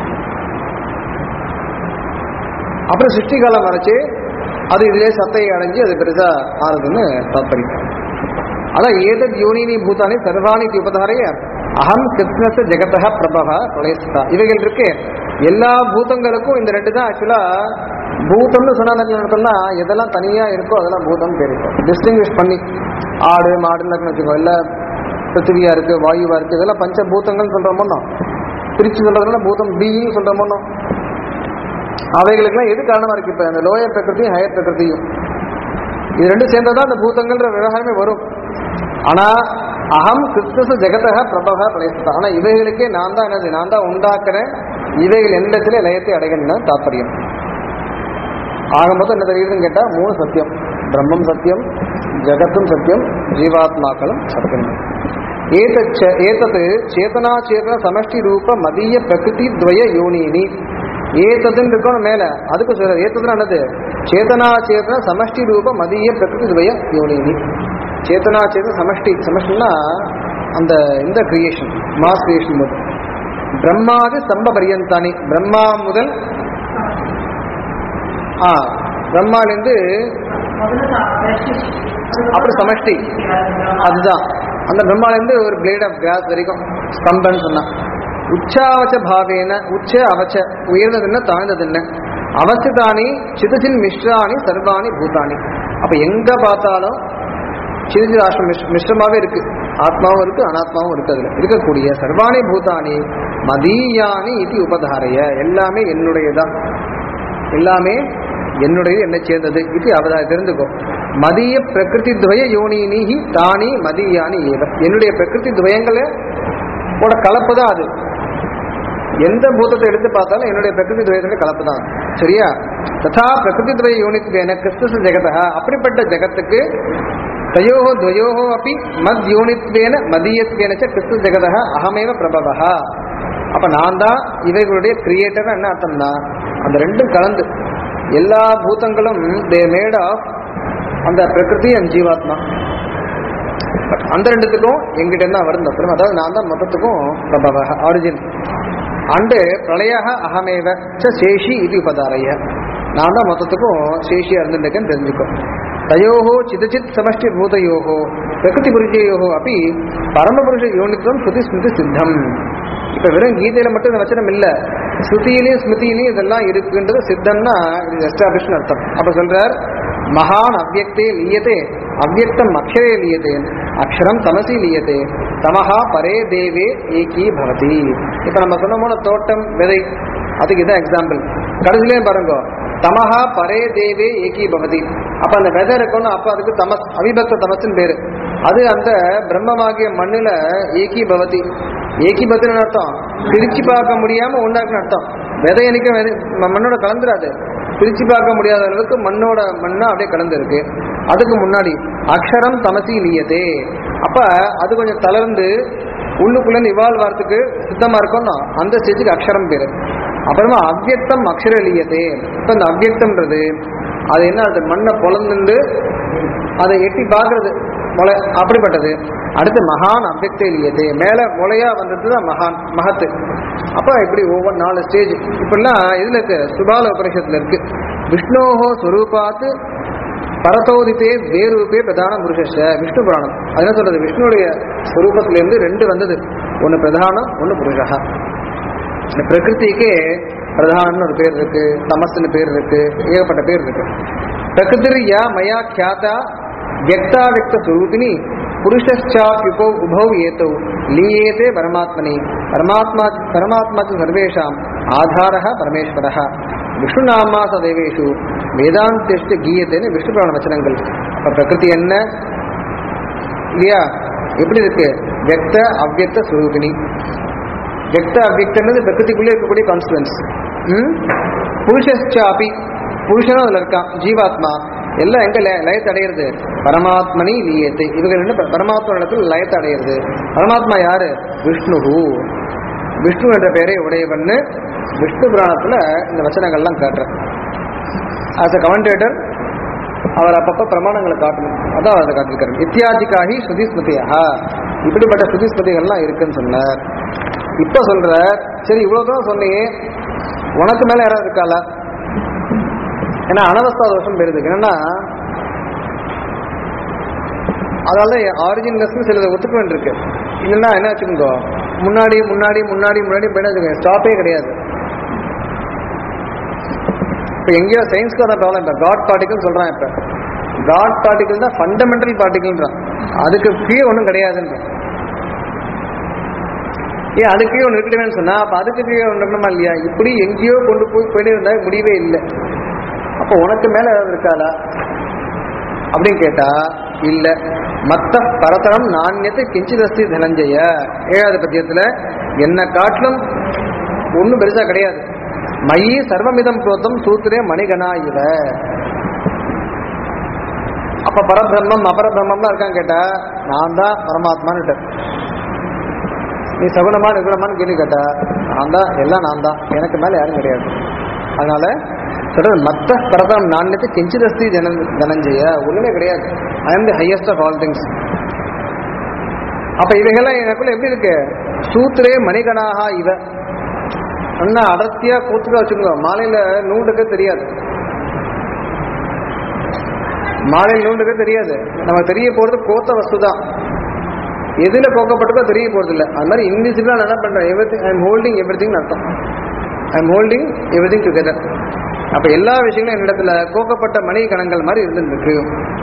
அப்புறம் சிருஷ்டி காலம் வரைச்சு அது இதுலயே சத்தையை அடைஞ்சு அது பெருசா ஆறுதுன்னு தாத்பரியம் அதான் ஏதத் யோனினி பூதானி சர்வாணி உபதாரைய அகம் கிருஷ்ணச ஜெகதக பிரபக பிரளயஸ்தா இவைகள் இருக்கு எல்லா பூதங்களுக்கும் இந்த ரெண்டு தான் ஆக்சுவலா பூதம்னு சொன்னா எதெல்லாம் தனியா இருக்கோ அதெல்லாம் பூதம் பேர் இருக்கும் டிஸ்டிங்விஷ் பண்ணி ஆடு மாடுன்னு வச்சுக்கோ இல்ல பிருத்திவியா இருக்கு வாயுவா இருக்கு இதெல்லாம் பஞ்சபூதங்கள் சொல்றோமோ பிரிச்சு சொல்றதுனால பூதம் பீயிங் சொல்றோமோ அவைகளுக்கெல்லாம் எது காரணமா இருக்கு இப்ப அந்த லோயர் பிரகிருதியும் ஹையர் பிரகிருதியும் இது ரெண்டும் சேர்ந்ததான் அந்த பூதங்கள்ன்ற விவகாரமே வரும் ஆனா அகம் கிருஷ்ணச ஜெகதக பிரபக பிரயஸ்தா ஆனா இவைகளுக்கே நான் தான் என்னது நான் தான் உண்டாக்குறேன் இவைகள் என்னிடத்திலே லயத்தை அடைகணும் தாற்பயம் ஆக மொத்தம் என்ன தெரியுதுன்னு கேட்டா மூணு சத்தியம் பிரம்மம் சத்தியம் ஜெகத்தும் சத்தியம் ஜீவாத்மாக்களும் சத்தியம் ஏதச்ச ஏதது சேதனா சேதன சமஷ்டி ரூப மதிய பிரகிருதி துவய யோனினி ஏததுன்னு இருக்கணும் மேல அதுக்கு சொல்ற ஏத்ததுன்னு என்னது சேதனா சேதன சமஷ்டி ரூப மதிய பிரகிருதி துவய யோனினி சேதனா சேதன சமஷ்டி சமஷ்டினா அந்த இந்த கிரியேஷன் மாஸ் கிரியேஷன் முதல் பிரம்மாதி ஸ்தம்ப பரியந்தானி பிரம்மா முதல் ஆ பிரம்மாலேருந்து அப்புறம் சமஷ்டி அதுதான் அந்த பிரம்மாலேருந்து ஒரு பிளேட் ஆஃப் கிராஸ் வரைக்கும் ஸ்தம்பன்னு சொன்னா உச்சாவச்ச பாவேன உச்ச அவச்ச உயர்ந்தது என்ன தாழ்ந்தது என்ன அவசிதானி சிதசின் மிஸ்ராணி சர்வாணி பூதானி அப்ப எங்க பார்த்தாலும் சிதசித் ஆஷ்டம் மிஷ் மிஸ்ரமாவே இருக்கு ஆத்மாவும் இருக்கு அனாத்மாவும் இருக்கு அதுல இருக்கக்கூடிய சர்வாணி பூதானி மதீயானி இது உபதாரைய எல்லாமே என்னுடையதான் எல்லாமே என்னுடையது என்னை சேர்ந்தது இது அவதா தெரிந்துக்கோ மதிய பிரகிருதி துவய யோனினிஹி தானி மதியானி ஏவ என்னுடைய பிரகிருதி துவயங்களே ஓட கலப்பு தான் அது எந்த பூதத்தை எடுத்து பார்த்தாலும் என்னுடைய பிரகிருதி துவயத்தோட கலப்பு தான் சரியா ததா பிரகிருதி துவய யோனித்வேன கிறிஸ்துச ஜெகதா அப்படிப்பட்ட ஜெகத்துக்கு தயோஹோ துவயோஹோ அப்படி மத் யோனித்வேன மதியத்வேன ச கிறிஸ்து ஜெகதா அகமேவ பிரபவா அப்ப நான் தான் இவைகளுடைய கிரியேட்டர் என்ன அர்த்தம்னா அந்த ரெண்டும் கலந்து எல்லா பூதங்களும் தே மேட் ஆஃப் அந்த பிரகிருதி அண்ட் ஜீவாத்மா But அந்த ரெண்டுத்துக்கும் எங்கிட்ட தான் வருது அப்புறம் அதாவது நான் தான் மொத்தத்துக்கும் பிரபவ ஆரிஜின் அண்டு பிரளயாக அகமேவ ச சேஷி இது உபதாரைய நான் தான் மொத்தத்துக்கும் சேஷியா இருந்துருக்கேன்னு தெரிஞ்சுக்கோ தயோஹோ சிதச்சித் சமஷ்டி பூதயோஹோ பிரகிருதி புருஷயோஹோ அப்படி பரமபுருஷ யோனித்துவம் ஸ்ருதி ஸ்மிருதி சித்தம் இப்ப வெறும் கீதையில மட்டும் இந்த வச்சனம் இல்ல ஸ்ருதியிலையும் ஸ்மிருதியிலையும் இதெல்லாம் இருக்குன்றது சித்தம்னா இது எஸ்டாப்ளிஷ்னு அர்த்தம் அப்ப சொல்றார் மகான் அவ்யக்தே லீயதே அவ்யக்தம் அக்ஷரே லீயதே அக்ஷரம் தமசி லீயதே தமஹா பரே தேவே ஏகி பவதி இப்ப நம்ம சொன்ன போன தோட்டம் விதை அதுக்கு இதான் எக்ஸாம்பிள் கடைசிலையும் பாருங்க தமஹா பரே தேவே ஏகி பவதி அப்ப அந்த விதை இருக்கணும் அப்ப அதுக்கு தமஸ் அவிபக்த தமஸ்ன்னு பேரு அது அந்த பிரம்மமாகிய மண்ணுல ஏகி பவதி ஏகி பவதின்னு அர்த்தம் பிரிச்சு பார்க்க முடியாம ஒன்னாக்குன்னு அர்த்தம் விதை எனக்கு விதை- ம- மண்ணோட கலந்துராது பிரிச்சு பார்க்க முடியாத அளவுக்கு மண்ணோட மண்ணா அப்படியே கலந்து இருக்கு அதுக்கு முன்னாடி அக்ஷரம் தமசி லீயதே அப்ப அது கொஞ்சம் தளர்ந்து உள்ளுக்குள்ள இருந்து இவால்வ் ஆகிறதுக்கு சித்தமா இருக்கும்னா அந்த ஸ்டேஜுக்கு அக்ஷரம் பேரு அப்புறமா அவ்யக்தம் அக்ஷர லீயதே இப்ப இந்த அவ்யக்தம்ன்றது அது என்ன அது மண்ணை பொழந்துண்டு அதை எட்டி பார்க்கறது முளை அப்படிப்பட்டது அடுத்து மகான் அவ்யக்த லீயதே மேல முளையா வந்தது தான் மகான் மகத்து அப்ப இப்படி ஒவ்வொரு நாலு ஸ்டேஜ் இப்படிலாம் இதுல இருக்கு சுபால உபனிஷத்துல இருக்கு விஷ்ணோஹோ ஸ்வரூபாத்து பரதோதித்தே வேரூபே பிரதான புருஷ விஷ்ணு புராணம் அது என்ன சொல்றது விஷ்ணுடைய ஸ்வரூபத்துல இருந்து ரெண்டு வந்தது ஒன்னு பிரதானம் ஒன்னு புருஷா இந்த பிரகிருதிக்கே பிரதானம்னு ஒரு பேர் இருக்கு தமஸ்னு பேர் இருக்கு ஏகப்பட்ட பேர் இருக்கு பிரகிருதி யா மயா கியாதா வியக்தாவியக்த சுரூபிணி புருஷாப்யுபோ உபௌ ஏதௌ லீயேதே பரமாத்மனி பரமாத்மா பரமாத்மா ச சர்வேஷாம் ஆதாரः பரமேஸ்வரः விஷ்ணுநாமா சதேவேஷு வேதாந்தேஷ்ட கீயத்தேன்னு விஷ்ணு புராண வச்சனங்கள் அப்ப பிரகிருதி என்ன இல்லையா எப்படி இருக்கு வியக்த அவ்யக்த சுரூபிணி வியக்த அவ்யக்தன்றது பிரகிருதிக்குள்ளே இருக்கக்கூடிய கான்ஸ்டுவன்ஸ் புருஷாபி புருஷனும் அதுல இருக்கான் ஜீவாத்மா எல்லாம் எங்க லய- லயத்தை அடையிறது பரமாத்மனி லீயத்தை இவங்க ரெண்டு ப- பரமாத்மா இடத்துல லயத்தை அடையிறது பரமாத்மா யாரு விஷ்ணுஹு விஷ்ணு என்ற பெயரை உடையவன்னு விஷ்ணு புராணத்துல இந்த வச்சனங்கள்லாம் காட்டுறேன் ஆஸ் அ கமெண்டேட்டர் அவர் அப்பப்ப பிரமாணங்களை காட்டணும் அதான் அதை காட்டிருக்காரு இத்தியாதிக்காகி ஸ்ருதி ஸ்மிருதியா இப்படிப்பட்ட ஸ்ருதி ஸ்மிருதிகள்லாம் இருக்குன்னு சொன்னார் இப்ப சொல்ற சரி இவ்வளவு தூரம் சொன்னியே உனக்கு மேல யாராவது இருக்காளா ஏன்னா அனவஸ்தா தோஷம் பெறுது என்னன்னா அதாவது ஆரிஜினஸ் சிலதை ஒத்துக்க வேண்டியிருக்கு இல்லைன்னா என்ன வச்சுக்கோங்க முன்னாடி முன்னாடி முன்னாடி முன்னாடி போயிட்டு வச்சுக்கோங்க ஸ்டாப்பே கிடையாது இப்போ எங்கேயோ சயின்ஸ்க்கு அதான் ப்ராப்ளம் இப்போ காட் பார்ட்டிகல் சொல்கிறான் இப்போ காட் பார்ட்டிகல் தான் ஃபண்டமெண்டல் பார்ட்டிகல்ன்றான் அதுக்கு கீழே ஒன்றும் கிடையாதுன்றான் ஏன் அதுக்கு கீழே ஒன்று இருக்கணும்னு சொன்னா அப்போ அதுக்கு கீழே ஒன்று இருக்கணுமா இல்லையா இப்படி எங்கேயோ கொண்டு போய் போயிட்டு இருந்தா முடிவே இல்லை அப்போ உனக்கு மேல ஏதாவது இருக்காளா அப்படின்னு கேட்டா இல்ல மத்த பரதரம் நாண்யத்தை கிஞ்சிதஸ்தி தனஞ்சய ஏழாவது பத்தியத்துல என்ன காட்டிலும் ஒண்ணும் பெருசா கிடையாது மயி சர்வமிதம் புரோத்தம் சூத்திரே மணிகணா இவ அப்ப பரபிரம்மம் அபரபிரம்மம்லாம் இருக்கான்னு கேட்டா நான் தான் பரமாத்மான்னு நீ சகுனமா நிகுணமான்னு கேள்வி கேட்டா நான் தான் எல்லாம் நான் தான் எனக்கு மேல யாரும் கிடையாது அதனால சொல்றது மத்த பரதம் நாண்யத்தை கிஞ்சிதஸ்தி ஜன தனஞ்சய ஒண்ணுமே கிடையாது I am the highest of all things அப்ப இவைகள்லாம் எனக்குள்ள எப்படி இருக்கு சூத்திரே மணிகணாகா இவ அண்ணா அடர்த்தியா கூத்துக்கா வச்சுக்கோங்க மாலையில நூண்டுக்க தெரியாது மாலையில் நூண்டுக்க தெரியாது நம்ம தெரிய போறது கோத்த வஸ்து தான் எதுல கோக்கப்பட்டதோ தெரிய போறது இல்ல அது மாதிரி இன்விசிபிளா நான் என்ன பண்றேன் every I am holding everything அர்த்தம் I am holding everything together அப்ப எல்லா விஷயங்களும் என்னிடத்துல கோக்கப்பட்ட மணி கணங்கள் மாதிரி இருந்துருக்கு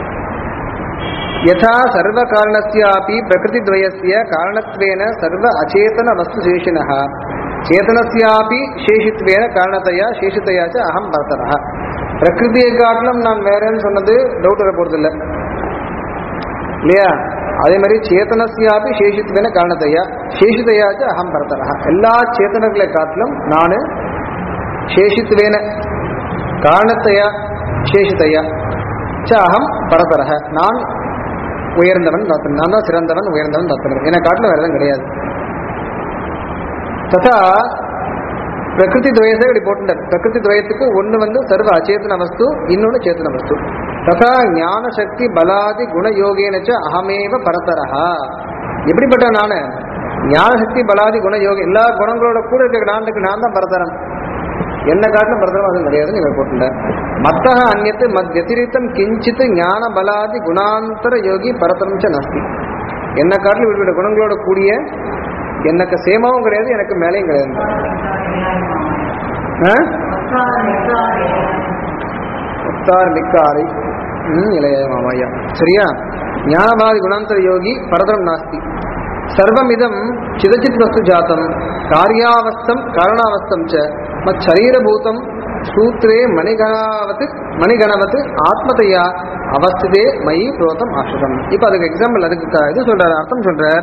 யதா சர்வ காரணஸ்யாபி பிரகிருதி துவயஸ்ய காரணத்வேன சர்வ அச்சேதன வஸ்து சேஷினः சேதனஸ்யாபி சேஷித்வேன காரணத்தையா சேஷித்தையா ச அகம் பரதரः பிரகிருதியை காட்டிலும் நான் வேறேன்னு சொன்னது டவுட் வர போறது இல்லை இல்லையா அதே மாதிரி சேத்தனசியாபி சேஷித்துவேன காரணத்தையா சேஷிதையாச்சு அகம் பரதரா எல்லா சேத்தனர்களை காட்டிலும் நான் சேஷித்துவேன காரணத்தையா சேஷிதையா ச அகம் பரதரக நான் உயர்ந்தவன் தாத்தன் நான் தான் சிறந்தவன் உயர்ந்தவன் தாத்தன் என்னை காட்டிலும் வேற எதுவும் கிடையாது ததா பிரகிருதி துவயத்தை இப்படி போட்டுட்டார் பிரகிருதி துவயத்துக்கு ஒண்ணு வந்து சர்வ அச்சேதன வஸ்து இன்னொன்னு சேத்தன வஸ்து ததா ஞான சக்தி பலாதி குணயோகேனச்ச அகமேவ பரதரஹா எப்படிப்பட்ட நானு ஞான சக்தி பலாதி குணயோக எல்லா குணங்களோட கூட இருக்க நான் இருக்கு நான் தான் பரதரம் என்ன காட்டிலும் பரதரம் அது கிடையாது நீங்க போட்டுட்டார் மத்தக அந்நத்து மத் வத்திரித்தம் கிஞ்சித் ஞான பலாதி குணாந்தர யோகி பரதரம் ச நஸ்தி என்ன காட்டிலும் இப்படிப்பட்ட குணங்களோட கூடிய எனக்கு சேமாவும் கிடையாது எனக்கு மேலேயும் கிடையாது ஆ? உத்தார் மிக்காரை ம், இளைய மாமாயா சரியா ஞானபாதி குணாந்தர யோகி பரதரம் நாஸ்தி சர்வமிதம் சிதச்சித் வஸ்து ஜாத்தம் காரியாவஸ்தம் காரணாவஸ்தம் ச மத் சரீரபூதம் சூத்ரே மணிகணாவத் மணிகணவத் ஆத்மதையா அவஸ்திதே மயி புரோதம் ஆசிரிதம் இப்போ அதுக்கு எக்ஸாம்பிள் அதுக்கு க- இது சொல்றாரு அர்த்தம் சொல்றார்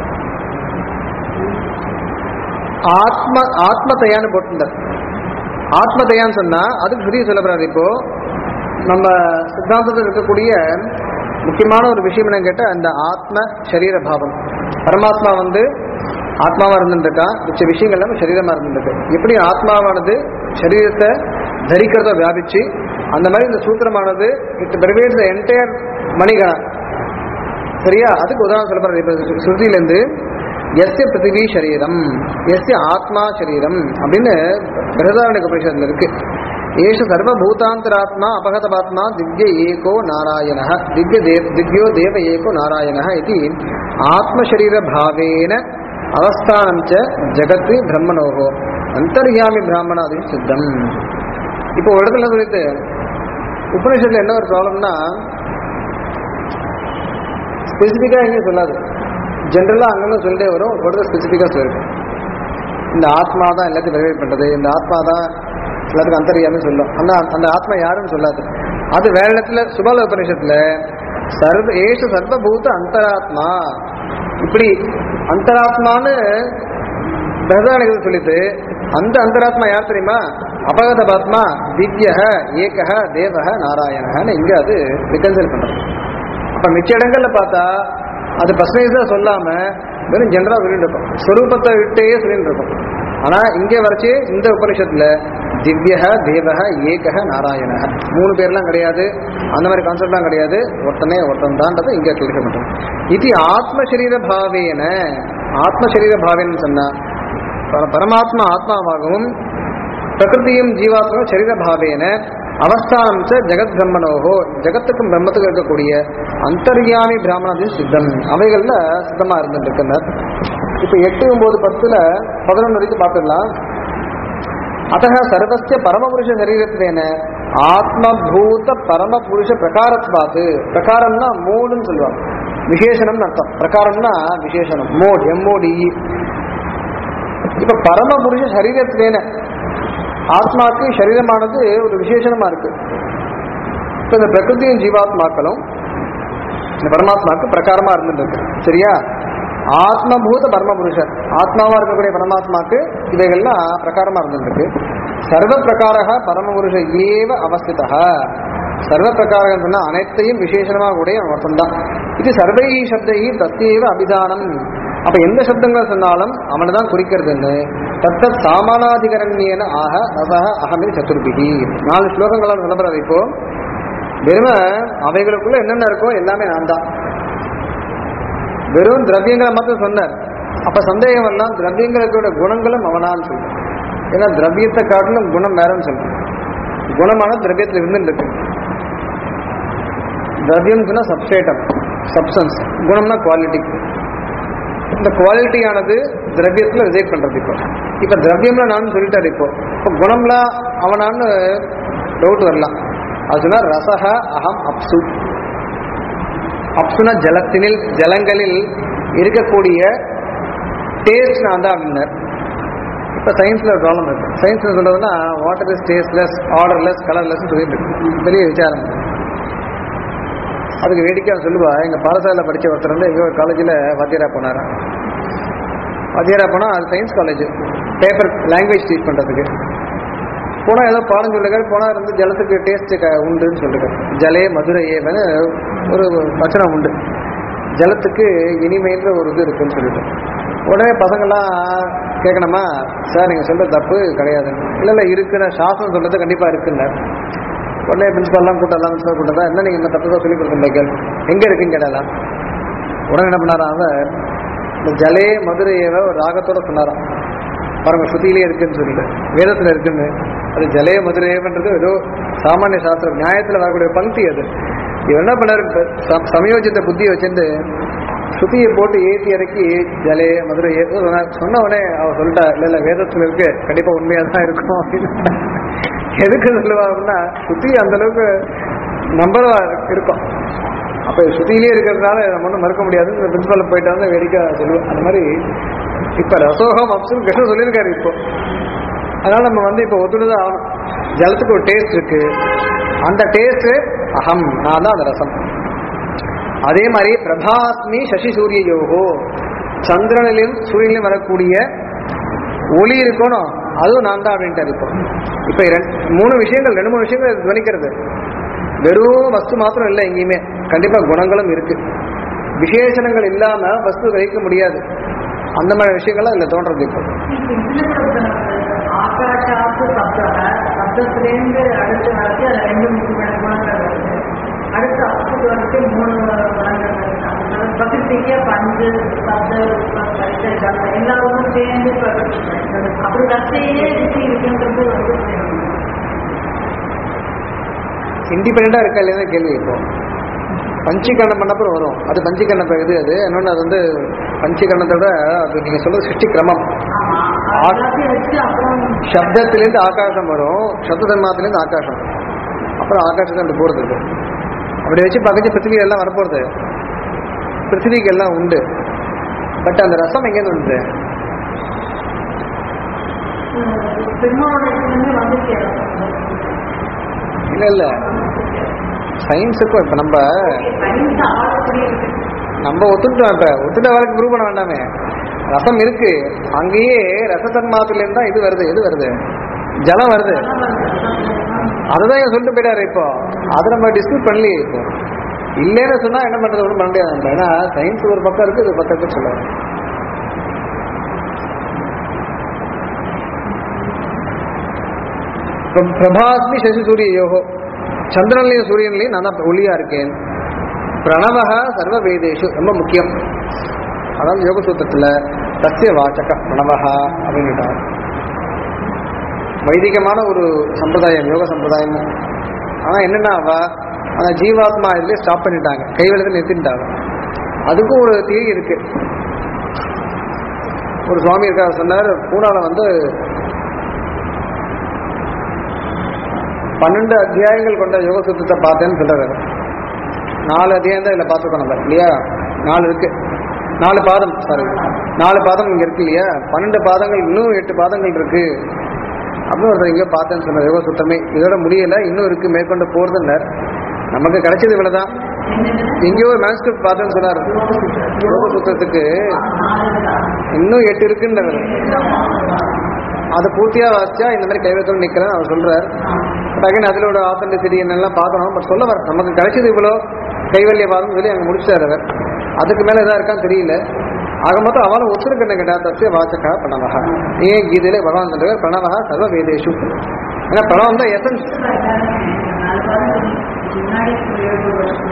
ஆத்ம ஆத்மதையான்னு போட்டிருந்தார் ஆத்மதையான்னு சொன்னா அதுக்கு ஸ்ருதி சொல்ல போறாரு இப்போ நம்ம சித்தாந்தத்தில் இருக்கக்கூடிய முக்கியமான ஒரு விஷயம் என்னன்னு கேட்டா அந்த ஆத்ம சரீர பாவம் பரமாத்மா வந்து ஆத்மாவா இருந்துருக்கா மிச்ச விஷயங்கள் எல்லாம் சரீரமா இருந்துருக்கு எப்படி ஆத்மாவானது சரீரத்தை தரிக்கிறத வியாபிச்சு அந்த மாதிரி இந்த சூத்திரமானது இட் பெர்வேட்ஸ் என்டையர் மணிகணா சரியா அதுக்கு உதாரணம் சொல்ல போறாரு இப்ப ஸ்ருதியிலேருந்து எஸ்ய பிருத்திவி சரீரம் எஸ்ய ஆத்மா சரீரம் அப்படின்னு பிரதாரணிக உபனிஷத்துல இருக்கு ஏஷ சர்வபூதாந்தராத்மா அபகதபாத்மா திவ்ய ஏகோ நாராயண திவ்ய தேவ திவ்யோ தேவ ஏகோ நாராயண இது ஆத்மசரீர பாவேன அவஸ்தானம் ச ஜகத்து பிரம்மணோகோ அந்தர்யாமி பிராமணாதி சித்தம் இப்போ ஒரு இடத்துல சொல்லிட்டு உபனிஷத்துல என்ன ஒரு ப்ராப்ளம்னா ஸ்பெசிஃபிக்காக எங்கேயும் சொல்லாது ஜென்ரலாக அங்கங்கே சொல்லிட்டே வரும் ஒரு ஸ்பெசிஃபிக்காக சொல்லிருக்கும் இந்த ஆத்மா தான் எல்லாத்தையும் வெரிஃபை பண்ணுறது இந்த ஆத்மா தான் எல்லாத்துக்கும் அந்தரியாமே சொல்லும் அந்த அந்த ஆத்மா யாருன்னு சொல்லாது அது வேற இடத்துல சுபால உபநிஷத்துல சர்வ ஏஷ சர்வபூத அந்தராத்மா இப்படி அந்தராத்மான்னு பிரதானிகள் சொல்லிட்டு அந்த அந்தராத்மா யார் தெரியுமா அபகதபாத்மா திவ்யக ஏகக தேவக நாராயணகன்னு இங்க அது ரிகன்சல் பண்றது அப்ப மிச்ச இடங்கள்ல பார்த்தா அது பர்சனேஜா சொல்லாம வெறும் ஜென்ரலா சொல்லிட்டு இருக்கும் ஸ்வரூபத்தை விட்டே சொல்லிட்டு இருக்கும் ஆனா இங்க வரைச்சு இந்த உபனிஷத்துல திவ்யக தேவக ஏகக நாராயணக மூணு பேர்லாம் கிடையாது அந்த மாதிரி கான்செப்ட்லாம் கிடையாது ஒருத்தனே ஒருத்தன் தான்றது இங்க கிளிக்க மாட்டோம் இது ஆத்மசரீர பாவேன ஆத்மசரீர பாவேன்னு சொன்னா பர- பரமாத்மா ஆத்மாவாகவும் பிரகிருதியும் ஜீவாத்மாவும் சரீர பாவேன அவஸ்தானம் ச ஜெகத் பிரம்மனோகோ ஜகத்துக்கும் பிரம்மத்துக்கும் இருக்கக்கூடிய அந்தர்யாமி பிராமணாதி சித்தம் அவைகள்ல சித்தமா இருந்துட்டு இருக்கிறார் இப்ப எட்டு ஒன்பது பத்துல பதினொன்று வரைக்கும் பார்த்துடலாம் அத்த சர்வஸ்ய பரமபுருஷ சரீரத்திலேன ஆத்மபூத பரமபுருஷ பிரகாரத்வாத்து பிரகாரம்னா மோடுன்னு சொல்லுவாங்க விசேஷனம்னு அர்த்தம் பிரகாரம்னா விசேஷனம் மோட் எம்ஓடி இப்ப பரமபுருஷ சரீரத்திலேன ஆத்மாக்கு சரீரமானது ஒரு விசேஷணமா இருக்கு இப்ப இந்த பிரகிருதியும் ஜீவாத்மாக்களும் இந்த பரமாத்மாக்கு பிரகாரமா இருந்துட்டு இருக்கு சரியா ஆத்மபூத பரமபுருஷர் ஆத்மாவா இருக்கக்கூடிய பரமாத்மாக்கு இவைகள்லாம் பிரகாரமா இருந்துட்டு இருக்கு சர்வ பிரகாரக பரமபுருஷ ஏவ அவஸ்திதா சர்வ பிரகாரகம் சொன்னா அனைத்தையும் விசேஷமா கூடிய ஒருத்தன் தான் இது சர்வை சப்தை தத்தேவ அபிதானம் அப்ப எந்த சப்தங்கள் சொன்னாலும் அவனை தான் குறிக்கிறதுன்னு தத்த சாமானாதிகரண்யேன ஆக ரசக அகமில் சதுர்பிகி நாலு ஸ்லோகங்களால் சொல்லப்படுறது இப்போ வெறும அவைகளுக்குள்ள என்னென்ன இருக்கோ எல்லாமே நான் தான் வெறும் திரவியங்களை மட்டும் சொன்னார் அப்ப சந்தேகம் எல்லாம் திரவியங்களுக்கோட குணங்களும் அவனான்னு சொல்லும் ஏன்னா திரவியத்தை காட்டிலும் குணம் வேறன்னு சொல்லும் குணமான திரவியத்தில் இருந்துட்டு இருக்கு திரவியம் சொன்னா சப்ஸ்டேட்டம் சப்சன்ஸ் குணம்னா குவாலிட்டி இந்த குவாலிட்டியானது திரவியத்துல ரிஜெக்ட் பண்றது இப்போ இப்ப திரவியம்ல நான் சொல்லிட்டாரு இப்போ இப்போ குணம்ல அவனான்னு டவுட் வரலாம் அது சொன்னா ரசக அகம் அப்சு அப்சுனா ஜலத்தினில் ஜலங்களில் இருக்கக்கூடிய டேஸ்ட் நான் தான் அப்படின்னார் இப்போ சயின்ஸில் ஒரு ப்ராப்ளம் இருக்கு சயின்ஸில் சொல்றதுன்னா water is tasteless odourless colourless சொல்லிட்டு இருக்கு. பெரிய விசாரம் அதுக்கு வேடிக்கையாக சொல்லுவா எங்கள் பாடசாலையில் படித்த ஒருத்தர் வந்து எங்கள் காலேஜில் வாத்தியாரா போனாரா வாத்தியாரா போனால் அது science college paper language teach பண்ணுறதுக்கு போனால் ஏதோ பாடம் சொல்லுங்க போனால் இருந்து ஜலத்துக்கு டேஸ்ட் உண்டுன்னு சொல்லுங்க ஜலே மதுரை ஏவன்னு ஒரு வச்சனம் உண்டு ஜலத்துக்கு இனிமைன்ற ஒரு இது இருக்குன்னு சொல்லிட்டு உடனே பசங்கள்லாம் கேட்கணுமா சார் நீங்கள் சொல்கிறது தப்பு கிடையாது இல்லை இல்லை இருக்குன்னு சாஸ்திரம் சொல்கிறது கண்டிப்பாக இருக்குன்னு உடனே பிரின்ஸ்பால்லாம் கூட்டலாம் பிரின்ஸ்பால் கூட்டதா என்ன நீங்கள் இந்த தப்பு தான் சொல்லி கொடுக்க எங்கே இருக்குன்னு கேட்டலாம் உடனே என்ன பண்ணாராம் அவர் இந்த ஜலே மதுரையவ ஒரு ராகத்தோட சொன்னாராம் பாருங்க ஸ்ருதியிலே இருக்குன்னு சொல்லிட்டு வேதத்தில் இருக்குன்னு அது ஜலே மதுரையவன்றது ஏதோ சாமானிய சாஸ்திரம் நியாயத்தில் வரக்கூடிய பங்கி அது இவர் என்ன பண்ணாரு ச- சமயோஜித்த புத்தியை வச்சிருந்து ஸ்ருதியை போட்டு ஏற்றி இறக்கி ஜலே மதுரை ஏ- சொன்னார். சொன்ன உடனே அவர் சொல்லிட்டா இல்லை இல்லை வேதத்தில் இருக்கு கண்டிப்பாக உண்மையாக தான் இருக்கும் அப்படின்னு எதுக்கு சொல்லுவா அப்படின்னா ஸ்ருதி அந்த அளவுக்கு நம்பரவா இருக்கும் அப்போ ஸ்ருதியிலே இருக்கிறதுனால நம்ம ஒன்றும் மறுக்க முடியாது இந்த பிரின்சிபல் போயிட்டு வந்து வேடிக்கை சொல்லுவோம் அந்த மாதிரி இப்போ ரசோகம் அப்சுன்னு கிருஷ்ணன் சொல்லியிருக்காரு இப்போ அதனால நம்ம வந்து இப்போ ஒத்துணுதான் ஆகணும் ஜலத்துக்கு ஒரு டேஸ்ட் இருக்கு அந்த டேஸ்ட் அகம் நான் தான் அந்த ரசம் அதே மாதிரி பிரபாஸ்மி சசி சூரிய யோகோ சந்திரனிலும் சூரியனிலும் வரக்கூடிய ஒளி இருக்கணும் அதுவும் நான் தான் அப்படின்ட்டு இப்போ இப்போ ரெண்டு மூணு விஷயங்கள் ரெண்டு மூணு விஷயங்கள் துவனிக்கிறது வெறும் வஸ்து மாத்திரம் இல்லை எங்கேயுமே கண்டிப்பா குணங்களும் இருக்கு விசேஷணங்கள் இல்லாம வஸ்து வைக்க முடியாது அந்த மாதிரி விஷயங்கள்லாம் இதுல தோன்றது இப்போ ஆகாஷாத்து சப்தக சப்தத்திலேருந்து அடுத்து வரச்சு அது ரெண்டு முக்கியமான குணங்கள் வருது அடுத்து அப்புக்கு வந்துட்டு மூணு குணங்கள் வருது அதனால பிரகிருதிக்கே பஞ்சு சப்த ரூபம் பரிசை ஜலம் எல்லாரும் சேர்ந்து பிரகிருதி அப்படி ரசையிலே ருச்சி இருக்குன்றது வந்து இண்டிபெண்டா இருக்கா இல்லையா கேள்வி இப்போ பஞ்சீகரணம் பண்ணப்பறம் வரும் அது பஞ்சீகரணம் இது அது இன்னொன்று அது வந்து பஞ்சீகரணத்தோட அது நீங்க சொல்றது சிருஷ்டி கிரமம் ஆமா எல்லாத்தையும் வச்சு அப்புறம் சப்தத்திலேருந்து ஆகாசம் வரும் சப்த தன்மாத்திலேருந்து ஆகாசம் அப்புறம் ஆகாசத்தை அப்படி போகிறது இது. அப்படி வச்சு பக்கத்து பிருத்திவி எல்லாம் வரப்போகிறது பிருத்திவிக்கு எல்லாம் உண்டு பட் அந்த ரசம் எங்கேருந்து வந்து பெருமாளோட இடத்துலேருந்து வந்து சேரும் இல்லை இல்லை சயின்ஸுக்கும் இப்போ நம்ம சயின்ஸ் ஆளக்கூடிய இருக்கு நம்ம ஒத்துட்டோம் இப்போ ஒத்துட்ட வேலைக்கு ப்ரூவ் பண்ண வேண்டாமே ரசம் இருக்கு அங்கேயே ரசத்தன்மாத்திலேருந்து தான் இது வருது எது வருது ஜலம் வருது அதுதான் இவன் சொல்லிட்டு போயிட்டாரு இப்போ அதை நம்ம டிஸ்கஸ் பண்ணலையே இப்போ இல்லைன்னு சொன்னா என்ன பண்றது ஒன்றும் பண்ண முடியாது நம்ம. ஏன்னா சயின்ஸ் ஒரு பக்கம் இருக்கு இது ஒரு பக்கம் இருக்கு சொல்லுவாங்க பிர- பிரபாஸ்மி சசி சூரிய யோகோ சந்திரன்லையும் சூரியன்லையும் நான் தான் ஒளியா இருக்கேன் பிரணவக சர்வ வேதேஷு ரொம்ப முக்கியம் அதாவது யோக சூத்திரத்துல சத்திய வாச்சக பிரணவகா அப்படின்னுட்டாங்க வைதிகமான ஒரு சம்பிரதாயம் யோக சம்பிரதாயம் ஆனா என்னன்னா அவ அந்த ஜீவாத்மா இதுலயே ஸ்டாப் பண்ணிட்டாங்க கைவெழுத்து நிறுத்திட்டாங்க அதுக்கும் ஒரு தியரி இருக்கு ஒரு சுவாமி இருக்கார் சொன்னார் பூனால வந்து பன்னெண்டு அத்தியாயங்கள் கொண்ட யோக சூத்திரத்தை பார்த்தேன்னு சொல்றாரு நாலு அத்தியாயம் தான் இதில் பார்த்துருக்கோம் நம்ம இல்லையா நாலு இருக்கு நாலு பாதம் சாரி நாலு பாதம் இங்க இருக்கு இல்லையா பன்னெண்டு பாதங்கள் இன்னும் எட்டு பாதங்கள் இருக்கு அப்படின்னு ஒருத்தர் எங்கேயோ பார்த்தேன்னு சொன்னார் யோக சுத்தமே இதோட முடியல இன்னும் இருக்கு மேற்கொண்டு போறதுன்னார் நமக்கு கிடைச்சது இவ்வளவுதான் எங்கேயோ ஒரு மேன்ஸ்கிரிப்ட் பார்த்தேன்னு சொன்னார் யோக சுத்தத்துக்கு இன்னும் எட்டு இருக்குன்றார் அதை பூர்த்தியா வாசிச்சா இந்த மாதிரி கைவத்தோடு நிக்கிறேன் அவர் சொல்றார் பட் அகைன் அதில் ஒரு ஆத்தன்டிசிட்டி என்னெல்லாம் பார்க்கணும் பட் சொல்ல வர நமக்கு கிடைச்சது இவ்வளோ கைவல்ய பாதம் சொல்லி அங்கே முடிச்சார் அவர் அதுக்கு மேலே எதா இருக்கான்னு தெரியல ஆக மொத்தம் அவளும் உத்தரக்கண்ண கேட்டா தத்திய வாச்சகா பிரணவகா ஏன் கீதையிலே பகவான் சொல்றார் பிரணவகா சர்வ வேதேஷு ஏன்னா பிரணவம் தான் எசன்ஸ் முன்னாடி ஒரு ஏழு வருஷம்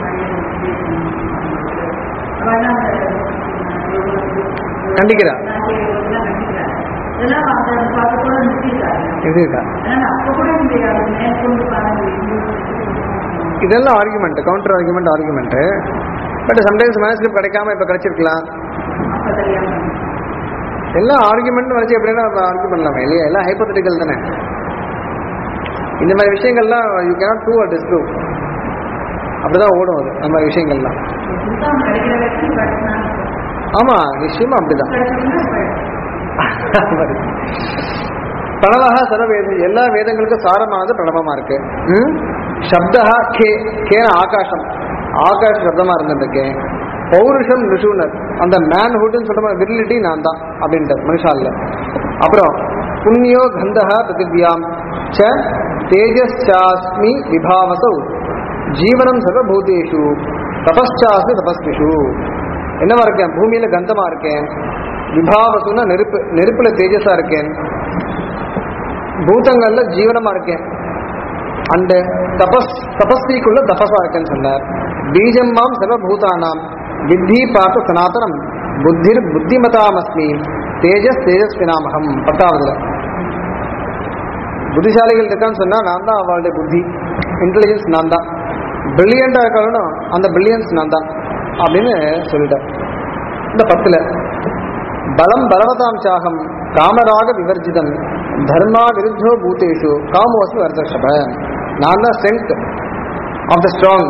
முன்னாடி கண்டிக்கிறா இதெல்லாம் அந்த பார்த்து கூட நிறுத்திட்டாங்க இதுக்கா ஏன்னா அப்போ கூட இந்த மேற்கொண்டு பாருங்க இதெல்லாம் argument counter argument argument but sometimes manuscript கிடைக்காம இப்போ கிடைச்சிருக்கலாம் அப்போ தெரியாம எல்லாம் ஆர்குமெண்ட் வச்சு எப்படின்னா நம்ம ஆர்கியூ பண்ணலாமே இல்லையா எல்லாம் ஹைப்போதட்டிக்கல் தானே இந்த மாதிரி விஷயங்கள்லாம் you cannot do or disprove அப்படிதான் ஓடும் அது அந்த மாதிரி விஷயங்கள்லாம் புத்தகம் கிடைக்கிற வரைக்கும் படிச்சாங்க ஆமா நிச்சயமா அப்படிதான் கிடைச்சதுன்னா அது மாதிரி. பிரணவா சர்வ வேத எல்லா வேதங்களுக்கும் சாரமானது பிரணவமா இருக்கு ம்? சப்தஹா கே கேன ஆகாசம் ஆகாஷ சப்தமா இருந்திருக்கேன் பௌருஷம் நிஷூனர் அந்த மேன்ஹுட்னு சொல்ற விரிலிட்டி நான் தான் அப்படின்ட்டு மனுஷால அப்புறம் புண்ணியோ கந்தஹா பிருத்திவியாம் ச தேஜஸ்சாஸ்மி விபாவசௌ ஜீவனம் சர்வபூதேஷு தபஸ்சாஸ்மி தபஸ்விஷு என்னவா இருக்கேன் பூமியில கந்தமா இருக்கேன் விபாவசுன்னா நெருப்பு நெருப்புல தேஜஸா இருக்கேன் பூதங்கள்ல ஜீவனமா இருக்கேன் அந்த தபஸ் தபஸ்விக்குள்ள தபஸா இருக்கேன்னு சொன்னார் பீஜம் மாம் சர்வபூதானாம் வித்தி பார்த்த சனாதனம் புத்திர் புத்திமதாமஸ்மி தேஜஸ் தேஜஸ்வினாமகம் பத்தாவதுல புத்திசாலிகள் இருக்கான்னு சொன்னா நான் தான் அவளுடைய புத்தி இன்டெலிஜென்ஸ் நான் தான் பிரில்லியண்டா இருக்கணும் அந்த பிரில்லியன்ஸ் நான் தான் அப்படின்னு சொல்லிட்டேன் இந்த பத்துல பலம் பலவதாம் சாகம் காமராக விவர்ஜிதம் தர்மா விருத்தோ பூதேஷு காமோஸ்மி வர்தர்ஷப நான் தான் strength of the strong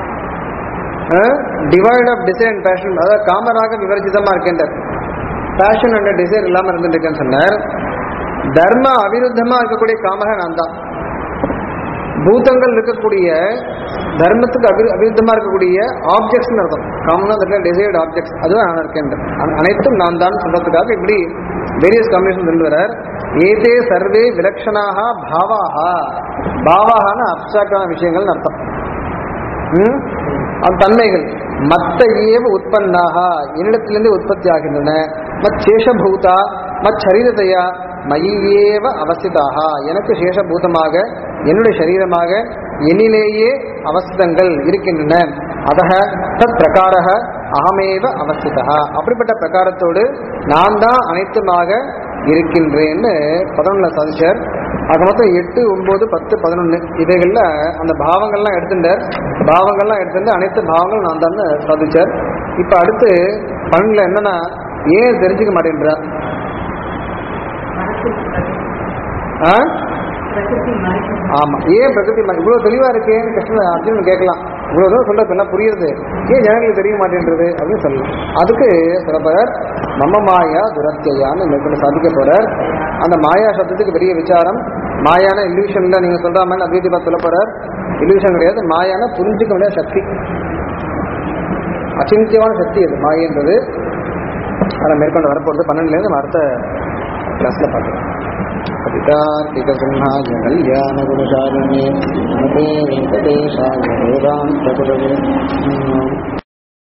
devoid of desire and passion அதாவது காமராக விவர்ஜிதமா இருக்கின்ற பேஷன் அண்ட் டிசைர் இல்லாம இருந்துட்டு இருக்கேன்னு சொன்னார் தர்ம அவிருத்தமா இருக்கக்கூடிய காமக நான் தான் பூதங்கள் இருக்கக்கூடிய தர்மத்துக்கு அபி அவிருத்தமா இருக்கக்கூடிய ஆப்ஜெக்ட்ஸ் அர்த்தம் காமனா இருக்கிற டிசைர்டு ஆப்ஜெக்ட்ஸ் அதுவும் நான் இருக்கேன் அன- அனைத்தும் நான் தான் சொல்றதுக்காக இப்படி வேரியஸ் காம்பினேஷன் கொண்டு வரார் ஏதே சர்வே விலக்ஷணாக பாவாக பாவாகன அப்சாக்டான விஷயங்கள்னு அர்த்தம் ம்? அந்த தன்மைகள் மத்த ஏவ உற்பன்னாக என்னிடத்திலிருந்து உற்பத்தி ஆகின்றன மத் சேஷபூதா மத் சரீரத்தையா மயியேவ அவசிதாக எனக்கு சேஷபூதமாக என்னுடைய சரீரமாக என்னிலேயே அவஸ்தங்கள் இருக்கின்றன அதக தத் பிரகாரக அகமேவ அவசிதா அப்படிப்பட்ட பிரகாரத்தோடு நான் தான் அனைத்துமாக இருக்கின்றேன்னு பதினொன்னுல சாதிச்சார் அது மொத்தம் எட்டு ஒன்பது பத்து பதினொன்று இவைகள்ல அந்த பாவங்கள்லாம் எடுத்துட்டார் பாவங்கள்லாம் எடுத்துட்டு அனைத்து பாவங்களும் நான் தான் சாதிச்சார் இப்ப அடுத்து பன்னெண்டுல என்னன்னா ஏன் தெரிஞ்சுக்க மாட்டேன்றார் ஆ? பிரகிருதி மறைக்கும் ஆமா ஏன் பிரகிருதி மா- இவ்வளவு தெளிவா இருக்கேன்னு கிருஷ்ணன் அர்ஜுனன் கேட்கலாம் இவ்வளவு தூரம் சொல்றது எல்லாம் புரியுது ஏன் ஜனங்களுக்கு தெரிய மாட்டேன்றது அப்படின்னு சொல்லலாம் அதுக்கு சில பேர் மம்ம மாயா துரத்தியான்னு மேற்கொண்டு சாதிக்க போறார் அந்த மாயா சப்தத்துக்கு பெரிய விசாரம் மாயான இல்யூஷன்ல நீங்க சொல்ற மாதிரி அத்வைதி சொல்ல போறார் இல்யூஷன் கிடையாது மாயான புரிஞ்சுக்க முடியாத சக்தி அச்சிந்தியமான சக்தி அது மாயன்றது அதை மேற்கொண்டு வரப்போறது பன்னெண்டுல இருந்து நம்ம அடுத்த கிளாஸ்ல பார்க்கலாம் कवितार्किकसिंहाय कल्याणगुणचारिणे नमते वेङ्कटेशाय वेदान्तगुरवे